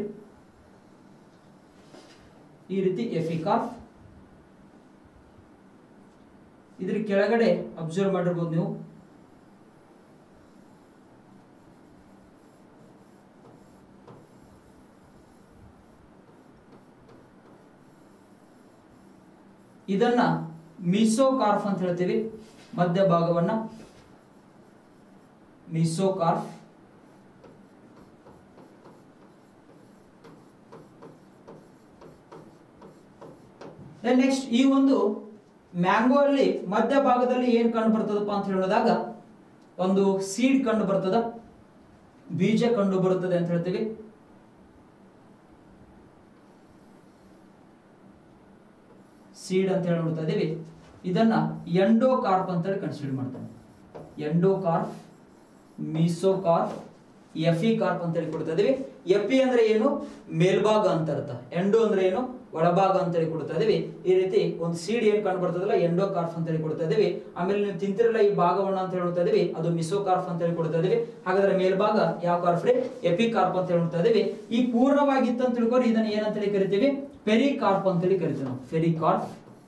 ಈ ರೀತಿ ಎಫಿ ಕಾರ್ಪ್ ಇದ್ರ ಕೆಳಗಡೆ ಅಬ್ಸರ್ವ್ ಮಾಡಿರ್ಬೋದು ನೀವು ಇದನ್ನ ಮಿಸೋ ಕಾರ್ಫ್ ಅಂತ ಹೇಳ್ತೀವಿ ಮಧ್ಯ ಭಾಗವನ್ನ ಮಿಸೋ ಕಾರ್ಫ್ ನೆಕ್ಸ್ಟ್ ಈ ಒಂದು ಮ್ಯಾಂಗೋ ಅಲ್ಲಿ ಮಧ್ಯ ಭಾಗದಲ್ಲಿ ಏನ್ ಕಂಡು ಬರ್ತದಪ್ಪ ಅಂತ ಹೇಳಿದಾಗ ಒಂದು ಸೀಡ್ ಕಂಡು ಬರ್ತದ ಬೀಜ ಕಂಡು ಬರುತ್ತದೆ ಅಂತ ಹೇಳ್ತೀವಿ ಸೀಡ್ ಅಂತ ಹೇಳಿ ನೋಡ್ತಾ ಇದೀವಿ ಇದನ್ನ ಎಂಡೋ ಕಾರ್ಪ್ ಅಂತ ಹೇಳಿ ಕನ್ಸಿಡರ್ ಮಾಡ್ತಾರೆ endocarp mesocarp epicarp ಅಂತ ಹೇಳಿ ಕೊಡ್ತಾ ಇದೀವಿ ಎಫಿ ಅಂದ್ರೆ ಏನು ಮೇಲ್ಭಾಗ ಅಂತ ಅರ್ಥ ಎಂಡೋ ಅಂದ್ರೆ ಏನು ಒಳಭಾಗ ಅಂತ ಹೇಳಿ ಕೊಡ್ತಾ ಇದೀವಿ ಈ ರೀತಿ ಒಂದು ಸೀಡ್ ಏನ್ ಕಂಡು ಬರ್ತದಲ್ಲ ಎಂಡೋ ಕಾರ್ಫ್ ಅಂತ ಹೇಳಿ ಕೊಡ್ತಾ ಇದೀವಿ ಆಮೇಲೆ ನೀವು ತಿಂತಿರಲ್ಲ ಈ ಭಾಗವನ್ನ ಅಂತ ಹೇಳ್ತಾ ಇದೀವಿ ಅದು ಮಿಸೋ ಕಾರ್ಫ್ ಅಂತ ಹೇಳಿ ಕೊಡ್ತಾ ಇದೀವಿ ಹಾಗಾದ್ರೆ ಮೇಲ್ಭಾಗ ಯಾವ ಕಾರ್ಫ್ ರೀ ಎಪಿ ಕಾರ್ಪ್ ಅಂತ ಹೇಳ್ತಾ ಇದೀವಿ ಈ ಪೂರ್ಣವಾಗಿತ್ತು ಅಂತ ತಿಳ್ಕೊರಿ ಇದನ್ನ ಏನಂತ ಹೇಳಿ ಕರಿತೀವಿ ಪೆರಿ ಕಾರ್ಪ್ ಅಂತ ಹೇಳಿ ಕರಿತೀವಿ ನಾವು ಫೆರಿ ಕಾರ್ಪ್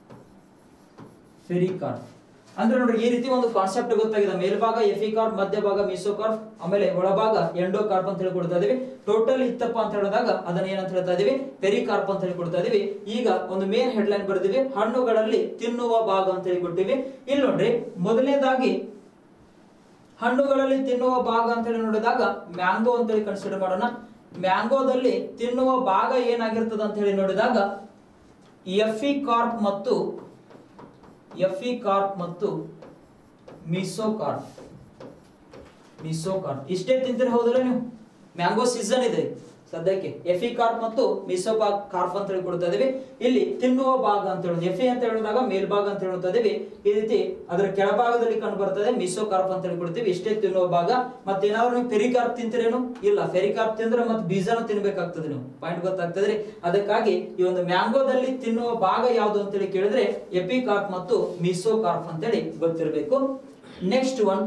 ಫೆರಿ ಕಾರ್ಪ್ ಅಂದ್ರೆ ನೋಡ್ರಿ ಈ ರೀತಿ ಒಂದು ಕಾನ್ಸೆಪ್ಟ್ ಗೊತ್ತಾಗಿದೆ ಮೇಲ್ಭಾಗ ಎಫಿಕಾರ್ಪ್ ಮಧ್ಯಭಾಗ ಮಿಸೋಕಾರ್ಪ್ ಆಮೇಲೆ ಒಳಭಾಗ ಎಂಡೋಕಾರ್ಪ್ ಅಂತ ಹೇಳಿ ಕೊಡ್ತಾ ಇದೀವಿ ಟೋಟಲ್ ಇತ್ತಪ್ಪ ಅಂತ ಹೇಳಿದಾಗ ಅದನ್ನ ಏನಂತ ಹೇಳ್ತಾ ಇದೀವಿ ಪೆರಿಕಾರ್ಪ್ ಅಂತ ಹೇಳಿ ಕೊಡ್ತಾ ಇದೀವಿ ಈಗ ಒಂದು ಮೇನ್ ಹೆಡ್ಲೈನ್ ಬರ್ದಿವಿ ಹಣ್ಣುಗಳಲ್ಲಿ ತಿನ್ನುವ ಭಾಗ ಅಂತ ಹೇಳಿ ಕೊಟ್ಟಿವಿ ಇಲ್ಲಿ ನೋಡ್ರಿ ಮೊದಲನೇದಾಗಿ ಹಣ್ಣುಗಳಲ್ಲಿ ತಿನ್ನುವ ಭಾಗ ಅಂತ ಹೇಳಿ ನೋಡಿದಾಗ ಮ್ಯಾಂಗೋ ಅಂತ ಹೇಳಿ ಕನ್ಸಿಡರ್ ಮಾಡೋಣ ಮ್ಯಾಂಗೋದಲ್ಲಿ ತಿನ್ನುವ ಭಾಗ ಏನಾಗಿರ್ತದ ಅಂತ ಹೇಳಿ ನೋಡಿದಾಗ ಎಫಿ ಕಾರ್ಪ್ ಮತ್ತು ಎಫಿ ಕಾರ್ಪ್ ಮತ್ತು ಮಿಸೋಕಾರ್ಪ್ ಮಿಸೋಕಾರ್ಪ್ ಇಷ್ಟೇ ತಿಂತೀರಿ ಹೌದಲ್ಲ ನೀವು ಮ್ಯಾಂಗೋ ಸೀಸನ್ ಇದೆ ಸದ್ಯಕ್ಕೆ ಎಫಿ ಕಾರ್ಪ್ ಮತ್ತು ಮಿಸೋಪಾ ಕಾರ್ಪ್ ಅಂತ ಹೇಳಿ ಕೊಡ್ತಾ ಇದೀವಿ ಇಲ್ಲಿ ತಿನ್ನುವ ಭಾಗ ಅಂತ ಹೇಳೋದು ಎಫಿ ಅಂತ ಹೇಳಿದಾಗ ಮೇಲ್ಭಾಗ ಅಂತ ಹೇಳ್ತಾ ಇದೀವಿ ಈ ರೀತಿ ಅದರ ಕೆಳಭಾಗದಲ್ಲಿ ಕಂಡು ಬರ್ತದೆ ಮಿಸೋ ಕಾರ್ಪ್ ಅಂತ ಹೇಳಿ ಕೊಡ್ತೀವಿ ಇಷ್ಟೇ ತಿನ್ನುವ ಭಾಗ ಮತ್ತೆ ಏನಾದ್ರು ನೀವು ಫೆರಿಕಾರ್ಪ್ ತಿಂತೀರೇನು ಇಲ್ಲ ಫೆರಿಕಾರ್ಪ್ ತಿಂದ್ರೆ ಮತ್ತೆ ಬೀಜನ ತಿನ್ಬೇಕಾಗ್ತದೆ ನೀವು ಪಾಯಿಂಟ್ ಗೊತ್ತಾಗ್ತದ್ರಿ ಅದಕ್ಕಾಗಿ ಈ ಒಂದು ಮ್ಯಾಂಗೋದಲ್ಲಿ ತಿನ್ನುವ ಭಾಗ ಯಾವುದು ಅಂತೇಳಿ ಕೇಳಿದ್ರೆ ಎಪಿ ಕಾರ್ಪ್ ಮತ್ತು ಮಿಸೋ ಕಾರ್ಪ್ ಅಂತೇಳಿ ಗೊತ್ತಿರಬೇಕು ನೆಕ್ಸ್ಟ್ ಒನ್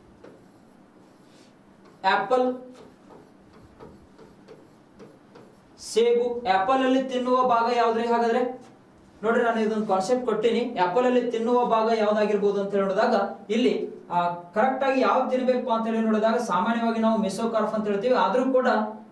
ಆಪಲ್ ಸೇಬು ಆಪಲ್ ಅಲ್ಲಿ ತಿನ್ನುವ ಭಾಗ ಯಾವ್ದ್ರಿ ಹಾಗಾದ್ರೆ ನೋಡ್ರಿ ನಾನು ಇದೊಂದು ಕಾನ್ಸೆಪ್ಟ್ ಕೊಟ್ಟಿನಿ ಆಪಲ್ ಅಲ್ಲಿ ತಿನ್ನುವ ಭಾಗ ಯಾವ್ದಾಗಿರ್ಬೋದು ಅಂತ ಹೇಳಿ ನೋಡಿದಾಗ ಇಲ್ಲಿ ಕರೆಕ್ಟ್ ಆಗಿ ಯಾವ್ದು ತಿನ್ಬೇಕು ಅಂತ ಹೇಳಿ ನೋಡಿದಾಗ ಸಾಮಾನ್ಯವಾಗಿ ನಾವು ಮಿಸೋಕಾರ್ಫ್ ಅಂತ ಹೇಳ್ತೀವಿ ಆದ್ರೂ ಕೂಡ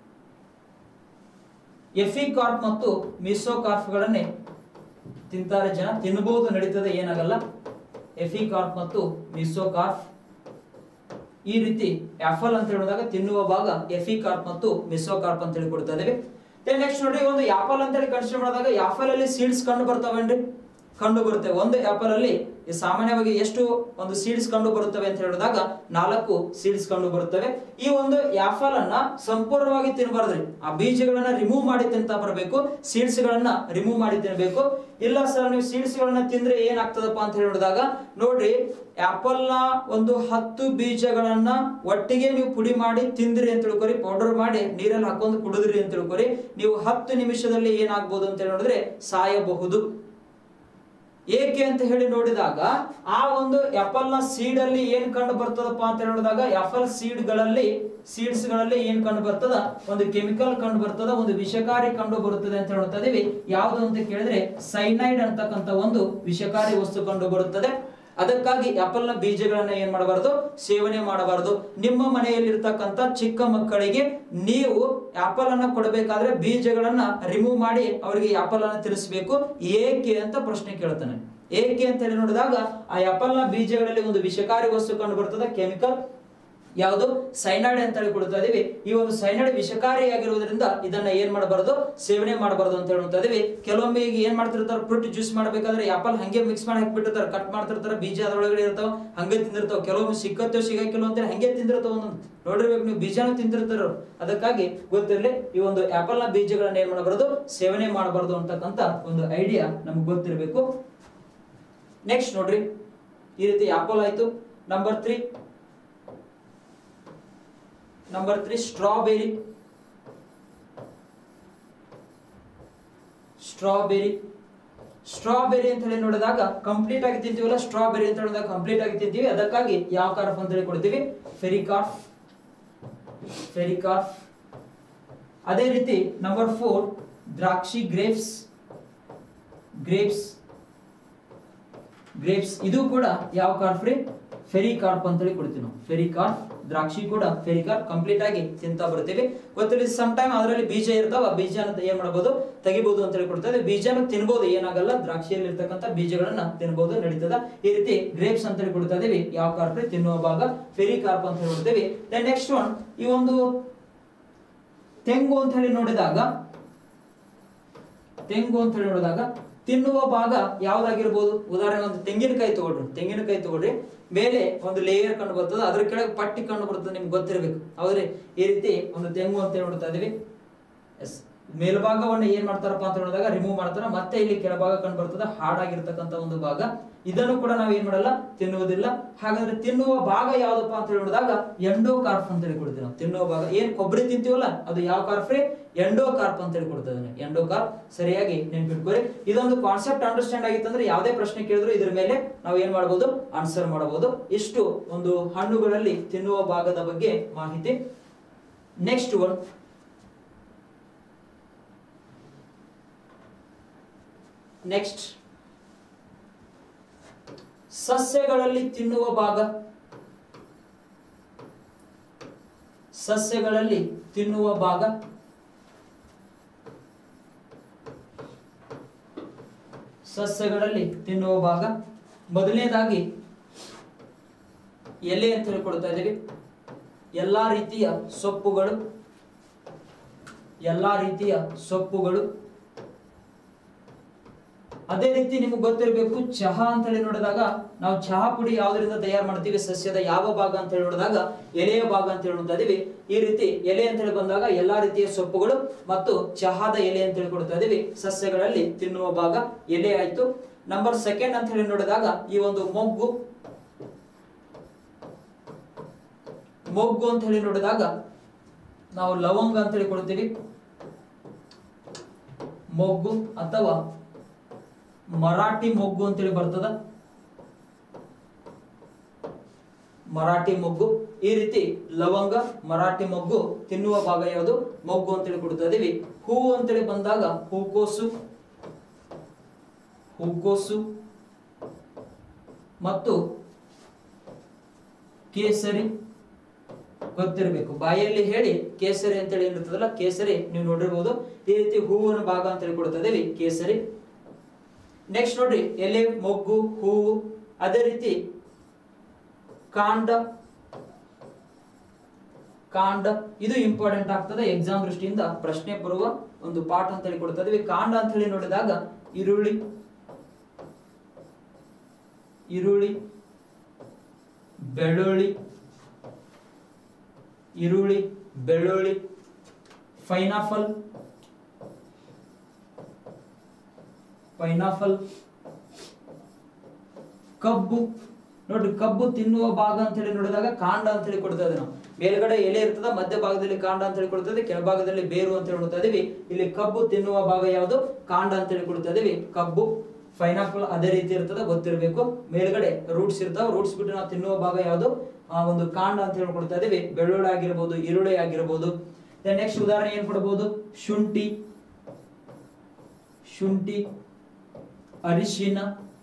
ಎಫಿ ಕಾರ್ಪ್ ಮತ್ತು ಮಿಸೋಕಾರ್ಫ್ ಗಳನ್ನೇ ತಿಂತಾರೆ ಜನ ತಿನ್ನಬಹುದು ನಡೀತದೆ ಏನಾಗಲ್ಲ ಎಫಿ ಕಾರ್ಪ್ ಮತ್ತು ಮಿಸೋಕಾರ್ಫ್ ಈ ರೀತಿ ಆಫಲ್ ಅಂತ ಹೇಳಿದಾಗ ತಿನ್ನುವ ಭಾಗ ಎಫಿ ಕಾರ್ಪ್ ಮತ್ತು ಮಿಸೋಕಾರ್ಪ್ ಅಂತ ಹೇಳಿ ಕೊಡ್ತಾ ಇದೀವಿ ನೆಕ್ಸ್ಟ್ ನೋಡ್ರಿ ಒಂದು ಆಪಲ್ ಅಂತ ಹೇಳಿ ಕನ್ಸಿಡರ್ ಮಾಡಿದಾಗ ಆಪಲ್ ಅಲ್ಲಿ ಸೀಡ್ಸ್ ಕಂಡು ಬರ್ತಾವೇನ್ರಿ ಕಂಡು ಬರುತ್ತೆ ಒಂದು ಆಪಲ್ ಅಲ್ಲಿ ಈ ಸಾಮಾನ್ಯವಾಗಿ ಎಷ್ಟು ಒಂದು ಸೀಡ್ಸ್ ಕಂಡು ಬರುತ್ತವೆ ಅಂತ ಹೇಳಿದಾಗ ನಾಲ್ಕು ಸೀಡ್ಸ್ ಕಂಡು ಬರುತ್ತವೆ ಈ ಒಂದು ಆಪಲ್ ಅನ್ನ ಸಂಪೂರ್ಣವಾಗಿ ತಿನ್ನಬಾರ್ದ್ರಿ ಆ ಬೀಜಗಳನ್ನ ರಿಮೂವ್ ಮಾಡಿ ತಿಂತಾ ಬರಬೇಕು ಸೀಡ್ಸ್ ಗಳನ್ನ ರಿಮೂವ್ ಮಾಡಿ ತಿನ್ನಬೇಕು ಇಲ್ಲ ಸರ್ ನೀವು ಸೀಡ್ಸ್ ಗಳನ್ನ ತಿಂದ್ರೆ ಏನಾಗ್ತದಪ್ಪ ಅಂತ ಹೇಳಿ ನೋಡಿದಾಗ ನೋಡ್ರಿ ಆಪಲ್ ನ ಒಂದು ಹತ್ತು ಬೀಜಗಳನ್ನ ಒಟ್ಟಿಗೆ ನೀವು ಪುಡಿ ಮಾಡಿ ತಿಂದ್ರಿ ಅಂತ ತಿಳ್ಕೊರಿ ಪೌಡರ್ ಮಾಡಿ ನೀರಲ್ಲಿ ಹಾಕೊಂಡು ಕುಡಿದ್ರಿ ಅಂತ ತಿಳ್ಕೊರಿ ನೀವು ಹತ್ತು ನಿಮಿಷದಲ್ಲಿ ಏನಾಗ್ಬೋದು ಅಂತ ಹೇಳಿ ನೋಡಿದ್ರೆ ಸಾಯಬಹುದು ಏಕೆ ಅಂತ ಹೇಳಿ ನೋಡಿದಾಗ ಆ ಒಂದು ಆಪಲ್ ನ ಸೀಡ್ ಅಲ್ಲಿ ಏನ್ ಕಂಡು ಬರ್ತದಪ್ಪ ಅಂತ ಹೇಳಿ ನೋಡಿದಾಗ ಆಪಲ್ ಸೀಡ್ ಗಳಲ್ಲಿ ಸೀಡ್ಸ್ ಗಳಲ್ಲಿ ಏನ್ ಕಂಡು ಬರ್ತದ ಒಂದು ಕೆಮಿಕಲ್ ಕಂಡು ಬರ್ತದ ಒಂದು ವಿಷಕಾರಿ ಕಂಡು ಬರುತ್ತದೆ ಅಂತ ಹೇಳ್ತಾ ಇದೀವಿ ಯಾವುದು ಅಂತ ಕೇಳಿದ್ರೆ ಸೈನೈಡ್ ಅಂತಕ್ಕಂತ ಒಂದು ವಿಷಕಾರಿ ವಸ್ತು ಕಂಡು ಬರುತ್ತದೆ ಅದಕ್ಕಾಗಿ ಆಪಲ್ ನ ಬೀಜಗಳನ್ನ ಏನ್ ಮಾಡಬಾರದು ಸೇವನೆ ಮಾಡಬಾರದು ನಿಮ್ಮ ಮನೆಯಲ್ಲಿ ಇರ್ತಕ್ಕಂತ ಚಿಕ್ಕ ಮಕ್ಕಳಿಗೆ ನೀವು ಆಪಲ್ ಅನ್ನ ಕೊಡಬೇಕಾದ್ರೆ ಬೀಜಗಳನ್ನ ರಿಮೂವ್ ಮಾಡಿ ಅವರಿಗೆ ಆಪಲ್ ಅನ್ನ ತಿಳಿಸಬೇಕು ಏಕೆ ಅಂತ ಪ್ರಶ್ನೆ ಕೇಳ್ತಾನೆ ಏಕೆ ಅಂತ ಹೇಳಿ ನೋಡಿದಾಗ ಆ ಆಪಲ್ ನ ಬೀಜಗಳಲ್ಲಿ ಒಂದು ವಿಷಕಾರಿ ವಸ್ತು ಕಂಡು ಬರ್ತದೆ ಕೆಮಿಕಲ್ ಯಾವುದು ಸೈನೈಡ್ ಅಂತ ಹೇಳಿ ಕೊಡ್ತಾ ಇದೀವಿ ಈ ಒಂದು ಸೈನೈಡ್ ವಿಷಕಾರಿಯಾಗಿರುವುದರಿಂದ ಇದನ್ನ ಏನ್ ಮಾಡಬಾರದು ಸೇವನೆ ಮಾಡಬಾರದು ಅಂತ ಹೇಳ್ತಾ ಇದೀವಿ ಕೆಲವೊಮ್ಮೆ ಈಗ ಏನ್ ಮಾಡ್ತಿರ್ತಾರೆ ಫ್ರೂಟ್ ಜ್ಯೂಸ್ ಮಾಡ್ಬೇಕಾದ್ರೆ ಆಪಲ್ ಹಂಗೆ ಮಿಕ್ಸ್ ಮಾಡಿ ಹಾಕ್ಬಿಟ್ಟಿರ್ತಾರೆ ಕಟ್ ಮಾಡ್ತಿರ್ತಾರೆ ಬೀಜ ಅದ್ರೊಳಗಡೆ ಇರ್ತಾವ ಹಂಗೆ ತಿಂದಿರ್ತಾವ ಕೆಲವೊಮ್ಮೆ ಸಿಕ್ಕತ್ತೋ ಸಿಗಕ್ಕಿಲ್ಲ ಅಂತೇಳಿ ಹಂಗೆ ತಿಂದಿರ್ತಾವ ಒಂದೊಂದು ನೋಡಿರ್ಬೇಕು ನೀವು ಬೀಜನೂ ತಿಂತಿರ್ತಾರ ಅವ್ರು. ಅದಕ್ಕಾಗಿ ಗೊತ್ತಿರಲಿ ಈ ಒಂದು ಆಪಲ್ ನ ಬೀಜಗಳನ್ನ ಏನ್ ಮಾಡಬಾರದು ಸೇವನೆ ಮಾಡಬಾರದು ಅಂತಕ್ಕಂತ ಒಂದು ಐಡಿಯಾ ನಮ್ಗೆ ಗೊತ್ತಿರಬೇಕು ನೆಕ್ಸ್ಟ್ ನೋಡ್ರಿ ಈ ರೀತಿ ಆಪಲ್ ಆಯ್ತು number three number three strawberry strawberry strawberry ಅಂತ ಹೇಳಿ ನೋಡಿದಾಗ ಕಂಪ್ಲೀಟ್ ಆಗಿ ತಿಂತೀವಲ್ಲ ಸ್ಟ್ರಾಬೆರಿ ಅಂತ ಹೇಳಿದಾಗ ಕಂಪ್ಲೀಟ್ ಆಗಿ ತಿಂತೀವಿ ಅದಕ್ಕಾಗಿ ಯಾವ ಕಾರ್ಫ್ ಅಂತ ಹೇಳಿ ಕೊಡ್ತೀವಿ ಫೆರಿಕಾರ್ಫ್ ಫೆರಿಕಾರ್ಫ್ ಅದೇ ರೀತಿ ನಂಬರ್ ಫೋರ್ ದ್ರಾಕ್ಷಿ ಗ್ರೇಪ್ಸ್ ಗ್ರೇಪ್ಸ್ ಗ್ರೇಪ್ಸ್ ಇದು ಕೂಡ ಯಾವ ಕಾರ್ಪ್ ರೀ ಫೆರಿ ಕಾರ್ಪ್ ಅಂತ ಹೇಳಿ ಕೊಡ್ತೀವಿ ನಾವು ಫೆರಿ ಕಾರ್ಪ್ ದ್ರಾಕ್ಷಿ ಕೂಡ ಫೆರಿ ಕಾರ್ಪ್ ಕಂಪ್ಲೀಟ್ ಆಗಿ ತಿಂತಾ ಬರ್ತೀವಿ ಗೊತ್ತಿಲ್ಲ ಸಮ್ ಟೈಮ್ ಅದರಲ್ಲಿ ಬೀಜ ಇರ್ತಾವ ಬೀಜನ ಏನ್ ಮಾಡಬಹುದು ತೆಗಿಬಹುದು ಅಂತ ಹೇಳಿ ಕೊಡ್ತದೆ ಬೀಜನ ತಿನ್ಬಹುದು ಏನಾಗಲ್ಲ ದ್ರಾಕ್ಷಿಯಲ್ಲಿ ಇರ್ತಕ್ಕಂಥ ಬೀಜಗಳನ್ನ ತಿನ್ಬಹುದು ನಡೀತದ ಈ ರೀತಿ ಗ್ರೇಪ್ಸ್ ಅಂತ ಹೇಳಿ ಕೊಡ್ತಾ ಇದೀವಿ ಯಾವ ಕಾರ್ಪ್ ರೀ ತಿನ್ನುವ ಭಾಗ ಫೆರಿ ಕಾರ್ಪ್ ಅಂತ ಹೇಳಿ ಕೊಡ್ತೀವಿ ನೆಕ್ಸ್ಟ್ ಒನ್ ಈ ಒಂದು ತೆಂಗು ಅಂತ ಹೇಳಿ ನೋಡಿದಾಗ ತೆಂಗು ಅಂತ ಹೇಳಿ ನೋಡಿದಾಗ ತಿನ್ನುವ ಭಾಗ ಯಾವ್ದಾಗಿರ್ಬೋದು ಉದಾಹರಣೆ ಒಂದು ತೆಂಗಿನಕಾಯಿ ತಗೊಳ್ರಿ ತೆಂಗಿನಕಾಯಿ ತಗೊಳ್ರಿ ಮೇಲೆ ಒಂದು ಲೇಯರ್ ಕಂಡು ಬರ್ತದೆ ಅದ್ರ ಕೆಳಗೆ ಪಟ್ಟಿ ಕಂಡು ಬರ್ತದೆ ನಿಮ್ಗೆ ಗೊತ್ತಿರಬೇಕು ಹೌದ್ರಿ ಈ ರೀತಿ ಒಂದು ತೆಂಗು ಅಂತ ಹೇಳಿ ನೋಡ್ತಾ ಇದೀವಿ ಎಸ್ ಮೇಲ್ಭಾಗವನ್ನು ಏನ್ ಮಾಡ್ತಾರಪ್ಪ ಅಂತ ಹೇಳಿದಾಗ ರಿಮೂವ್ ಮಾಡ್ತಾರ ಮತ್ತೆ ಇಲ್ಲಿ ಕೆಳಭಾಗ ಕಂಡು ಬರ್ತದೆ ಹಾಡಾಗಿರ್ತಕ್ಕಂಥ ಒಂದು ಭಾಗ ಇದನ್ನು ಕೂಡ ನಾವು ಏನ್ ಮಾಡಲ್ಲ ತಿನ್ನುವುದಿಲ್ಲ ಹಾಗಾದ್ರೆ ತಿನ್ನುವ ಭಾಗ ಯಾವ್ದಪ್ಪ ಅಂತ ಹೇಳಿದಾಗ ಎಂಡೋ ಕಾರ್ಪ್ ಅಂತ ಹೇಳಿ ಕೊಡ್ತೀವಿ ನಾವು ತಿನ್ನುವ ಭಾಗ ಏನ್ ಕೊಬ್ಬರಿ ತಿಂತೀವಲ್ಲ ಅದು ಯಾವ ಕಾರ್ಪ್ ರೀ ಎಂಡೋ ಕಾರ್ಪ್ ಅಂತ ಹೇಳಿ ಕೊಡ್ತದೆ ಎಂಡೋ ಕಾರ್ಪ್ ಸರಿಯಾಗಿ ನೆನ್ಪಿಟ್ಕೋರಿ ಇದೊಂದು ಕಾನ್ಸೆಪ್ಟ್ ಅಂಡರ್ಸ್ಟ್ಯಾಂಡ್ ಆಗಿತ್ತಂದ್ರೆ ಯಾವುದೇ ಪ್ರಶ್ನೆ ಕೇಳಿದ್ರು ಇದ್ರ ಮೇಲೆ ನಾವು ಏನ್ ಮಾಡಬಹುದು ಆನ್ಸರ್ ಮಾಡಬಹುದು ಇಷ್ಟು ಒಂದು ಹಣ್ಣುಗಳಲ್ಲಿ ತಿನ್ನುವ ಭಾಗದ ಬಗ್ಗೆ ಮಾಹಿತಿ ನೆಕ್ಸ್ಟ್ ಒನ್ ನೆಕ್ಸ್ಟ್ ಸಸ್ಯಗಳಲ್ಲಿ ತಿನ್ನುವ ಭಾಗ ಸಸ್ಯಗಳಲ್ಲಿ ತಿನ್ನುವ ಭಾಗ ಸಸ್ಯಗಳಲ್ಲಿ ತಿನ್ನುವ ಭಾಗ ಮೊದಲನೇದಾಗಿ ಎಲೆ ಅಂತ ಹೇಳಿ ಕೊಡ್ತಾ ಇದ್ದೀವಿ ಎಲ್ಲಾ ರೀತಿಯ ಸೊಪ್ಪುಗಳು ಎಲ್ಲಾ ರೀತಿಯ ಸೊಪ್ಪುಗಳು ಅದೇ ರೀತಿ ನಿಮ್ಗೆ ಗೊತ್ತಿರಬೇಕು ಚಹಾ ಅಂತ ಹೇಳಿ ನೋಡಿದಾಗ ನಾವು ಚಹಾ ಪುಡಿ ಯಾವ್ದರಿಂದ ತಯಾರು ಮಾಡ್ತೀವಿ ಸಸ್ಯದ ಯಾವ ಭಾಗ ಅಂತ ಹೇಳಿ ನೋಡಿದಾಗ ಎಲೆಯ ಭಾಗ ಅಂತ ಹೇಳಿ ನೋಡ್ತಾ ಇದೀವಿ ಈ ರೀತಿ ಎಲೆ ಅಂತ ಹೇಳಿ ಬಂದಾಗ ಎಲ್ಲಾ ರೀತಿಯ ಸೊಪ್ಪುಗಳು ಮತ್ತು ಚಹಾದ ಎಲೆ ಅಂತ ಹೇಳಿ ಕೊಡ್ತಾ ಇದೀವಿ ಸಸ್ಯಗಳಲ್ಲಿ ತಿನ್ನುವ ಭಾಗ ಎಲೆ ಆಯ್ತು ನಂಬರ್ ಸೆಕೆಂಡ್ ಅಂತ ಹೇಳಿ ನೋಡಿದಾಗ ಈ ಒಂದು ಮೊಗ್ಗು ಮೊಗ್ಗು ಅಂತ ಹೇಳಿ ನೋಡಿದಾಗ ನಾವು ಲವಂಗ ಅಂತ ಹೇಳಿ ಕೊಡ್ತೀವಿ ಮೊಗ್ಗು ಅಥವಾ ಮರಾಠಿ ಮೊಗ್ಗು ಅಂತೇಳಿ ಬರ್ತದ ಮರಾಠಿ ಮೊಗ್ಗು ಈ ರೀತಿ ಲವಂಗ ಮರಾಠಿ ಮೊಗ್ಗು ತಿನ್ನುವ ಭಾಗ ಯಾವುದು ಮೊಗ್ಗು ಅಂತೇಳಿ ಕೊಡ್ತಾ ಇದೀವಿ ಹೂವು ಅಂತೇಳಿ ಬಂದಾಗ ಹೂಕೋಸು ಹೂಕೋಸು ಮತ್ತು ಕೇಸರಿ ಗೊತ್ತಿರಬೇಕು ಬಾಯಲ್ಲಿ ಹೇಳಿ ಕೇಸರಿ ಅಂತೇಳಿ ಏನಿರ್ತದಲ್ಲ ಕೇಸರಿ ನೀವು ನೋಡಿರ್ಬೋದು ಈ ರೀತಿ ಹೂವಿನ ಭಾಗ ಅಂತೇಳಿ ಕೊಡ್ತಾ ಇದೀವಿ ಕೇಸರಿ ನೆಕ್ಸ್ಟ್ ನೋಡ್ರಿ ಎಲೆ ಮೊಗ್ಗು ಹೂವು ಅದೇ ರೀತಿ ಕಾಂಡ ಕಾಂಡ ಇದು ಇಂಪಾರ್ಟೆಂಟ್ ಆಗ್ತದೆ ಎಕ್ಸಾಮ್ ದೃಷ್ಟಿಯಿಂದ ಪ್ರಶ್ನೆ ಬರುವ ಒಂದು ಪಾಠ ಅಂತ ಹೇಳಿ ಕೊಡ್ತಾ ಇದೀವಿ ಕಾಂಡ ಅಂತ ಹೇಳಿ ನೋಡಿದಾಗ ಈರುಳ್ಳಿ ಈರುಳ್ಳಿ ಬೆಳ್ಳುಳ್ಳಿ ಈರುಳ್ಳಿ ಬೆಳ್ಳುಳ್ಳಿ ಪೈನಾಪಲ್ ಪೈನಾಪಲ್ ಕಬ್ಬು ನೋಡ್ರಿ ಕಬ್ಬು ತಿನ್ನುವ ಭಾಗ ಅಂತ ಹೇಳಿ ನೋಡಿದಾಗ ಕಾಂಡ ಅಂತ ಹೇಳಿ ಕೊಡ್ತಾ ಇದ್ದೀವಿ ನಾವು ಮೇಲ್ಗಡೆ ಎಲೆ ಇರ್ತದ ಮಧ್ಯ ಭಾಗದಲ್ಲಿ ಕಾಂಡ ಅಂತ ಹೇಳಿ ಕೊಡ್ತಾ ಇದೀವಿ ಕೆಳಭಾಗದಲ್ಲಿ ಬೇರು ಅಂತ ಹೇಳಿ ಕೊಡ್ತಾ ಇದೀವಿ ಇಲ್ಲಿ ಕಬ್ಬು ತಿನ್ನುವ ಭಾಗ ಯಾವುದು ಕಾಂಡ ಅಂತ ಹೇಳಿ ಕೊಡ್ತಾ ಇದೀವಿ ಕಬ್ಬು ಪೈನಾಪಲ್ ಅದೇ ರೀತಿ ಇರ್ತದ ಗೊತ್ತಿರಬೇಕು ಮೇಲ್ಗಡೆ ರೂಟ್ಸ್ ಇರ್ತಾವ ರೂಟ್ಸ್ ಬಿಟ್ಟು ನಾವು ತಿನ್ನುವ ಭಾಗ ಯಾವುದು ಆ ಒಂದು ಕಾಂಡ ಅಂತ ಹೇಳಿ ಕೊಡ್ತಾ ಇದೀವಿ ಬೆಳ್ಳುಳ್ಳಿ ಆಗಿರ್ಬೋದು ಈರುಳ್ಳಿ ಆಗಿರ್ಬೋದು ನೆಕ್ಸ್ಟ್ ಉದಾಹರಣೆ ಏನ್ ಕೊಡಬಹುದು ಶುಂಠಿ ಶುಂಠಿ ಅರಿಶಿನ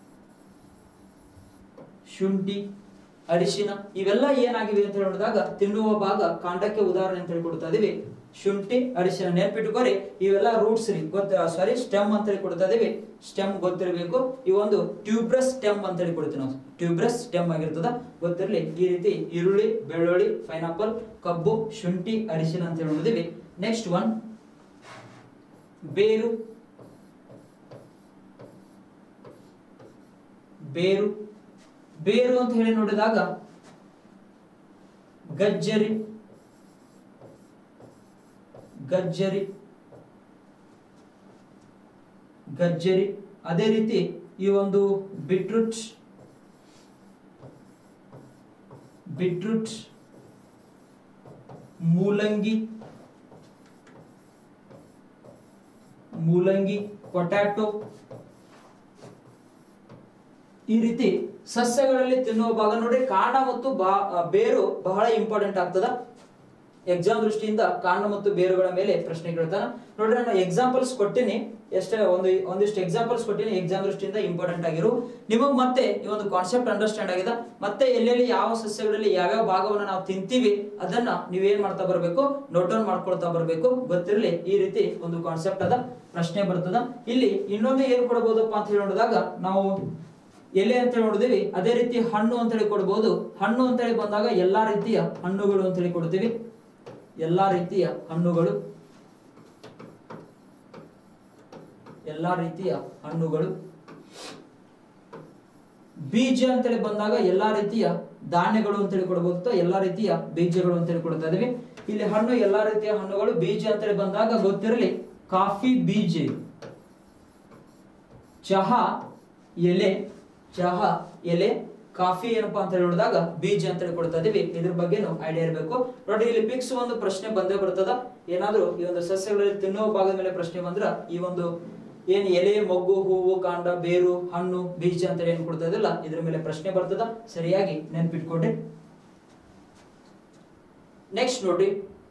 ಶುಂಠಿ ಅರಿಶಿನ ಇವೆಲ್ಲ ಏನಾಗಿವೆ ಅಂತ ಹೇಳಿದಾಗ ತಿನ್ನುವ ಭಾಗ ಕಾಂಡಕ್ಕೆ ಉದಾಹರಣೆ ಅಂತ ಹೇಳಿ ಕೊಡ್ತಾ ಇದೀವಿ ಶುಂಠಿ ಅರಿಶಿನ ನೆನ್ಪಿಟ್ಟುಕೋರಿ ಇವೆಲ್ಲ ರೂಟ್ಸ್ ರೀ ಗೊತ್ತ ಸಾರಿ ಸ್ಟೆಮ್ ಅಂತ ಹೇಳಿ ಕೊಡ್ತಾ ಇದೀವಿ ಸ್ಟೆಮ್ ಗೊತ್ತಿರಬೇಕು ಈ ಒಂದು ಟ್ಯೂಬ್ರಸ್ ಸ್ಟೆಮ್ ಅಂತ ಹೇಳಿ ಕೊಡ್ತೀವಿ ನಾವು ಟ್ಯೂಬ್ರಸ್ ಸ್ಟೆಮ್ ಆಗಿರ್ತದ ಗೊತ್ತಿರಲಿ ಈ ರೀತಿ ಈರುಳ್ಳಿ ಬೆಳ್ಳುಳ್ಳಿ ಪೈನಾಪಲ್ ಕಬ್ಬು ಶುಂಠಿ ಅರಿಶಿನ ಅಂತ ಹೇಳಿ ನೋಡಿದೀವಿ ನೆಕ್ಸ್ಟ್ ಒನ್ ಬೇರು ಬೇರು ಬೇರು ಅಂತ ಹೇಳಿ ನೋಡಿದಾಗ ಗಜ್ಜರಿ ಗಜ್ಜರಿ ಗಜ್ಜರಿ ಅದೇ ರೀತಿ ಈ ಒಂದು ಬಿಟ್ರೂಟ್ ಬಿಟ್ರೂಟ್ ಮೂಲಂಗಿ ಮೂಲಂಗಿ ಪೊಟ್ಯಾಟೊ ಈ ರೀತಿ ಸಸ್ಯಗಳಲ್ಲಿ ತಿನ್ನುವ ಭಾಗ ನೋಡಿ ಕಾಂಡ ಮತ್ತು ಬಾ- ಆ, ಬೇರು ಬಹಳ ಇಂಪಾರ್ಟೆಂಟ್ ಆಗ್ತದ ಎಕ್ಸಾಮ್ ದೃಷ್ಟಿಯಿಂದ ಕಾಂಡ ಮತ್ತು ಬೇರುಗಳ ಮೇಲೆ ಪ್ರಶ್ನೆ ಕೇಳ್ತಾನ ನೋಡ್ರಿ ನಾನು ಎಕ್ಸಾಂಪಲ್ಸ್ ಕೊಟ್ಟಿನಿ ಎಷ್ಟೇ ಒಂದು ಒಂದಿಷ್ಟು ಎಕ್ಸಾಂಪಲ್ಸ್ ಕೊಟ್ಟಿನಿ ಎಕ್ಸಾಮ್ ದೃಷ್ಟಿಯಿಂದ ಇಂಪಾರ್ಟೆಂಟ್ ಆಗಿರು ನಿಮಗೆ ಮತ್ತೆ ಈ ಒಂದು ಕಾನ್ಸೆಪ್ಟ್ ಅಂಡರ್ಸ್ಟ್ಯಾಂಡ್ ಆಗಿದೆ ಮತ್ತೆ ಎಲ್ಲೆಲ್ಲಿ ಯಾವ ಸಸ್ಯಗಳಲ್ಲಿ ಯಾವ್ಯಾವ ಭಾಗವನ್ನು ನಾವು ತಿಂತೀವಿ ಅದನ್ನ ನೀವೇನ್ ಮಾಡ್ತಾ ಬರಬೇಕು ನೋಟ್ ಡೌನ್ ಮಾಡ್ಕೊಳ್ತಾ ಬರಬೇಕು ಗೊತ್ತಿರಲಿ ಈ ರೀತಿ ಒಂದು ಕಾನ್ಸೆಪ್ಟ್ ಅದ ಪ್ರಶ್ನೆ ಬರ್ತದ ಇಲ್ಲಿ ಇನ್ನೊಂದು ಏನ್ ಕೊಡಬಹುದಪ್ಪ ಅಂತ ಹೇಳಿ ನೋಡಿದಾಗ ನಾವು ಎಲೆ ಅಂತ ಹೇಳಿ ನೋಡಿದೀವಿ ಅದೇ ರೀತಿ ಹಣ್ಣು ಅಂತ ಹೇಳಿ ಕೊಡ್ಬೋದು ಹಣ್ಣು ಅಂತ ಹೇಳಿ ಬಂದಾಗ ಎಲ್ಲಾ ರೀತಿಯ ಹಣ್ಣುಗಳು ಅಂತ ಹೇಳಿ ಕೊಡ್ತೀವಿ ಎಲ್ಲಾ ರೀತಿಯ ಹಣ್ಣುಗಳು ಎಲ್ಲಾ ರೀತಿಯ ಹಣ್ಣುಗಳು ಬೀಜ ಅಂತೇಳಿ ಬಂದಾಗ ಎಲ್ಲಾ ರೀತಿಯ ಧಾನ್ಯಗಳು ಅಂತೇಳಿ ಕೊಡಬಹುದು ಅಥವಾ ಎಲ್ಲಾ ರೀತಿಯ ಬೀಜಗಳು ಅಂತೇಳಿ ಕೊಡ್ತಾ ಇದೀವಿ ಇಲ್ಲಿ ಹಣ್ಣು ಎಲ್ಲಾ ರೀತಿಯ ಹಣ್ಣುಗಳು ಬೀಜ ಅಂತೇಳಿ ಬಂದಾಗ ಗೊತ್ತಿರಲಿ ಕಾಫಿ ಬೀಜ ಚಹಾ ಎಲೆ ಚಹಾ ಎಲೆ ಕಾಫಿ ಏನಪ್ಪಾ ಅಂತ ಹೇಳಿ ನೋಡಿದಾಗ ಬೀಜ ಅಂತ ಹೇಳಿ ಕೊಡ್ತಾ ಇದೀವಿ ಇದ್ರ ಬಗ್ಗೆನು ಐಡಿಯಾ ಇರಬೇಕು ನೋಡಿ ಇಲ್ಲಿ ಪಿಕ್ಸ್ ಒಂದು ಪ್ರಶ್ನೆ ಬಂದೇ ಬರ್ತದ ಏನಾದ್ರೂ ಈ ಒಂದು ಸಸ್ಯಗಳಲ್ಲಿ ತಿನ್ನುವ ಭಾಗದ ಮೇಲೆ ಪ್ರಶ್ನೆ ಬಂದ್ರ ಈ ಒಂದು ಏನ್ ಎಲೆ ಮೊಗ್ಗು ಹೂವು ಕಾಂಡ ಬೇರು ಹಣ್ಣು ಬೀಜ ಅಂತ ಹೇಳಿ ಏನ್ ಕೊಡ್ತಾ ಇದಿಲ್ಲ ಇದ್ರ ಮೇಲೆ ಪ್ರಶ್ನೆ ಬರ್ತದ ಸರಿಯಾಗಿ ನೆನ್ಪಿಟ್ಕೊಡ್ರಿ ನೆಕ್ಸ್ಟ್ ನೋಡಿ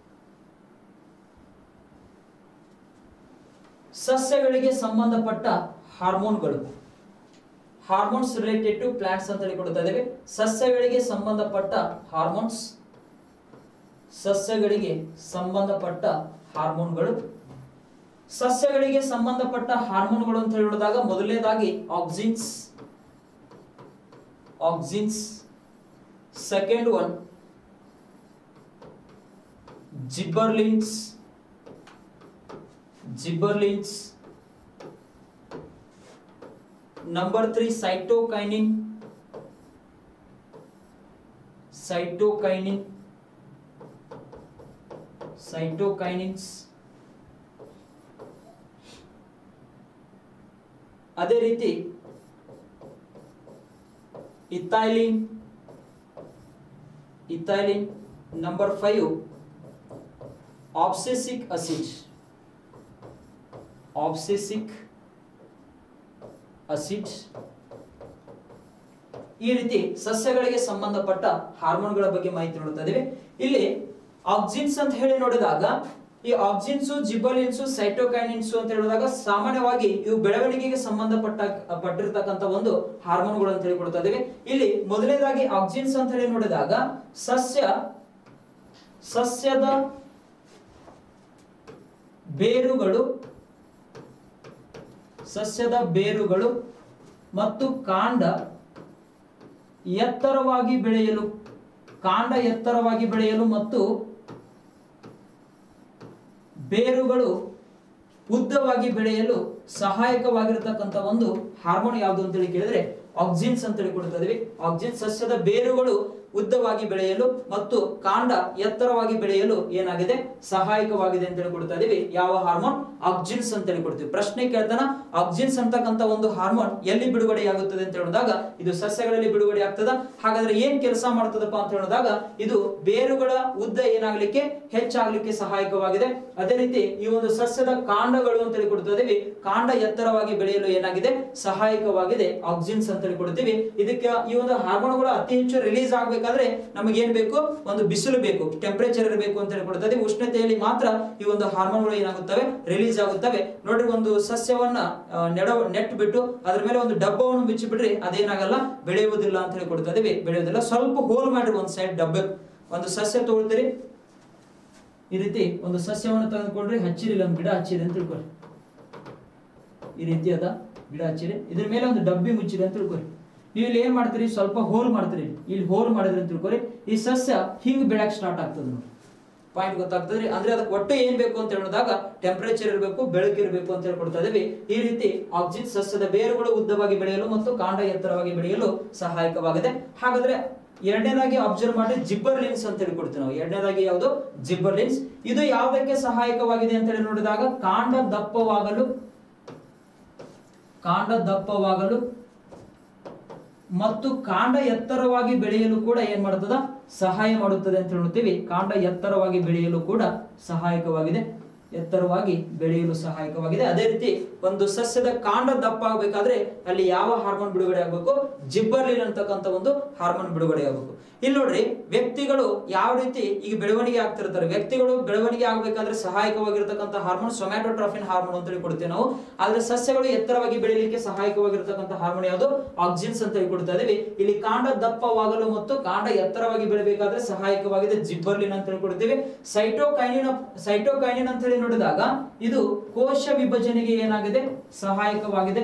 ಸಸ್ಯಗಳಿಗೆ ಸಂಬಂಧಪಟ್ಟ ಹಾರ್ಮೋನ್ಗಳು ಹಾರ್ಮೋನ್ಸ್ ರಿಲೇಟೆಡ್ ಟು ಪ್ಲಾಂಟ್ಸ್ ಅಂತ ಹೇಳಿ ಕೊಡ್ತಾ ಇದ್ದೇವೆ ಸಸ್ಯಗಳಿಗೆ ಸಂಬಂಧಪಟ್ಟ ಹಾರ್ಮೋನ್ಸ್ ಸಸ್ಯಗಳಿಗೆ ಸಂಬಂಧಪಟ್ಟ ಹಾರ್ಮೋನ್ಗಳು ಸಸ್ಯಗಳಿಗೆ ಸಂಬಂಧಪಟ್ಟ ಹಾರ್ಮೋನ್ಗಳು ಅಂತ ಹೇಳಿದಾಗ ಮೊದಲನೇದಾಗಿ auxins auxins second one gibberellins gibberellins number three cytokinin cytokinin cytokinins ಅದೇ ರೀತಿ ethylene ethylene number five abscisic acid abscisic acid ಈ ರೀತಿ ಸಸ್ಯಗಳಿಗೆ ಸಂಬಂಧಪಟ್ಟ ಹಾರ್ಮೋನ್ಗಳ ಬಗ್ಗೆ ಮಾಹಿತಿ ನೋಡ್ತಾ ಇದೀವಿ ಇಲ್ಲಿ ಆಕ್ಸಿನ್ಸ್ ಅಂತ ಹೇಳಿ ನೋಡಿದಾಗ ಈ ಆಕ್ಸಿನ್ಸು ಜಿಬಲಿನ್ಸು ಸೈಟೋಕೈನಿನ್ಸು ಅಂತ ಹೇಳಿದಾಗ ಸಾಮಾನ್ಯವಾಗಿ ಇವು ಬೆಳವಣಿಗೆಗೆ ಸಂಬಂಧಪಟ್ಟ ಪಟ್ಟಿರ್ತಕ್ಕಂಥ ಒಂದು ಹಾರ್ಮೋನ್ಗಳು ಅಂತ ಹೇಳಿ ಕೊಡ್ತಾ ಇದೀವಿ ಇಲ್ಲಿ ಮೊದಲನೇದಾಗಿ ಆಕ್ಸಿನ್ಸ್ ಅಂತ ಹೇಳಿ ನೋಡಿದಾಗ ಸಸ್ಯ ಸಸ್ಯದ ಬೇರುಗಳು ಸಸ್ಯದ ಬೇರುಗಳು ಮತ್ತು ಕಾಂಡ ಎತ್ತರವಾಗಿ ಬೆಳೆಯಲು ಕಾಂಡ ಎತ್ತರವಾಗಿ ಬೆಳೆಯಲು ಮತ್ತು ಬೇರುಗಳು ಉದ್ದವಾಗಿ ಬೆಳೆಯಲು ಸಹಾಯಕವಾಗಿರತಕ್ಕಂಥ ಒಂದು ಹಾರ್ಮೋನ್ ಯಾವುದು ಅಂತೇಳಿ ಕೇಳಿದ್ರೆ ಆಕ್ಸಿನ್ಸ್ ಅಂತೇಳಿ ಕೊಡ್ತಾ ಇದೀವಿ ಆಕ್ಸಿನ್ ಸಸ್ಯದ ಬೇರುಗಳು ಉದ್ದವಾಗಿ ಬೆಳೆಯಲು ಮತ್ತು ಕಾಂಡ ಎತ್ತರವಾಗಿ ಬೆಳೆಯಲು ಏನಾಗಿದೆ ಸಹಾಯಕವಾಗಿದೆ ಅಂತ ಹೇಳಿ ಕೊಡ್ತಾ ಇದೀವಿ ಯಾವ ಹಾರ್ಮೋನ್ ಆಕ್ಸಿನ್ಸ್ ಅಂತ ಹೇಳಿ ಕೊಡ್ತೀವಿ ಪ್ರಶ್ನೆ ಕೇಳ್ತಾನ ಆಕ್ಸಿನ್ಸ್ ಅಂತಕ್ಕಂಥ ಒಂದು ಹಾರ್ಮೋನ್ ಎಲ್ಲಿ ಬಿಡುಗಡೆ ಆಗುತ್ತದೆ ಅಂತ ಹೇಳಿದಾಗ ಇದು ಸಸ್ಯಗಳಲ್ಲಿ ಬಿಡುಗಡೆ ಆಗ್ತದ ಹಾಗಾದ್ರೆ ಏನ್ ಕೆಲಸ ಮಾಡ್ತದಪ್ಪ ಅಂತ ಹೇಳಿದಾಗ ಇದು ಬೇರುಗಳ ಉದ್ದ ಏನಾಗ್ಲಿಕ್ಕೆ ಹೆಚ್ಚಾಗ್ಲಿಕ್ಕೆ ಸಹಾಯಕವಾಗಿದೆ ಅದೇ ರೀತಿ ಈ ಒಂದು ಸಸ್ಯದ ಕಾಂಡಗಳು ಅಂತ ಹೇಳಿ ಕೊಡ್ತಾ ಇದೀವಿ ಕಾಂಡ ಎತ್ತರವಾಗಿ ಬೆಳೆಯಲು ಏನಾಗಿದೆ ಸಹಾಯಕವಾಗಿದೆ ಆಕ್ಸಿನ್ಸ್ ಅಂತ ಹೇಳಿ ಕೊಡ್ತೀವಿ ಇದಕ್ಕೆ ಈ ಒಂದು ಹಾರ್ಮೋನ್ಗಳು ಅತಿ ಹೆಚ್ಚು ರಿಲೀಸ್ ಆಗ್ಬೇಕಾದ್ರೆ ನಮಗೆ ಏನ್ ಬೇಕು ಒಂದು ಬಿಸಿಲು ಬೇಕು ಟೆಂಪರೇಚರ್ ಇರಬೇಕು ಅಂತ ಹೇಳಿ ಕೊಡ್ತಾ ಇದೀವಿ ಉಷ್ಣತೆಯಲ್ಲಿ ಮಾತ್ರ ಈ ಒಂದು ಹಾರ್ಮೋನ್ಗಳು ಏನಾಗುತ್ತವೆ ರಿಲೀಸ್ ಆಗುತ್ತವೆ ನೋಡ್ರಿ ಒಂದು ಸಸ್ಯವನ್ನ ಆ, ನೆಡ ನೆಟ್ ಬಿಟ್ಟು ಅದ್ರ ಮೇಲೆ ಒಂದು ಡಬ್ಬವನ್ನು ಬಿಚ್ಚಿ ಬಿಡ್ರಿ ಅದೇನಾಗಲ್ಲ ಬೆಳೆಯುವುದಿಲ್ಲ ಅಂತ ಹೇಳಿ ಕೊಡ್ತಾ ಇದೀವಿ ಬೆಳೆಯುವುದಿಲ್ಲ ಸ್ವಲ್ಪ ಹೋಲ್ ಮಾಡ್ರಿ ಒಂದ್ ಸೈಡ್ ಡಬ್ಬೆ ಒಂದು ಸಸ್ಯ ತಗೊಳ್ತೀರಿ ಈ ರೀತಿ ಒಂದು ಸಸ್ಯವನ್ನು ತೆಗೆದುಕೊಂಡ್ರೆ ಹಚ್ಚಿರಿ ಇಲ್ಲ ಒಂದು ಗಿಡ ಹಚ್ಚಿರಿ ಅಂತ ತಿಳ್ಕೊರಿ ಈ ರೀತಿ ಅದ ಗಿಡ ಹಚ್ಚಿರಿ ಇದ್ರ ಮೇಲೆ ಒಂದು ಡಬ್ಬಿ ಮುಚ್ಚಿರಿ ಅಂತ ತಿಳ್ಕೊರಿ ನೀವು ಇಲ್ಲಿ ಏನ್ ಮಾಡ್ತೀರಿ ಸ್ವಲ್ಪ ಹೋಲ್ ಮಾಡ್ತೀರಿ ಇಲ್ಲಿ ಹೋಲ್ ಮಾಡಿದ್ರಿ ಅಂತ ತಿಳ್ಕೊರಿ ಈ ಸಸ್ಯ ಹಿಂಗ್ ಬೆಳಕ್ ಸ್ಟಾರ್ಟ್ ಆಗ್ತದೆ ನೋಡಿ ಪಾಯಿಂಟ್ ಗೊತ್ತಾಗ್ತದ್ರಿ ಅಂದ್ರೆ ಅದಕ್ಕೆ ಒಟ್ಟು ಏನ್ ಬೇಕು ಅಂತ ಹೇಳಿದಾಗ ಟೆಂಪರೇಚರ್ ಇರಬೇಕು ಬೆಳಕು ಇರಬೇಕು ಅಂತ ಹೇಳಿ ಕೊಡ್ತಾ ಇದೀವಿ ಈ ರೀತಿ ಆಕ್ಸಿನ್ ಸಸ್ಯದ ಬೇರುಗಳು ಉದ್ದವಾಗಿ ಬೆಳೆಯಲು ಮತ್ತು ಕಾಂಡ ಎತ್ತರವಾಗಿ ಬೆಳೆಯಲು ಸಹಾಯಕವಾಗಿದೆ ಹಾಗಾದ್ರೆ ಎರಡನೇದಾಗಿ ಅಬ್ಸರ್ವ್ ಮಾಡಿ ಜಿಬ್ಬರ್ ಲಿನ್ಸ್ ಅಂತ ಹೇಳಿ ಕೊಡ್ತೀವಿ ನಾವು ಎರಡನೇದಾಗಿ ಯಾವುದು ಜಿಬ್ಬರ್ ಲಿನ್ಸ್ ಇದು ಯಾವುದಕ್ಕೆ ಸಹಾಯಕವಾಗಿದೆ ಅಂತ ಹೇಳಿ ನೋಡಿದಾಗ ಕಾಂಡ ದಪ್ಪವಾಗಲು ಕಾಂಡ ದಪ್ಪವಾಗಲು ಮತ್ತು ಕಾಂಡ ಎತ್ತರವಾಗಿ ಬೆಳೆಯಲು ಕೂಡ ಏನ್ ಮಾಡ್ತದ ಸಹಾಯ ಮಾಡುತ್ತದೆ ಅಂತ ಹೇಳ್ತೀವಿ ಕಾಂಡ ಎತ್ತರವಾಗಿ ಬೆಳೆಯಲು ಕೂಡ ಸಹಾಯಕವಾಗಿದೆ ಎತ್ತರವಾಗಿ ಬೆಳೆಯಲು ಸಹಾಯಕವಾಗಿದೆ ಅದೇ ರೀತಿ ಒಂದು ಸಸ್ಯದ ಕಾಂಡ ದಪ್ಪ ಆಗಬೇಕಾದ್ರೆ ಅಲ್ಲಿ ಯಾವ ಹಾರ್ಮೋನ್ ಬಿಡುಗಡೆ ಆಗಬೇಕು ಜಿಬ್ಬರ್ಲಿನ್ ಅಂತಕ್ಕಂಥ ಒಂದು ಹಾರ್ಮೋನ್ ಬಿಡುಗಡೆ ಆಗಬೇಕು ಇಲ್ಲಿ ನೋಡ್ರಿ ವ್ಯಕ್ತಿಗಳು ಯಾವ ರೀತಿ ಈಗ ಬೆಳವಣಿಗೆ ಆಗ್ತಿರ್ತಾರೆ ವ್ಯಕ್ತಿಗಳು ಬೆಳವಣಿಗೆ ಆಗಬೇಕಾದ್ರೆ ಸಹಾಯಕವಾಗಿರ್ತಕ್ಕಂಥ ಹಾರ್ಮೋನ್ ಸೊಮ್ಯಾಟೋಟ್ರಾಫಿನ್ ಹಾರ್ಮೋನ್ ಅಂತ ಹೇಳಿ ಕೊಡ್ತೇವೆ ನಾವು ಆದ್ರೆ ಸಸ್ಯಗಳು ಎತ್ತರವಾಗಿ ಬೆಳೆಯಲಿಕ್ಕೆ ಸಹಾಯಕವಾಗಿರ್ತಕ್ಕಂಥ ಹಾರ್ಮೋನ್ ಯಾವುದು ಆಕ್ಸಿನ್ಸ್ ಅಂತ ಹೇಳಿ ಕೊಡ್ತಾ ಇದೀವಿ ಇಲ್ಲಿ ಕಾಂಡ ದಪ್ಪವಾಗಲು ಮತ್ತು ಕಾಂಡ ಎತ್ತರವಾಗಿ ಬೆಳೆಬೇಕಾದ್ರೆ ಸಹಾಯಕವಾಗಿದೆ ಜಿಬ್ಬರ್ಲಿನ್ ಅಂತ ಹೇಳಿ ಕೊಡ್ತೀವಿ ಸೈಟೋಕೈನಿನ್ ಸೈಟೋಕೈನಿನ್ ಅಂತ ಹೇಳಿ ನೋಡಿದಾಗ ಇದು ಕೋಶ ವಿಭಜನೆಗೆ ಏನಾಗಿದೆ ಸಹಾಯಕವಾಗಿದೆ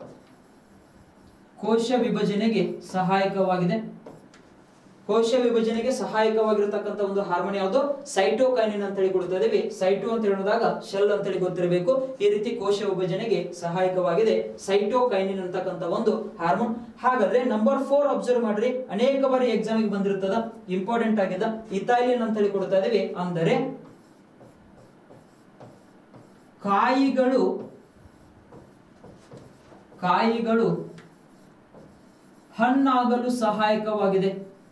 ಕೋಶ ವಿಭಜನೆಗೆ ಸಹಾಯಕವಾಗಿದೆ ಕೋಶ ವಿಭಜನೆಗೆ ಸಹಾಯಕವಾಗಿರತಕ್ಕಂಥ ಒಂದು ಹಾರ್ಮೋನ್ ಯಾವುದು ಸೈಟೋಕೈನಿನ್ ಅಂತ ಹೇಳಿ ಕೊಡ್ತಾ ಇದೀವಿ ಸೈಟೋ ಅಂತ ಹೇಳಿದಾಗ ಶೆಲ್ ಅಂತ ಹೇಳಿ ಗೊತ್ತಿರಬೇಕು ಈ ರೀತಿ ಕೋಶ ವಿಭಜನೆಗೆ ಸಹಾಯಕವಾಗಿದೆ ಸೈಟೋಕೈನಿನ್ ಅಂತಕ್ಕಂಥ ಒಂದು ಹಾರ್ಮೋನ್ ಹಾಗಾದ್ರೆ ನಂಬರ್ ಫೋರ್ ಅಬ್ಸರ್ವ್ ಮಾಡ್ರಿ ಅನೇಕ ಬಾರಿ ಎಕ್ಸಾಮ್ ಗೆ ಬಂದಿರ್ತದ ಇಂಪಾರ್ಟೆಂಟ್ ಆಗಿದೆ ಇಥೈಲಿನ್ ಅಂತ ಹೇಳಿ ಕೊಡ್ತಾ ಇದೀವಿ ಅಂದರೆ ಕಾಯಿಗಳು ಕಾಯಿಗಳು ಹಣ್ಣಾಗಲು ಸಹಾಯಕವಾಗಿದೆ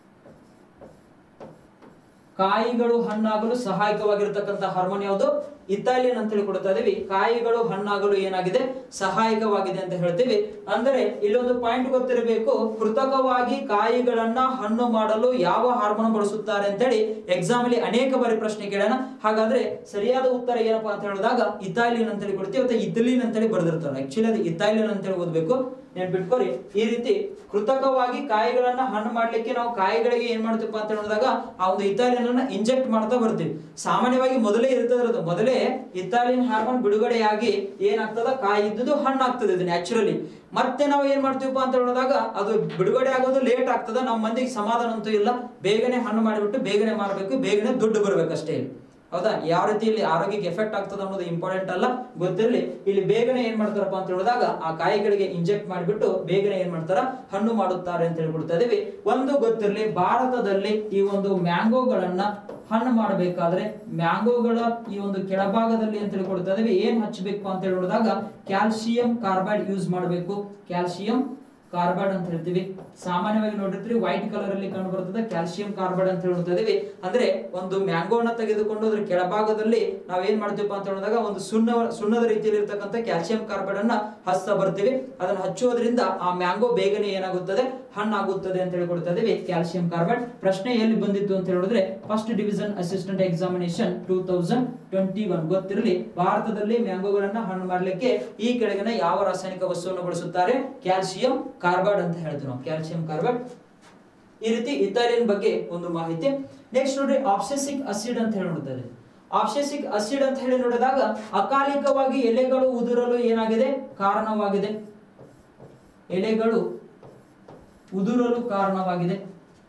ಕಾಯಿಗಳು ಹಣ್ಣಾಗಲು ಸಹಾಯಕವಾಗಿರತಕ್ಕಂತ ಹಾರ್ಮೋನ್ ಯಾವುದು ಇತಾಲಿಯನ್ ಅಂತ ಹೇಳಿ ಕೊಡ್ತಾ ಇದೀವಿ ಕಾಯಿಗಳು ಹಣ್ಣಾಗಲು ಏನಾಗಿದೆ ಸಹಾಯಕವಾಗಿದೆ ಅಂತ ಹೇಳ್ತೀವಿ ಅಂದರೆ ಇಲ್ಲೊಂದು ಪಾಯಿಂಟ್ ಗೊತ್ತಿರಬೇಕು ಕೃತಕವಾಗಿ ಕಾಯಿಗಳನ್ನ ಹಣ್ಣು ಮಾಡಲು ಯಾವ ಹಾರ್ಮೋನ್ ಬಳಸುತ್ತಾರೆ ಅಂತೇಳಿ ಎಕ್ಸಾಮ್ ಅಲ್ಲಿ ಅನೇಕ ಬಾರಿ ಪ್ರಶ್ನೆ ಕೇಳೋಣ ಹಾಗಾದ್ರೆ ಸರಿಯಾದ ಉತ್ತರ ಏನಪ್ಪಾ ಅಂತ ಹೇಳಿದಾಗ ಇತಾಲಿಯನ್ ಅಂತ ಹೇಳಿ ಕೊಡ್ತೀವಿ ಅಥವಾ ಇಥಿಲಿನ್ ಅಂತ ಹೇಳಿ ಬರೆದಿರ್ತಾರೆ ಆಕ್ಚುಲಿ ಅದು ಇತಾಲಿಯನ್ ಅಂತ ಹೇಳಿ ಓದ್ಬೇಕು ನೆನ್ಪಿಟ್ಕೋರಿ ಈ ರೀತಿ ಕೃತಕವಾಗಿ ಕಾಯಿಗಳನ್ನ ಹಣ್ಣು ಮಾಡ್ಲಿಕ್ಕೆ ನಾವು ಕಾಯಿಗಳಿಗೆ ಏನ್ ಮಾಡ್ತೀವಿ ಅಂತ ಹೇಳಿದಾಗ ಆ ಒಂದು ಇತಾಲಿಯನ್ ಅನ್ನ ಇಂಜೆಕ್ಟ್ ಮಾಡ್ತಾ ಬರ್ತೀವಿ ಸಾಮಾನ್ಯವಾಗಿ ಮೊದಲೇ ಇರ್ತದಿರೋದು ಮೊದಲೇ ಇತಾಲಿಯನ್ ಹಾರ್ಮೋನ್ ಬಿಡುಗಡೆಯಾಗಿ ಏನಾಗ್ತದ ಕಾಯಿ ಇದ್ದುದು ಹಣ್ಣು ಆಗ್ತದೆ ಇದು ನ್ಯಾಚುರಲಿ ಮತ್ತೆ ನಾವು ಏನ್ ಮಾಡ್ತೀವಪ್ಪ ಅಂತ ಹೇಳಿದಾಗ ಅದು ಬಿಡುಗಡೆ ಆಗೋದು ಲೇಟ್ ಆಗ್ತದ ನಮ್ಮ ಮಂದಿಗೆ ಸಮಾಧಾನ ಅಂತೂ ಇಲ್ಲ ಬೇಗನೆ ಹಣ್ಣು ಮಾಡಿಬಿಟ್ಟು ಬೇಗನೆ ಮಾರಬೇಕು ಬೇಗನೆ ದುಡ್ಡು ಬರ್ಬೇಕಷ್ಟೇ ಇಲ್ಲಿ ಹೌದಾ ಯಾವ ರೀತಿ ಇಲ್ಲಿ ಆರೋಗ್ಯಕ್ಕೆ ಎಫೆಕ್ಟ್ ಆಗ್ತದೆ ಅನ್ನೋದು ಇಂಪಾರ್ಟೆಂಟ್ ಅಲ್ಲ ಗೊತ್ತಿರಲಿ ಇಲ್ಲಿ ಬೇಗನೆ ಏನ್ ಮಾಡ್ತಾರಪ್ಪ ಅಂತ ಹೇಳಿದಾಗ ಆ ಕಾಯಿಗಳಿಗೆ ಇಂಜೆಕ್ಟ್ ಮಾಡಿಬಿಟ್ಟು ಬೇಗನೆ ಏನ್ ಮಾಡ್ತಾರ ಹಣ್ಣು ಮಾಡುತ್ತಾರೆ ಅಂತ ಹೇಳ್ಕೊಡ್ತಾ ಇದೀವಿ ಒಂದು ಗೊತ್ತಿರಲಿ ಭಾರತದಲ್ಲಿ ಈ ಒಂದು ಮ್ಯಾಂಗೋಗಳನ್ನ ಹಣ್ಣು ಮಾಡಬೇಕಾದ್ರೆ ಮ್ಯಾಂಗೋಗಳ ಈ ಒಂದು ಕೆಳಭಾಗದಲ್ಲಿ ಅಂತ ಹೇಳಿ ಕೊಡ್ತಾ ಇದೀವಿ ಏನ್ ಹಚ್ಚಬೇಕು ಅಂತ ಹೇಳಿದಾಗ ಕ್ಯಾಲ್ಸಿಯಂ ಕಾರ್ಬೈಡ್ ಯೂಸ್ ಮಾಡಬೇಕು ಕ್ಯಾಲ್ಸಿಯಂ ಕಾರ್ಬೈಡ್ ಅಂತ ಹೇಳ್ತೀವಿ ಸಾಮಾನ್ಯವಾಗಿ ನೋಡಿರ್ತೀರಿ ವೈಟ್ ಕಲರ್ ಅಲ್ಲಿ ಕಂಡು ಬರ್ತದೆ ಕ್ಯಾಲ್ಸಿಯಂ ಕಾರ್ಬೈಡ್ ಅಂತ ಹೇಳ್ತಾ ಇದೀವಿ ಅಂದ್ರೆ ಒಂದು ಮ್ಯಾಂಗೋನ ತೆಗೆದುಕೊಂಡು ಅದ್ರ ಕೆಳಭಾಗದಲ್ಲಿ ನಾವ್ ಏನ್ ಮಾಡ್ತೀವಪ್ಪ ಅಂತ ಹೇಳಿದಾಗ ಒಂದು ಸುಣ್ಣ ಸುಣ್ಣದ ರೀತಿಯಲ್ಲಿ ಇರ್ತಕ್ಕಂಥ ಕ್ಯಾಲ್ಸಿಯಂ ಕಾರ್ಬೈಡ್ ಅನ್ನ ಹಚ್ತಾ ಬರ್ತೀವಿ ಅದನ್ನ ಹಚ್ಚುವುದರಿಂದ ಆ ಮ್ಯಾಂಗೋ ಬೇಗನೆ ಏನಾಗುತ್ತದೆ ಹಣ್ಣಾಗುತ್ತದೆ ಅಂತ ಹೇಳಿ ಕೊಡ್ತಾ ಇದೀವಿ ಕ್ಯಾಲ್ಸಿಯಂ ಕಾರ್ಬೈಡ್ ಪ್ರಶ್ನೆ ಎಲ್ಲಿ ಬಂದಿತ್ತು ಅಂತ ಹೇಳಿದ್ರೆ first division assistant examination two thousand twenty one ಗೊತ್ತಿರಲಿ ಭಾರತದಲ್ಲಿ ಮ್ಯಾಂಗೋಗಳನ್ನ ಹಣ್ಣು ಮಾಡ್ಲಿಕ್ಕೆ ಈ ಕೆಳಗಿನ ಯಾವ ರಾಸಾಯನಿಕ ವಸ್ತುವನ್ನು ಬಳಸುತ್ತಾರೆ ಕ್ಯಾಲ್ಸಿಯಂ ಕಾರ್ಬೈಡ್ ಅಂತ ಹೇಳ್ತೀವಿ ನಾವು ಕ್ಯಾಲ್ಸಿಯಂ ಕಾರ್ಬೈಡ್ ಈ ರೀತಿ ಇಥೈಲಿನ್ ಬಗ್ಗೆ ಒಂದು ಮಾಹಿತಿ ನೆಕ್ಸ್ಟ್ ನೋಡ್ರಿ ಆಪ್ಸೆಸಿಕ್ ಅಸಿಡ್ ಅಂತ ಹೇಳಿ ನೋಡ್ತಾರೆ ಆಪ್ಸೆಸಿಕ್ ಅಸಿಡ್ ಅಂತ ಹೇಳಿ ನೋಡಿದಾಗ ಅಕಾಲಿಕವಾಗಿ ಎಲೆಗಳು ಉದುರಲು ಏನಾಗಿದೆ ಕಾರಣವಾಗಿದೆ ಎಲೆಗಳು ಉದುರಲು ಕಾರಣವಾಗಿದೆ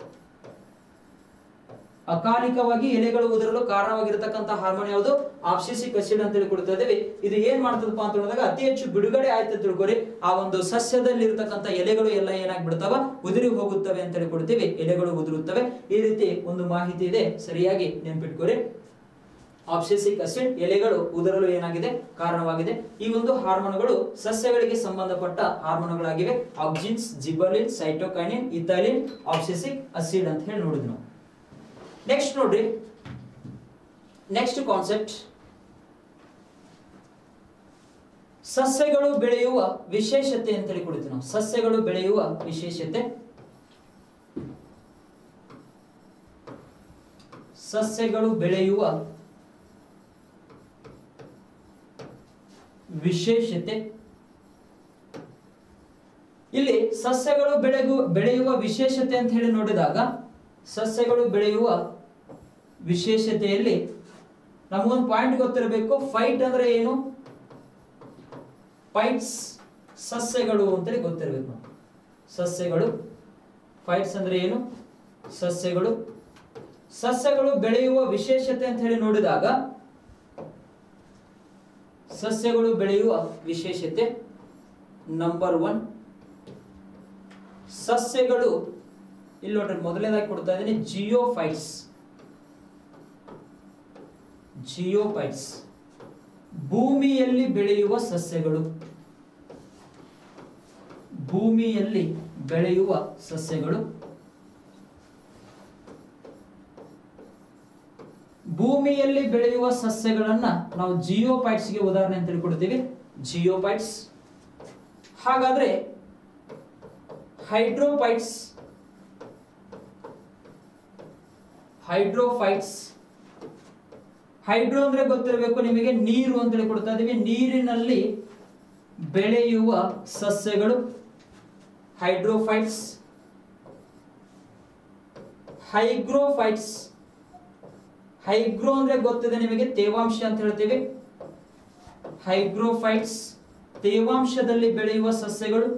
ಅಕಾಲಿಕವಾಗಿ ಎಲೆಗಳು ಉದುರಲು ಕಾರಣವಾಗಿರತಕ್ಕಂತ ಹಾರ್ಮೋನ್ ಯಾವುದು ಆಪ್ಸಿಸಿಕ್ ಅಸಿಡ್ ಅಂತ ಹೇಳಿ ಕೊಡ್ತಾ ಇದೀವಿ ಇದು ಏನ್ ಮಾಡ್ತದಪ್ಪ ಅಂತ ಹೇಳಿದಾಗ ಅತಿ ಹೆಚ್ಚು ಬಿಡುಗಡೆ ಆಯ್ತು ಅಂತ ತಿಳ್ಕೊರಿ ಆ ಒಂದು ಸಸ್ಯದಲ್ಲಿ ಇರತಕ್ಕಂತ ಎಲೆಗಳು ಎಲ್ಲ ಏನಾಗ್ಬಿಡ್ತಾವ ಉದುರಿ ಹೋಗುತ್ತವೆ ಅಂತ ಹೇಳಿ ಕೊಡ್ತೀವಿ ಎಲೆಗಳು ಉದುರುತ್ತವೆ ಈ ರೀತಿ ಒಂದು ಮಾಹಿತಿ ಇದೆ ಸರಿಯಾಗಿ ನೆನ್ಪಿಟ್ಕೋರಿ ಆಪ್ಸಿಸಿಕ್ ಅಸಿಡ್ ಎಲೆಗಳು ಉದುರಲು ಏನಾಗಿದೆ ಕಾರಣವಾಗಿದೆ ಈ ಒಂದು ಹಾರ್ಮೋನುಗಳು ಸಸ್ಯಗಳಿಗೆ ಸಂಬಂಧಪಟ್ಟ ಹಾರ್ಮೋನುಗಳಾಗಿವೆ auxins gibberellin cytokinin ethylene abscisic acid ಅಂತ ಹೇಳಿ ನೋಡಿದ್ವಿ ನಾವು ನೆಕ್ಸ್ಟ್ ನೋಡ್ರಿ ನೆಕ್ಸ್ಟ್ ಕಾನ್ಸೆಪ್ಟ್ ಸಸ್ಯಗಳು ಬೆಳೆಯುವ ವಿಶೇಷತೆ ಅಂತ ಹೇಳಿ ಕೊಡ್ತೀವಿ ನಾವು ಸಸ್ಯಗಳು ಬೆಳೆಯುವ ವಿಶೇಷತೆ ಸಸ್ಯಗಳು ಬೆಳೆಯುವ ವಿಶೇಷತೆ ಇಲ್ಲಿ ಸಸ್ಯಗಳು ಬೆಳೆಗು ಬೆಳೆಯುವ ವಿಶೇಷತೆ ಅಂತ ಹೇಳಿ ನೋಡಿದಾಗ ಸಸ್ಯಗಳು ಬೆಳೆಯುವ ವಿಶೇಷತೆಯಲ್ಲಿ ನಮಗೊಂದು ಪಾಯಿಂಟ್ ಗೊತ್ತಿರಬೇಕು ಫೈಟ್ ಅಂದ್ರೆ ಏನು ಫೈಟ್ಸ್ ಸಸ್ಯಗಳು ಅಂತೇಳಿ ಗೊತ್ತಿರಬೇಕು ನಾವು ಸಸ್ಯಗಳು ಫೈಟ್ಸ್ ಅಂದ್ರೆ ಏನು ಸಸ್ಯಗಳು ಸಸ್ಯಗಳು ಬೆಳೆಯುವ ವಿಶೇಷತೆ ಅಂತ ಹೇಳಿ ನೋಡಿದಾಗ ಸಸ್ಯಗಳು ಬೆಳೆಯುವ ವಿಶೇಷತೆ ನಂಬರ್ ಒನ್ ಸಸ್ಯಗಳು ಇಲ್ಲಿ ನೋಡ್ರಿ ಮೊದಲನೇದಾಗಿ ಕೊಡ್ತಾ ಇದ್ದೀನಿ ಜಿಯೋಫೈಟ್ಸ್ ಜಿಯೋಫೈಟ್ಸ್ ಭೂಮಿಯಲ್ಲಿ ಬೆಳೆಯುವ ಸಸ್ಯಗಳು ಭೂಮಿಯಲ್ಲಿ ಬೆಳೆಯುವ ಸಸ್ಯಗಳು ಭೂಮಿಯಲ್ಲಿ ಬೆಳೆಯುವ ಸಸ್ಯಗಳನ್ನ ನಾವು ಜಿಯೋಪೈಟ್ಸ್ ಗೆ ಉದಾಹರಣೆ ಅಂತ ಕೊಡ್ತೀವಿ ಜಿಯೋಪೈಟ್ಸ್ ಹಾಗಾದ್ರೆ ಹೈಡ್ರೋಪೈಟ್ಸ್ ಹೈಡ್ರೋಫೈಟ್ಸ್ ಹೈಡ್ರೋ ಅಂದ್ರೆ ಗೊತ್ತಿರಬೇಕು ನಿಮಗೆ ನೀರು ಅಂತೇಳಿ ಕೊಡ್ತಾ ಇದೀವಿ ನೀರಿನಲ್ಲಿ ಬೆಳೆಯುವ ಸಸ್ಯಗಳು ಹೈಡ್ರೋಫೈಟ್ಸ್ ಹೈಗ್ರೋಫೈಟ್ಸ್ ಹೈಗ್ರೋ ಅಂದ್ರೆ ಗೊತ್ತಿದೆ ನಿಮಗೆ ತೇವಾಂಶ ಅಂತ ಹೇಳ್ತೀವಿ ಹೈಗ್ರೋಫೈಟ್ಸ್ ತೇವಾಂಶದಲ್ಲಿ ಬೆಳೆಯುವ ಸಸ್ಯಗಳು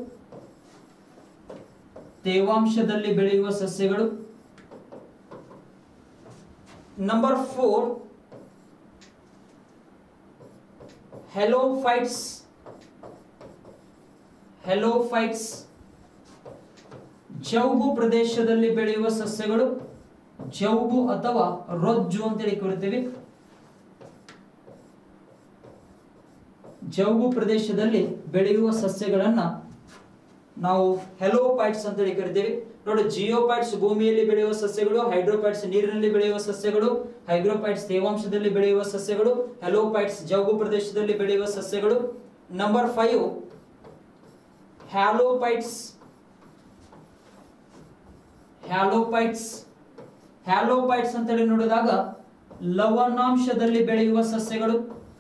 ತೇವಾಂಶದಲ್ಲಿ ಬೆಳೆಯುವ ಸಸ್ಯಗಳು ನಂಬರ್ ಫೋರ್ ಹೆಲೋಫೈಟ್ಸ್ ಹೆಲೋಫೈಟ್ಸ್ ಜೌಗು ಪ್ರದೇಶದಲ್ಲಿ ಬೆಳೆಯುವ ಸಸ್ಯಗಳು ಜೌಗು ಅಥವಾ ರೊಜ್ಜು ಅಂತೇಳಿ ಕರಿತೀವಿ ಜೌಗು ಪ್ರದೇಶದಲ್ಲಿ ಬೆಳೆಯುವ ಸಸ್ಯಗಳನ್ನ ನಾವು ಹೆಲೋಪೈಟ್ಸ್ ಅಂತ ಹೇಳಿ ಕರಿತೀವಿ ನೋಡಿ ಜಿಯೋಪೈಟ್ಸ್ ಭೂಮಿಯಲ್ಲಿ ಬೆಳೆಯುವ ಸಸ್ಯಗಳು ಹೈಡ್ರೋಪೈಟ್ಸ್ ನೀರಿನಲ್ಲಿ ಬೆಳೆಯುವ ಸಸ್ಯಗಳು ಹೈಗ್ರೋಪೈಟ್ಸ್ ತೇವಾಂಶದಲ್ಲಿ ಬೆಳೆಯುವ ಸಸ್ಯಗಳು ಹೆಲೋಪೈಟ್ಸ್ ಜೌಗು ಪ್ರದೇಶದಲ್ಲಿ ಬೆಳೆಯುವ ಸಸ್ಯಗಳು ನಂಬರ್ ಫೈವ್ ಹ್ಯಾಲೋಪೈಟ್ಸ್ ಹ್ಯಾಲೋಪೈಟ್ಸ್ ಹ್ಯಾಲೋಪೈಟ್ಸ್ ಅಂತ ಹೇಳಿ ನೋಡಿದಾಗ ಲವಣಾಂಶದಲ್ಲಿ ಬೆಳೆಯುವ ಸಸ್ಯಗಳು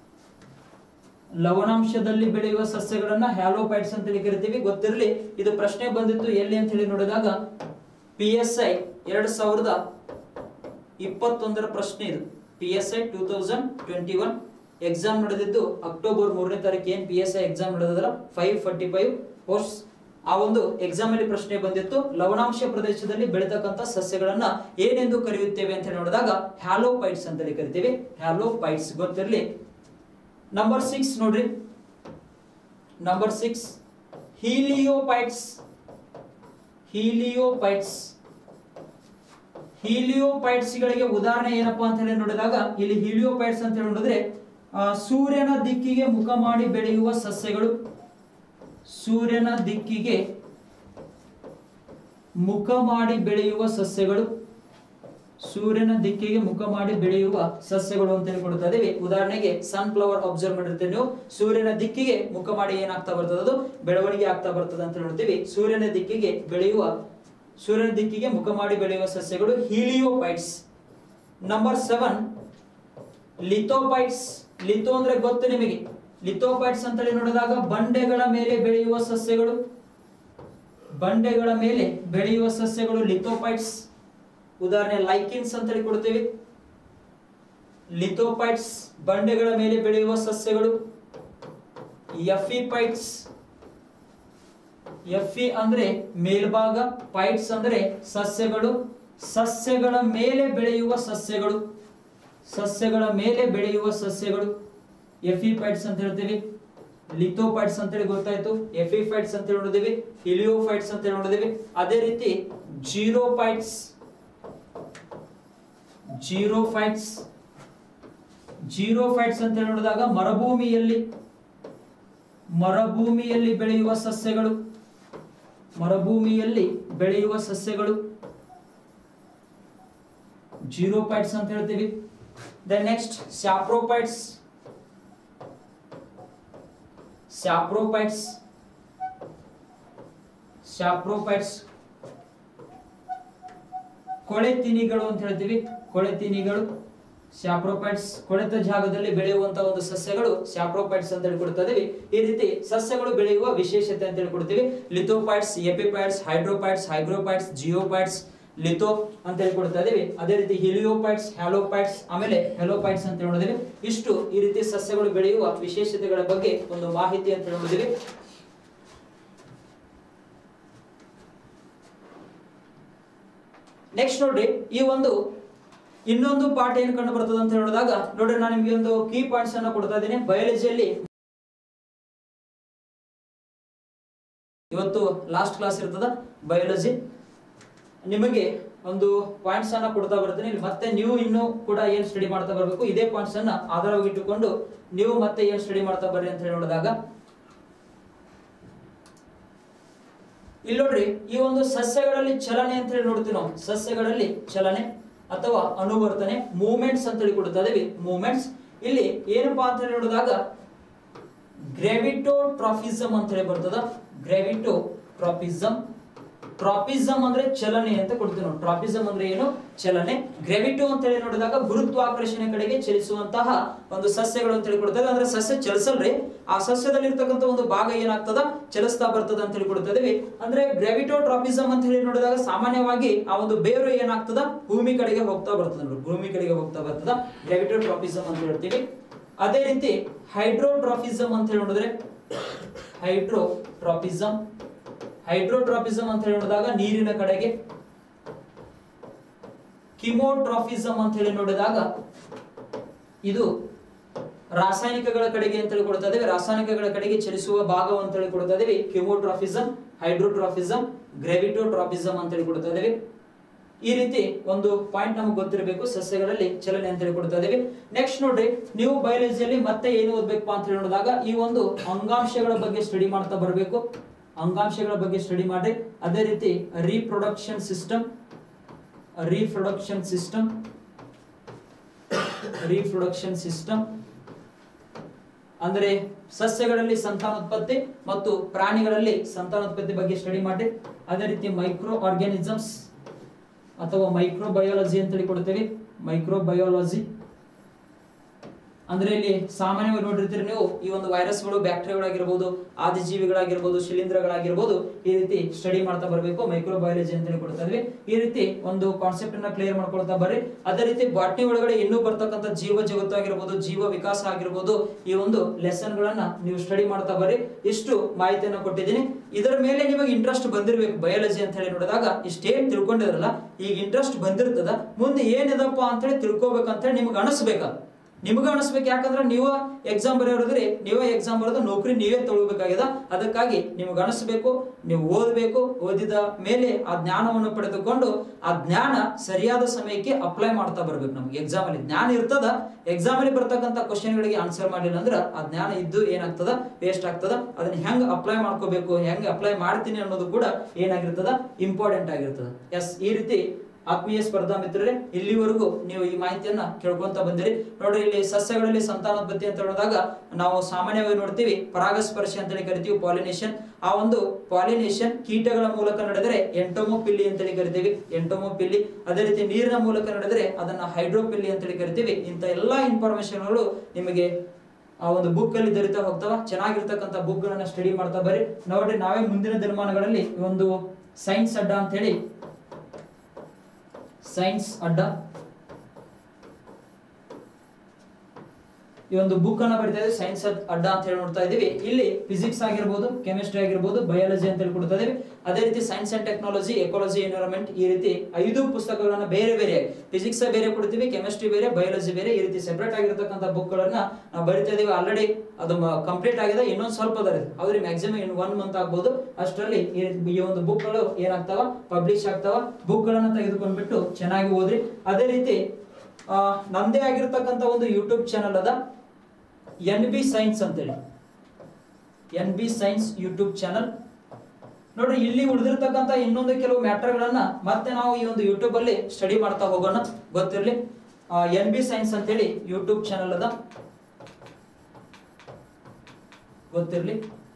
ಲವಣಾಂಶದಲ್ಲಿ ಬೆಳೆಯುವ ಸಸ್ಯಗಳನ್ನ ಹ್ಯಾಲೋಪೈಟ್ಸ್ ಅಂತ ಹೇಳಿ ಕರಿತೀವಿ ಗೊತ್ತಿರಲಿ ಇದು ಪ್ರಶ್ನೆ ಬಂದಿತ್ತು ಎಲ್ಲಿ ಅಂತ ಹೇಳಿ ನೋಡಿದಾಗ ಪಿ ಎಸ್ ಐ ಎರಡ್ ಸಾವಿರದ ಇಪ್ಪತ್ತೊಂದರ ಪ್ರಶ್ನೆ ಇದು P S I two thousand twenty one exam ನಡೆದಿದ್ದು ಅಕ್ಟೋಬರ್ ಮೂರನೇ ತಾರೀಕು ಏನ್ ಪಿ ಎಸ್ ಐ ಎಕ್ಸಾಮ್ ನಡೆದಲ್ಲ ಫೈವ್ ಫಾರ್ಟಿ ಫೈವ್ ಪೋಸ್ಟ್ ಆ ಒಂದು ಎಕ್ಸಾಮ್ ಅಲ್ಲಿ ಪ್ರಶ್ನೆ ಬಂದಿತ್ತು ಲವಣಾಂಶ ಪ್ರದೇಶದಲ್ಲಿ ಬೆಳೆತಕ್ಕಂತ ಸಸ್ಯಗಳನ್ನ ಏನೆಂದು ಕರೆಯುತ್ತೇವೆ ಅಂತ ಹೇಳಿ ನೋಡಿದಾಗ ಹ್ಯಾಲೋಪೈಟ್ಸ್ ಅಂತ ಹೇಳಿ ಕರಿತೀವಿ ಹ್ಯಾಲೋಪೈಟ್ಸ್ ಗೊತ್ತಿರಲಿ ನಂಬರ್ ಸಿಕ್ಸ್ ನೋಡ್ರಿ ನಂಬರ್ ಸಿಕ್ಸ್ ಹೀಲಿಯೋಪೈಟ್ಸ್ ಹೀಲಿಯೋಪೈಟ್ಸ್ ಹೀಲಿಯೋಪೈಟ್ಸ್ ಗಳಿಗೆ ಉದಾಹರಣೆ ಏನಪ್ಪಾ ಅಂತ ಹೇಳಿ ನೋಡಿದಾಗ ಇಲ್ಲಿ ಹೀಲಿಯೋಪೈಟ್ಸ್ ಅಂತ ಹೇಳಿ ನೋಡಿದ್ರೆ ಆ, ಸೂರ್ಯನ ದಿಕ್ಕಿಗೆ ಮುಖ ಮಾಡಿ ಬೆಳೆಯುವ ಸಸ್ಯಗಳು ಸೂರ್ಯನ ದಿಕ್ಕಿಗೆ ಮುಖ ಮಾಡಿ ಬೆಳೆಯುವ ಸಸ್ಯಗಳು ಸೂರ್ಯನ ದಿಕ್ಕಿಗೆ ಮುಖ ಮಾಡಿ ಬೆಳೆಯುವ ಸಸ್ಯಗಳು ಅಂತ ಹೇಳಿ ಕೊಡ್ತಾ ಇದೀವಿ ಉದಾಹರಣೆಗೆ ಸನ್ ಫ್ಲವರ್ ಅಬ್ಸರ್ವ್ ಮಾಡಿರ್ತೀವಿ ನೀವು ಸೂರ್ಯನ ದಿಕ್ಕಿಗೆ ಮುಖ ಮಾಡಿ ಏನಾಗ್ತಾ ಬರ್ತದೆ ಅದು ಬೆಳವಣಿಗೆ ಆಗ್ತಾ ಬರ್ತದೆ ಅಂತ ನೋಡ್ತೀವಿ ಸೂರ್ಯನ ದಿಕ್ಕಿಗೆ ಬೆಳೆಯುವ ಸೂರ್ಯನ ದಿಕ್ಕಿಗೆ ಮುಖ ಮಾಡಿ ಬೆಳೆಯುವ ಸಸ್ಯಗಳು heliophytes number seven lithophytes litho ಅಂದ್ರೆ ಗೊತ್ತು ನಿಮಗೆ ಲಿಥೋಪೈಟ್ಸ್ ಅಂತ ಹೇಳಿ ನೋಡಿದಾಗ ಬಂಡೆಗಳ ಮೇಲೆ ಬೆಳೆಯುವ ಸಸ್ಯಗಳು ಬಂಡೆಗಳ ಮೇಲೆ ಬೆಳೆಯುವ ಸಸ್ಯಗಳು ಲಿಥೋಪೈಟ್ಸ್ ಉದಾಹರಣೆ ಲೈಕಿನ್ಸ್ ಅಂತ ಹೇಳಿ ಕೊಡ್ತೀವಿ ಲಿಥೋಪೈಟ್ಸ್ ಬಂಡೆಗಳ ಮೇಲೆ ಬೆಳೆಯುವ ಸಸ್ಯಗಳು ಎಫಿಪೈಟ್ಸ್ ಎಫಿ ಅಂದ್ರೆ ಮೇಲ್ಭಾಗ ಪೈಟ್ಸ್ ಅಂದ್ರೆ ಸಸ್ಯಗಳು ಸಸ್ಯಗಳ ಮೇಲೆ ಬೆಳೆಯುವ ಸಸ್ಯಗಳು ಸಸ್ಯಗಳ ಮೇಲೆ ಬೆಳೆಯುವ ಸಸ್ಯಗಳು ಎಫಿಪೈಟ್ಸ್ ಅಂತ ಹೇಳ್ತೀವಿ ಲಿಥೋಪೈಟ್ಸ್ ಅಂತ ಹೇಳಿ ಗೊತ್ತಾಯ್ತು ಎಫಿಫೈಟ್ಸ್ ಅಂತ ಹೇಳಿ ನೋಡಿದೀವಿ ಹಿಲಿಯೋಫೈಟ್ಸ್ ಅಂತ ಹೇಳಿ ನೋಡಿದೀವಿ ಅದೇ ರೀತಿ ಜೀರೋಫೈಟ್ಸ್ ಜೀರೋಫೈಟ್ಸ್ ಜೀರೋಫೈಟ್ಸ್ ಅಂತ ಹೇಳಿ ನೋಡಿದಾಗ ಮರುಭೂಮಿಯಲ್ಲಿ ಮರುಭೂಮಿಯಲ್ಲಿ ಬೆಳೆಯುವ ಸಸ್ಯಗಳು ಮರುಭೂಮಿಯಲ್ಲಿ ಬೆಳೆಯುವ ಸಸ್ಯಗಳು ಜೀರೋಫೈಟ್ಸ್ ಅಂತ ಹೇಳ್ತೀವಿ then next saprophytes saprophytes saprophytes ಕೊಳೆ ತಿನಿಗಳು ಅಂತ ಹೇಳ್ತೀವಿ ಕೊಳೆ ತಿನಿಗಳು ಸ್ಯಾಪ್ರೋಪೈಟ್ಸ್ ಕೊಳೆತ ಜಾಗದಲ್ಲಿ ಬೆಳೆಯುವಂತಹ ಒಂದು ಸಸ್ಯಗಳು ಸ್ಯಾಪ್ರೋಪೈಟ್ಸ್ ಅಂತ ಹೇಳ್ಕೊಡ್ತಾ ಇದೀವಿ ಈ ರೀತಿ ಸಸ್ಯಗಳು ಬೆಳೆಯುವ ವಿಶೇಷತೆ ಅಂತ ಹೇಳ್ಕೊಡ್ತೀವಿ ಲಿಥೋಪೈಟ್ಸ್ ಎಪಿಪೈಟ್ಸ್ ಹೈಡ್ರೋಪೈಟ್ಸ್ ಹೈಗ್ರೋಪೈಟ್ಸ್ ಜಿಯೋಪೈಟ್ಸ್ ಲಿಥೋ ಅಂತ ಹೇಳ್ಕೊಡ್ತಾ ಇದೀವಿ ಅದೇ ರೀತಿ ಹಿಲಿಯೋಪೈಟ್ಸ್ ಹ್ಯಾಲೋಪೈಟ್ಸ್ ಆಮೇಲೆ ಹೆಲೋಪೈಟ್ಸ್ ಅಂತ ನೋಡಿದಿವಿ ಇಷ್ಟು ಈ ರೀತಿ ಸಸ್ಯಗಳು ಬೆಳೆಯುವ ವಿಶೇಷತೆಗಳ ಬಗ್ಗೆ ಒಂದು ಮಾಹಿತಿ ಅಂತ ನೋಡಿದಿವಿ ನೆಕ್ಸ್ಟ್ ನೋಡ್ರಿ ಈ ಒಂದು ಇನ್ನೊಂದು ಪಾಠ ಏನು ಕಂಡು ಬರ್ತದೆ ಅಂತ ಹೇಳಿದಾಗ ನೋಡ್ರಿ ನಾನು ನಿಮ್ಗೆ ಒಂದು ಕೀ ಪಾಯಿಂಟ್ಸ್ ಅನ್ನ ಕೊಡ್ತಾ ಇದ್ದೀನಿ ಬಯಾಲಜಿಯಲ್ಲಿ ಇವತ್ತು ಲಾಸ್ಟ್ ಕ್ಲಾಸ್ ಇರ್ತದ ಬಯಾಲಜಿ ನಿಮಗೆ ಒಂದು ಪಾಯಿಂಟ್ಸ್ ಅನ್ನ ಕೊಡ್ತಾ ಬರ್ತೀನಿ ಇಲ್ಲಿ ಮತ್ತೆ ನೀವು ಇನ್ನೂ ಕೂಡ ಏನ್ ಸ್ಟಡಿ ಮಾಡ್ತಾ ಬರ್ಬೇಕು ಇದೇ ಪಾಯಿಂಟ್ಸ್ ಅನ್ನ ಆಧಾರವಾಗಿಟ್ಟುಕೊಂಡು ನೀವು ಮತ್ತೆ ಏನ್ ಸ್ಟಡಿ ಮಾಡ್ತಾ ಬರ್ರಿ ಅಂತ ಹೇಳಿ ನೋಡಿದಾಗ ಇಲ್ಲಿ ನೋಡ್ರಿ ಈ ಒಂದು ಸಸ್ಯಗಳಲ್ಲಿ ಚಲನೆ ಅಂತ ಹೇಳಿ ನೋಡ್ತೀವಿ ನಾವು ಸಸ್ಯಗಳಲ್ಲಿ ಚಲನೆ ಅಥವಾ ಅನುವರ್ತನೆ ಮೂವ್ಮೆಂಟ್ಸ್ ಅಂತ ಹೇಳಿ ಕೊಡ್ತಾ ಇದೀವಿ ಮೂವ್ಮೆಂಟ್ಸ್ ಇಲ್ಲಿ ಏನಪ್ಪಾ ಅಂತ ಹೇಳಿ ನೋಡಿದಾಗ ಗ್ರಾವಿಟೋ ಟ್ರಾಫಿಸಮ್ ಅಂತ ಹೇಳಿ ಬರ್ತದ ಗ್ರಾವಿಟೋ ಟ್ರಾಫಿಸಮ್ ಟ್ರಾಪಿಸಮ್ ಅಂದ್ರೆ ಚಲನೆ ಅಂತ ಕೊಡ್ತೀವಿ ನಾವು ಟ್ರಾಪಿಸಮ್ ಅಂದ್ರೆ ಏನು ಚಲನೆ ಗ್ರಾವಿಟೋ ಅಂತ ಹೇಳಿ ನೋಡಿದಾಗ ಗುರುತ್ವಾಕರ್ಷಣೆ ಕಡೆಗೆ ಚಲಿಸುವಂತಹ ಒಂದು ಸಸ್ಯಗಳು ಅಂತ ಹೇಳಿ ಕೊಡ್ತದೆ ಅಂದ್ರೆ ಸಸ್ಯ ಚಲಿಸಲ್ರಿ ಆ ಸಸ್ಯದಲ್ಲಿ ಇರ್ತಕ್ಕಂಥ ಒಂದು ಭಾಗ ಏನಾಗ್ತದ ಚಲಿಸ್ತಾ ಬರ್ತದ ಅಂತ ಹೇಳಿ ಕೊಡ್ತಾ ಇದೀವಿ ಅಂದ್ರೆ ಗ್ರಾವಿಟೋ ಟ್ರಾಪಿಸಮ್ ಅಂತ ಹೇಳಿ ನೋಡಿದಾಗ ಸಾಮಾನ್ಯವಾಗಿ ಆ ಒಂದು ಬೇರು ಏನಾಗ್ತದ ಭೂಮಿ ಕಡೆಗೆ ಹೋಗ್ತಾ ಬರ್ತದ ನೋಡಿ ಭೂಮಿ ಕಡೆಗೆ ಹೋಗ್ತಾ ಬರ್ತದ ಗ್ರಾವಿಟೋ ಟ್ರಾಪಿಸಮ್ ಅಂತ ಹೇಳ್ತೀವಿ ಅದೇ ರೀತಿ ಹೈಡ್ರೋಟ್ರಾಫಿಸಮ್ ಅಂತ ಹೇಳಿ ನೋಡಿದ್ರೆ ಹೈಡ್ರೋಟ್ರಾಪಿಸಮ್ ಹೈಡ್ರೋಟ್ರಾಪಿಸಮ್ ಅಂತ ಹೇಳಿ ನೋಡಿದಾಗ ನೀರಿನ ಕಡೆಗೆ ಕಿಮೋಟ್ರಾಫಿಸಮ್ ಅಂತ ಹೇಳಿ ನೋಡಿದಾಗ ಇದು ರಾಸಾಯನಿಕಗಳ ಕಡೆಗೆ ಅಂತ ಹೇಳಿ ಕೊಡ್ತಾ ಇದ್ದೇವೆ ರಾಸಾಯನಿಕಗಳ ಕಡೆಗೆ ಚಲಿಸುವ ಭಾಗ ಅಂತ ಹೇಳಿ ಕೊಡ್ತಾ ಇದ್ದೇವೆ ಕಿಮೋಟ್ರಾಫಿಸಮ್ ಹೈಡ್ರೋಟ್ರಾಫಿಸಮ್ ಗ್ರಾವಿಟೋಟ್ರಾಫಿಸಮ್ ಅಂತ ಹೇಳಿ ಕೊಡ್ತಾ ಇದ್ದೇವೆ ಈ ರೀತಿ ಒಂದು ಪಾಯಿಂಟ್ ನಮಗೆ ಗೊತ್ತಿರಬೇಕು ಸಸ್ಯಗಳಲ್ಲಿ ಚಲನೆ ಅಂತ ಹೇಳಿ ಕೊಡ್ತಾ ಇದೀವಿ ನೆಕ್ಸ್ಟ್ ನೋಡ್ರಿ ನೀವು ಬಯಾಲಜಿಯಲ್ಲಿ ಮತ್ತೆ ಏನು ಓದ್ಬೇಕು ಅಂತ ಹೇಳಿ ನೋಡಿದಾಗ ಈ ಒಂದು ಅಂಗಾಂಶಗಳ ಬಗ್ಗೆ ಸ್ಟಡಿ ಮಾಡ್ತಾ ಬರಬೇಕು ಅಂಗಾಂಶಗಳ ಬಗ್ಗೆ ಸ್ಟಡಿ ಮಾಡಿ ಅದೇ ರೀತಿ reproduction system reproduction system reproduction system ಅಂದರೆ ಸಸ್ಯಗಳಲ್ಲಿ ಸಂತಾನೋತ್ಪತ್ತಿ ಮತ್ತು ಪ್ರಾಣಿಗಳಲ್ಲಿ ಸಂತಾನೋತ್ಪತ್ತಿ ಬಗ್ಗೆ ಸ್ಟಡಿ ಮಾಡಿ ಅದೇ ರೀತಿ ಮೈಕ್ರೋ ಆರ್ಗ್ಯಾನಿಸಮ್ಸ್ ಅಥವಾ ಮೈಕ್ರೋಬಯಾಲಜಿ ಅಂತೇಳಿ ಕೊಡ್ತೇವೆ ಮೈಕ್ರೋಬಯಾಲಜಿ ಅಂದ್ರೆ ಇಲ್ಲಿ ಸಾಮಾನ್ಯವಾಗಿ ನೋಡಿರ್ತೀರಿ ನೀವು ಈ ಒಂದು ವೈರಸ್ಗಳು ಬ್ಯಾಕ್ಟೀರಿಯಾಗಳಾಗಿರ್ಬೋದು ಆದಿಜೀವಿಗಳಾಗಿರ್ಬೋದು ಶಿಲೀಂಧ್ರಗಳಾಗಿರ್ಬೋದು ಈ ರೀತಿ ಸ್ಟಡಿ ಮಾಡ್ತಾ ಬರಬೇಕು ಮೈಕ್ರೋಬಯಾಲಜಿ ಅಂತ ಹೇಳಿ ಕೊಡ್ತಾ ಇದ್ವಿ ಈ ರೀತಿ ಒಂದು ಕಾನ್ಸೆಪ್ಟ್ ಅನ್ನ ಕ್ಲಿಯರ್ ಮಾಡ್ಕೊಳ್ತಾ ಬರ್ರಿ ಅದೇ ರೀತಿ ಬಾಟ್ನಿ ಒಳಗಡೆ ಇನ್ನೂ ಬರ್ತಕ್ಕಂಥ ಜೀವ ಜಗತ್ತು ಆಗಿರ್ಬೋದು ಜೀವ ವಿಕಾಸ ಆಗಿರ್ಬೋದು ಈ ಒಂದು ಲೆಸನ್ ಗಳನ್ನ ನೀವು ಸ್ಟಡಿ ಮಾಡ್ತಾ ಬರ್ರಿ ಇಷ್ಟು ಮಾಹಿತಿಯನ್ನ ಕೊಟ್ಟಿದ್ದೀನಿ ಇದರ ಮೇಲೆ ನಿಮಗೆ ಇಂಟ್ರೆಸ್ಟ್ ಬಂದಿರಬೇಕು ಬಯಾಲಜಿ ಅಂತ ಹೇಳಿ ನೋಡಿದಾಗ ಇಷ್ಟೇನ್ ತಿಳ್ಕೊಂಡಿದ್ರಲ್ಲ ಈಗ ಇಂಟ್ರೆಸ್ಟ್ ಬಂದಿರ್ತದ ಮುಂದೆ ಏನಿದಪ್ಪ ಅಂತ ಹೇಳಿ ತಿಳ್ಕೊಬೇಕಂತ ಹೇಳಿ ನಿಮ್ಗೆ ಅನಿಸ್ಬೇಕ ನಿಮ್ಗೆ ಅನಿಸ್ಬೇಕು ಯಾಕಂದ್ರೆ ನೀವು ಎಕ್ಸಾಮ್ ಬರೆಯೋರಿದ್ರೆ ನೀವೇ ಎಕ್ಸಾಮ್ ಬರೆದು ನೌಕರಿ ನೀವೇ ತಗೊಳ್ಬೇಕಾಗ್ಯದ ಅದಕ್ಕಾಗಿ ನಿಮ್ಗೆ ಅನಿಸ್ಬೇಕು ನೀವು ಓದಬೇಕು ಓದಿದ ಮೇಲೆ ಆ ಜ್ಞಾನವನ್ನು ಪಡೆದುಕೊಂಡು ಆ ಜ್ಞಾನ ಸರಿಯಾದ ಸಮಯಕ್ಕೆ ಅಪ್ಲೈ ಮಾಡ್ತಾ ಬರ್ಬೇಕು ನಮ್ಗೆ ಎಕ್ಸಾಮ್ ಅಲ್ಲಿ ಜ್ಞಾನ ಇರ್ತದ ಎಕ್ಸಾಮ್ ಅಲ್ಲಿ ಬರ್ತಕ್ಕಂಥ ಕ್ವಶನ್ ಗಳಿಗೆ ಆನ್ಸರ್ ಮಾಡಿಲ್ಲ ಅಂದ್ರೆ ಆ ಜ್ಞಾನ ಇದ್ದು ಏನಾಗ್ತದ ವೇಸ್ಟ್ ಆಗ್ತದ ಅದನ್ನ ಹೆಂಗ್ ಅಪ್ಲೈ ಮಾಡ್ಕೋಬೇಕು ಹೆಂಗ್ ಅಪ್ಲೈ ಮಾಡ್ತೀನಿ ಅನ್ನೋದು ಕೂಡ ಏನಾಗಿರ್ತದ ಇಂಪಾರ್ಟೆಂಟ್ ಆಗಿರ್ತದ ಎಸ್ ಈ ರೀತಿ ಆತ್ಮೀಯ ಸ್ಪರ್ಧಾ ಮಿತ್ರರೇ ಇಲ್ಲಿವರೆಗೂ ನೀವು ಈ ಮಾಹಿತಿಯನ್ನ ಕೇಳ್ಕೊಂತ ಬಂದಿರಿ ನೋಡ್ರಿ ಇಲ್ಲಿ ಸಸ್ಯಗಳಲ್ಲಿ ಸಂತಾನೋತ್ಪತ್ತಿ ಅಂತ ಹೇಳಿದಾಗ ನಾವು ಸಾಮಾನ್ಯವಾಗಿ ನೋಡ್ತೀವಿ ಪರಾಗಸ್ಪರ್ಶ ಅಂತೇಳಿ ಕರಿತೀವಿ ಪಾಲಿನೇಷನ್ ಆ ಒಂದು ಪಾಲಿನೇಷನ್ ಕೀಟಗಳ ಮೂಲಕ ನಡೆದರೆ ಎಂಟೋಮೋಪಿಲ್ಲಿ ಅಂತೇಳಿ ಕರಿತೀವಿ ಎಂಟೋಮೋಪಿಲ್ಲಿ ಅದೇ ರೀತಿ ನೀರಿನ ಮೂಲಕ ನಡೆದರೆ ಅದನ್ನ ಹೈಡ್ರೋಪಿಲ್ಲಿ ಅಂತೇಳಿ ಕರಿತೀವಿ ಇಂಥ ಎಲ್ಲಾ ಇನ್ಫಾರ್ಮೇಶನ್ಗಳು ನಿಮಗೆ ಆ ಒಂದು ಬುಕ್ ಅಲ್ಲಿ ದೊರೀತಾ ಹೋಗ್ತಾವ ಚೆನ್ನಾಗಿರ್ತಕ್ಕಂಥ ಬುಕ್ ಗಳನ್ನ ಸ್ಟಡಿ ಮಾಡ್ತಾ ಬರ್ರಿ ನೋಡ್ರಿ ನಾವೇ ಮುಂದಿನ ದಿನಮಾನಗಳಲ್ಲಿ ಈ ಒಂದು ಸೈನ್ಸ್ ಅಡ್ಡ ಅಂತ ಹೇಳಿ ಸೈನ್ಸ್ ಅಡ್ಡ ಈ ಒಂದು ಬುಕ್ ಅನ್ನ ಬರಿತಾ ಇದ್ದೀವಿ ಸೈನ್ಸ್ ಅಡ್ಡ ಅಂತ ಹೇಳಿ ನೋಡ್ತಾ ಇದೀವಿ ಇಲ್ಲಿ ಫಿಸಿಕ್ಸ್ ಆಗಿರ್ಬೋದು ಕೆಮಿಸ್ಟ್ರಿ ಆಗಿರ್ಬೋದು ಬಯಾಲಜಿ ಅಂತ ಹೇಳಿ ಕೊಡ್ತಾ ಇದೀವಿ ಅದೇ ರೀತಿ science and technology ecology environment ಈ ರೀತಿ ಐದು ಪುಸ್ತಕಗಳನ್ನ ಬೇರೆ ಬೇರೆ ಫಿಸಿಕ್ಸ್ ಬೇರೆ ಕೊಡ್ತೀವಿ ಕೆಮಿಸ್ಟ್ರಿ ಬೇರೆ ಬಯಾಲಜಿ ಬೇರೆ ಈ ರೀತಿ ಸೆಪರೇಟ್ ಆಗಿರ್ತಕ್ಕಂಥ ಬುಕ್ ಗಳನ್ನ ನಾವು ಬರಿತಾ ಇದೀವಿ ಆಲ್ರೆಡಿ ಅದು ಕಂಪ್ಲೀಟ್ ಆಗಿದೆ ಇನ್ನೊಂದು ಸ್ವಲ್ಪ ಅದ ಅವ್ರಿಗೆ ಮ್ಯಾಕ್ಸಿಮಮ್ ಇನ್ ಒನ್ ಮಂತ್ ಆಗ್ಬೋದು ಅಷ್ಟರಲ್ಲಿ ಈ ರೀತಿ- ಈ ಒಂದು ಬುಕ್ ಗಳು ಏನಾಗ್ತಾವ ಪಬ್ಲಿಷ್ ಆಗ್ತಾವ ಬುಕ್ ಗಳನ್ನ ತೆಗೆದುಕೊಂಡ್ಬಿಟ್ಟು ಚೆನ್ನಾಗಿ ಓದ್ರಿ ಅದೇ ರೀತಿ ಆ, ನಂದೇ ಆಗಿರ್ತಕ್ಕಂಥ ಒಂದು ಯೂಟ್ಯೂಬ್ ಚಾನಲ್ ಅದ ಎನ್ ಬಿ ಸೈನ್ಸ್ ಅಂತೇಳಿ N B science YouTube channel ನೋಡ್ರಿ ಇಲ್ಲಿ ಉಳಿದಿರ್ತಕ್ಕಂಥ ಇನ್ನೊಂದು ಕೆಲವು ಮ್ಯಾಟರ್ ಗಳನ್ನ ಮತ್ತೆ ನಾವು ಈ ಒಂದು ಯೂಟ್ಯೂಬ್ ಅಲ್ಲಿ ಸ್ಟಡಿ ಮಾಡ್ತಾ ಹೋಗೋಣ ಗೊತ್ತಿರ್ಲಿ ಎನ್ ಬಿ ಸೈನ್ಸ್ ಅಂತೇಳಿ ಯೂಟ್ಯೂಬ್ ಚಾನಲ್ ಅದ ಗೊತ್ತಿರ್ಲಿ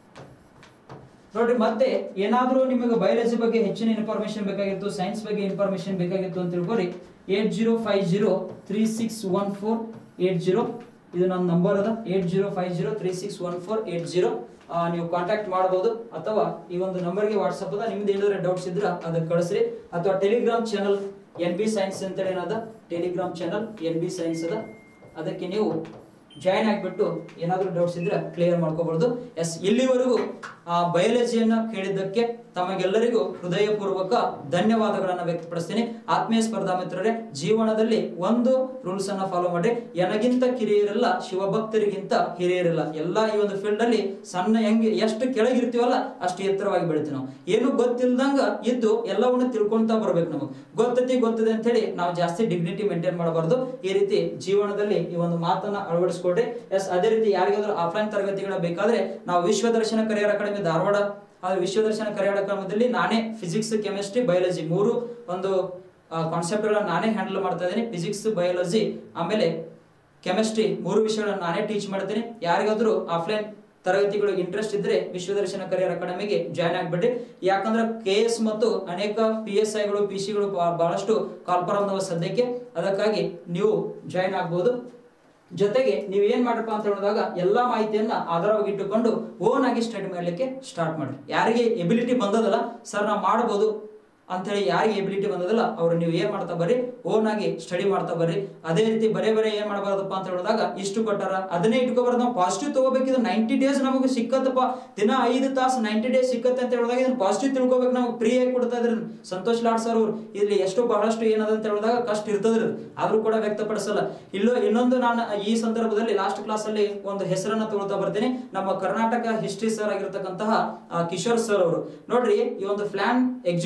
ನೋಡ್ರಿ ಮತ್ತೆ ಏನಾದ್ರೂ ನಿಮಗೆ ಬಯಾಲಜಿ ಬಗ್ಗೆ ಹೆಚ್ಚಿನ ಇನ್ಫಾರ್ಮೇಶನ್ ಬೇಕಾಗಿತ್ತು ಸೈನ್ಸ್ ಬಗ್ಗೆ ಇನ್ಫಾರ್ಮೇಶನ್ ಬೇಕಾಗಿತ್ತು ಅಂತ ತಿಳ್ಕೊರಿ eight zero five zero three six one four eight zero ಇದು ನನ್ನ ನಂಬರ್ ಅದ eight zero five zero three six one four eight zero ನೀವು ಕಾಂಟ್ಯಾಕ್ಟ್ ಮಾಡಬಹುದು ಅಥವಾ ಈ ಒಂದು ನಂಬರ್ಗೆ ವಾಟ್ಸಪ್ ಅದ ನಿಮ್ದು ಏನಾದ್ರೆ ಡೌಟ್ಸ್ ಇದ್ರೆ ಅದಕ್ಕೆ ಕಳಿಸ್ರಿ ಅಥವಾ Telegram channel N B science ಅಂತೇಳಿ ಏನದ Telegram channel N B science ಅದ ಅದಕ್ಕೆ ನೀವು ಜಾಯಿನ್ ಆಗಿಬಿಟ್ಟು ಏನಾದರೂ ಡೌಟ್ಸ್ ಇದ್ರೆ ಕ್ಲಿಯರ್ ಮಾಡ್ಕೋಬಹುದು ಎಸ್ ಇಲ್ಲಿವರೆಗೂ ಆ ಬಯಾಲಜಿಯನ್ನ ಕೇಳಿದ್ದಕ್ಕೆ ತಮಗೆಲ್ಲರಿಗೂ ಹೃದಯಪೂರ್ವಕ ಧನ್ಯವಾದಗಳನ್ನ ವ್ಯಕ್ತಪಡಿಸ್ತೀನಿ ಆತ್ಮೀಯ ಸ್ಪರ್ಧಾ ಮಿತ್ರರೇ ಜೀವನದಲ್ಲಿ ಒಂದು ರೂಲ್ಸ್ ಅನ್ನ ಫಾಲೋ ಮಾಡಿ ಎನಗಿಂತ ಕಿರಿಯರಿಲ್ಲ ಶಿವಭಕ್ತರಿಗಿಂತ ಹಿರಿಯರಿಲ್ಲ ಎಲ್ಲ ಈ ಒಂದು ಫೀಲ್ಡ್ ಅಲ್ಲಿ ಸಣ್ಣ ಹೆಂಗೆ ಎಷ್ಟು ಕೆಳಗಿರ್ತೀವಲ್ಲ ಅಷ್ಟು ಎತ್ತರವಾಗಿ ಬೆಳಿತೀವಿ ನಾವು ಏನು ಗೊತ್ತಿಲ್ದಂಗ ಇದ್ದು ಎಲ್ಲವನ್ನ ತಿಳ್ಕೊಂತಾ ಬರ್ಬೇಕು ನಮಗೆ ಗೊತ್ತತಿ ಗೊತ್ತದೆ ಅಂತ ಹೇಳಿ ನಾವು ಜಾಸ್ತಿ ಡಿಗ್ನಿಟಿ ಮೇಂಟೈನ್ ಮಾಡಬಾರ್ದು ಈ ರೀತಿ ಜೀವನದಲ್ಲಿ ಈ ಒಂದು ಮಾತನ್ನ ಅಳವಡಿಸ್ಕೊಡ್ರಿ ಎಸ್ ಅದೇ ರೀತಿ ಯಾರಿಗಾದ್ರೂ ಆಫ್ಲೈನ್ ತರಗತಿಗಳ ಬೇಕಾದ್ರೆ ನಾವು ವಿಶ್ವ ದರ್ಶನ ಕರಿಯರ್ ಅಕಾಡೆಮಿ ಧಾರವಾಡ ಆ ವಿಶ್ವ ದರ್ಶನ ಕರಿಯರ್ ಅಕಾಡೆಮಿದಲ್ಲಿ ನಾನೇ ಫಿಸಿಕ್ಸ್ ಕೆಮಿಸ್ಟ್ರಿ ಬಯಾಲಜಿ ಮೂರು ಒಂದು ಕಾನ್ಸೆಪ್ಟ್ ಗಳನ್ನ ನಾನೇ ಹ್ಯಾಂಡಲ್ ಮಾಡ್ತಾ ಇದ್ದೀನಿ ಫಿಸಿಕ್ಸ್ ಬಯಾಲಜಿ ಆಮೇಲೆ ಕೆಮಿಸ್ಟ್ರಿ ಮೂರು ವಿಷಯಗಳನ್ನ ನಾನೇ ಟೀಚ್ ಮಾಡ್ತೀನಿ ಯಾರಿಗಾದ್ರೂ ಆಫ್ಲೈನ್ ತರಗತಿಗಳು ಇಂಟ್ರೆಸ್ಟ್ ಇದ್ರೆ ವಿಶ್ವದರ್ಶನ ಕರಿಯರ್ ಅಕಾಡೆಮಿಗೆ ಜಾಯ್ನ್ ಆಗ್ಬಿಡ್ರಿ ಯಾಕಂದ್ರೆ ಕೆ ಎಸ್ ಮತ್ತು ಅನೇಕ ಪಿ ಎಸ್ ಐಗಳು ಪಿ ಸಿಗಳು ಬಹಳಷ್ಟು ಕಾಲ್ಪರಂದವ ಸದ್ಯಕ್ಕೆ ಅದಕ್ಕಾಗಿ ನೀವು ಜಾಯ್ನ್ ಆಗ್ಬೋದು ಜೊತೆಗೆ ನೀವು ಏನ್ ಮಾಡ್ರಪ್ಪ ಅಂತ ಹೇಳಿದಾಗ ಎಲ್ಲಾ ಮಾಹಿತಿಯನ್ನ ಆಧಾರವಾಗಿ ಇಟ್ಟುಕೊಂಡು ಓನ್ ಆಗಿ ಸ್ಟಡಿ ಮಾಡ್ಲಿಕ್ಕೆ ಸ್ಟಾರ್ಟ್ ಮಾಡ್ರಿ ಯಾರಿಗೆ ಎಬಿಲಿಟಿ ಬಂದದಲ್ಲ ಸರ್ ನಾವು ಮಾಡ್ಬೋದು ಅಂತೇಳಿ ಯಾರಿಗೆ ಎಬಿಲಿಟಿ ಬಂದದಲ್ಲ ಅವ್ರು ನೀವು ಏನ್ ಮಾಡ್ತಾ ಬರ್ರಿ ಓನ್ ಆಗಿ ಸ್ಟಡಿ ಮಾಡ್ತಾ ಬರ್ರಿ ಅದೇ ರೀತಿ ಬರೇ ಬರೇ ಏನ್ ಮಾಡಬಾರ್ದಪ್ಪ ಅಂತ ಹೇಳಿದಾಗ ಇಷ್ಟು ಕೊಟ್ಟಾರ ಅದನ್ನೇ ಇಟ್ಕೋಬಾರ್ದು ನಾವು ಪಾಸಿಟಿವ್ ತಗೋಬೇಕಿದ್ರೆ ನೈಂಟಿ ಡೇಸ್ ನಮಗೆ ಸಿಕ್ಕತ್ತಪ್ಪ ದಿನ ಐದು ತಾಸು ನೈಂಟಿ ಡೇಸ್ ಸಿಕ್ಕತ್ತೆ ಅಂತ ಹೇಳಿದಾಗ ಇದನ್ನ ಪಾಸಿಟಿವ್ ತಿಳ್ಕೊಬೇಕು ನಾವು ಫ್ರೀ ಆಗಿ ಕೊಡ್ತಾ ಇದ್ರಿ ಸಂತೋಷ್ ಲಾಡ್ ಸರ್ ಅವ್ರು ಇಲ್ಲಿ ಎಷ್ಟು ಬಹಳಷ್ಟು ಏನದ ಅಂತ ಹೇಳಿದಾಗ ಕಷ್ಟ ಇರ್ತದ್ರಿ ಆದ್ರೂ ಕೂಡ ವ್ಯಕ್ತಪಡಿಸಲ್ಲ ಇಲ್ಲೋ ಇನ್ನೊಂದು ನಾನು ಈ ಸಂದರ್ಭದಲ್ಲಿ ಲಾಸ್ಟ್ ಕ್ಲಾಸ್ ಅಲ್ಲಿ ಒಂದು ಹೆಸರನ್ನ ತಗೊಳ್ತಾ ಬರ್ತೀನಿ ನಮ್ಮ ಕರ್ನಾಟಕ ಹಿಸ್ಟ್ರಿ ಸರ್ ಆಗಿರ್ತಕ್ಕಂತಹ ಆ, ಕಿಶೋರ್ ಸರ್ ಅವರು ನೋಡ್ರಿ ಈ ಒಂದು ಪ್ಲಾನ್ ಎಕ್ಸಿಕ್ಯೂಟ್ ಆಗ್ಬೇಕು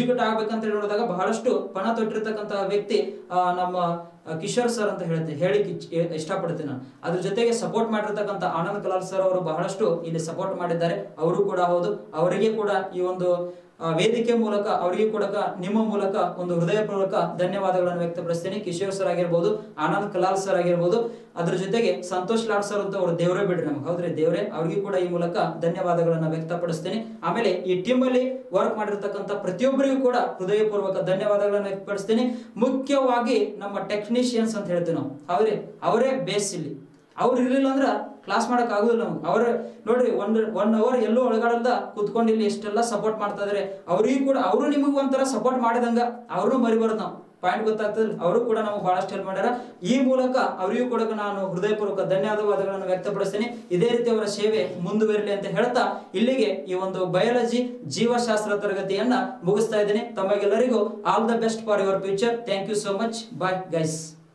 ಮಾಡ್ಬೇಕಂತ ಹೇಳಿ ನೋಡಿದಾಗ ಬಹಳಷ್ಟು ಪಣ ತೊಟ್ಟಿರ್ತಕ್ಕಂತಹ ವ್ಯಕ್ತಿ ಆ, ನಮ್ಮ ಆ, ಕಿಶೋರ್ ಸರ್ ಅಂತ ಹೇಳ್ತೀನಿ ಹೇಳಿ ಇಷ್ಟಪಡ್ತೀನಿ ನಾನು ಅದ್ರ ಜೊತೆಗೆ ಸಪೋರ್ಟ್ ಮಾಡಿರ್ತಕ್ಕಂಥ ಆನಂದ್ ಕಲಾಲ್ ಸರ್ ಅವರು ಬಹಳಷ್ಟು ಇಲ್ಲಿ ಸಪೋರ್ಟ್ ಮಾಡಿದ್ದಾರೆ ಅವರು ಕೂಡ ಹೌದು ಅವರಿಗೆ ಕೂಡ ಈ ಒಂದು ಆ, ವೇದಿಕೆ ಮೂಲಕ ಅವರಿಗೆ ಕೂಡ ನಿಮ್ಮ ಮೂಲಕ ಒಂದು ಹೃದಯಪೂರ್ವಕ ಧನ್ಯವಾದಗಳನ್ನು ವ್ಯಕ್ತಪಡಿಸ್ತೀನಿ ಕಿಶೋರ್ ಸರ್ ಆಗಿರ್ಬೋದು ಆನಂದ್ ಕಲಾಲ್ ಸರ್ ಆಗಿರ್ಬೋದು ಅದ್ರ ಜೊತೆಗೆ ಸಂತೋಷ್ ಲಾಡ್ ಸರ್ ಅಂತ ಅವ್ರು ದೇವರೇ ಬಿಡ್ರಿ ನಮ್ಗೆ ಹೌದ್ರಿ ದೇವರೇ ಅವ್ರಿಗೂ ಕೂಡ ಈ ಮೂಲಕ ಧನ್ಯವಾದಗಳನ್ನ ವ್ಯಕ್ತಪಡಿಸ್ತೀನಿ ಆಮೇಲೆ ಈ ಟೀಮ್ ಅಲ್ಲಿ ವರ್ಕ್ ಮಾಡಿರ್ತಕ್ಕಂಥ ಪ್ರತಿಯೊಬ್ಬರಿಗೂ ಕೂಡ ಹೃದಯಪೂರ್ವಕ ಧನ್ಯವಾದಗಳನ್ನು ವ್ಯಕ್ತಪಡಿಸ್ತೀನಿ ಮುಖ್ಯವಾಗಿ ನಮ್ಮ ಟೆಕ್ನಿಷಿಯನ್ಸ್ ಅಂತ ಹೇಳ್ತೀವಿ ನಾವು ಹೌದ್ರಿ ಅವರೇ ಬೇಸ್ ಇಲ್ಲಿ ಅವ್ರು ಇರ್ಲಿಲ್ಲ ಅಂದ್ರ ಕ್ಲಾಸ್ ಮಾಡಕ್ ಆಗುದಿಲ್ಲ ನಮ್ಗೆ ಅವ್ರ ನೋಡ್ರಿ ಒಂದ್ ಒನ್ ಅವರ್ ಎಲ್ಲೂ ಒಳಗಾಡಲ್ದ ಕುತ್ಕೊಂಡು ಇಲ್ಲಿ ಎಷ್ಟೆಲ್ಲ ಸಪೋರ್ಟ್ ಮಾಡ್ತಾ ಇದಾರೆ ಅವ್ರಿಗೂ ಕೂಡ ಅವರು ನಿಮಗ್ ಒಂಥರ ಸಪೋರ್ಟ್ ಮಾಡಿದಂಗ ಅವ್ರನ್ನೂ ಮರಿಬಾರ್ದು ನಾವು ಪಾಯಿಂಟ್ ಗೊತ್ತಾಗ್ತದೆ ಅವರು ಕೂಡ ನಮಗೆ ಬಹಳಷ್ಟು ಹೆಲ್ಪ್ ಮಾಡ್ಯಾರ ಈ ಮೂಲಕ ಅವರಿಗೂ ಕೂಡ ನಾನು ಹೃದಯಪೂರ್ವಕ ಧನ್ಯವಾದಗಳನ್ನು ವ್ಯಕ್ತಪಡಿಸ್ತೀನಿ ಇದೇ ರೀತಿ ಅವರ ಸೇವೆ ಮುಂದುವರಿಲಿ ಅಂತ ಹೇಳ್ತಾ ಇಲ್ಲಿಗೆ ಈ ಒಂದು ಬಯಾಲಜಿ ಜೀವಶಾಸ್ತ್ರ ತರಗತಿಯನ್ನ ಮುಗಿಸ್ತಾ ಇದ್ದೀನಿ ತಮಗೆಲ್ಲರಿಗೂ all the best for your future thank you so much bye guys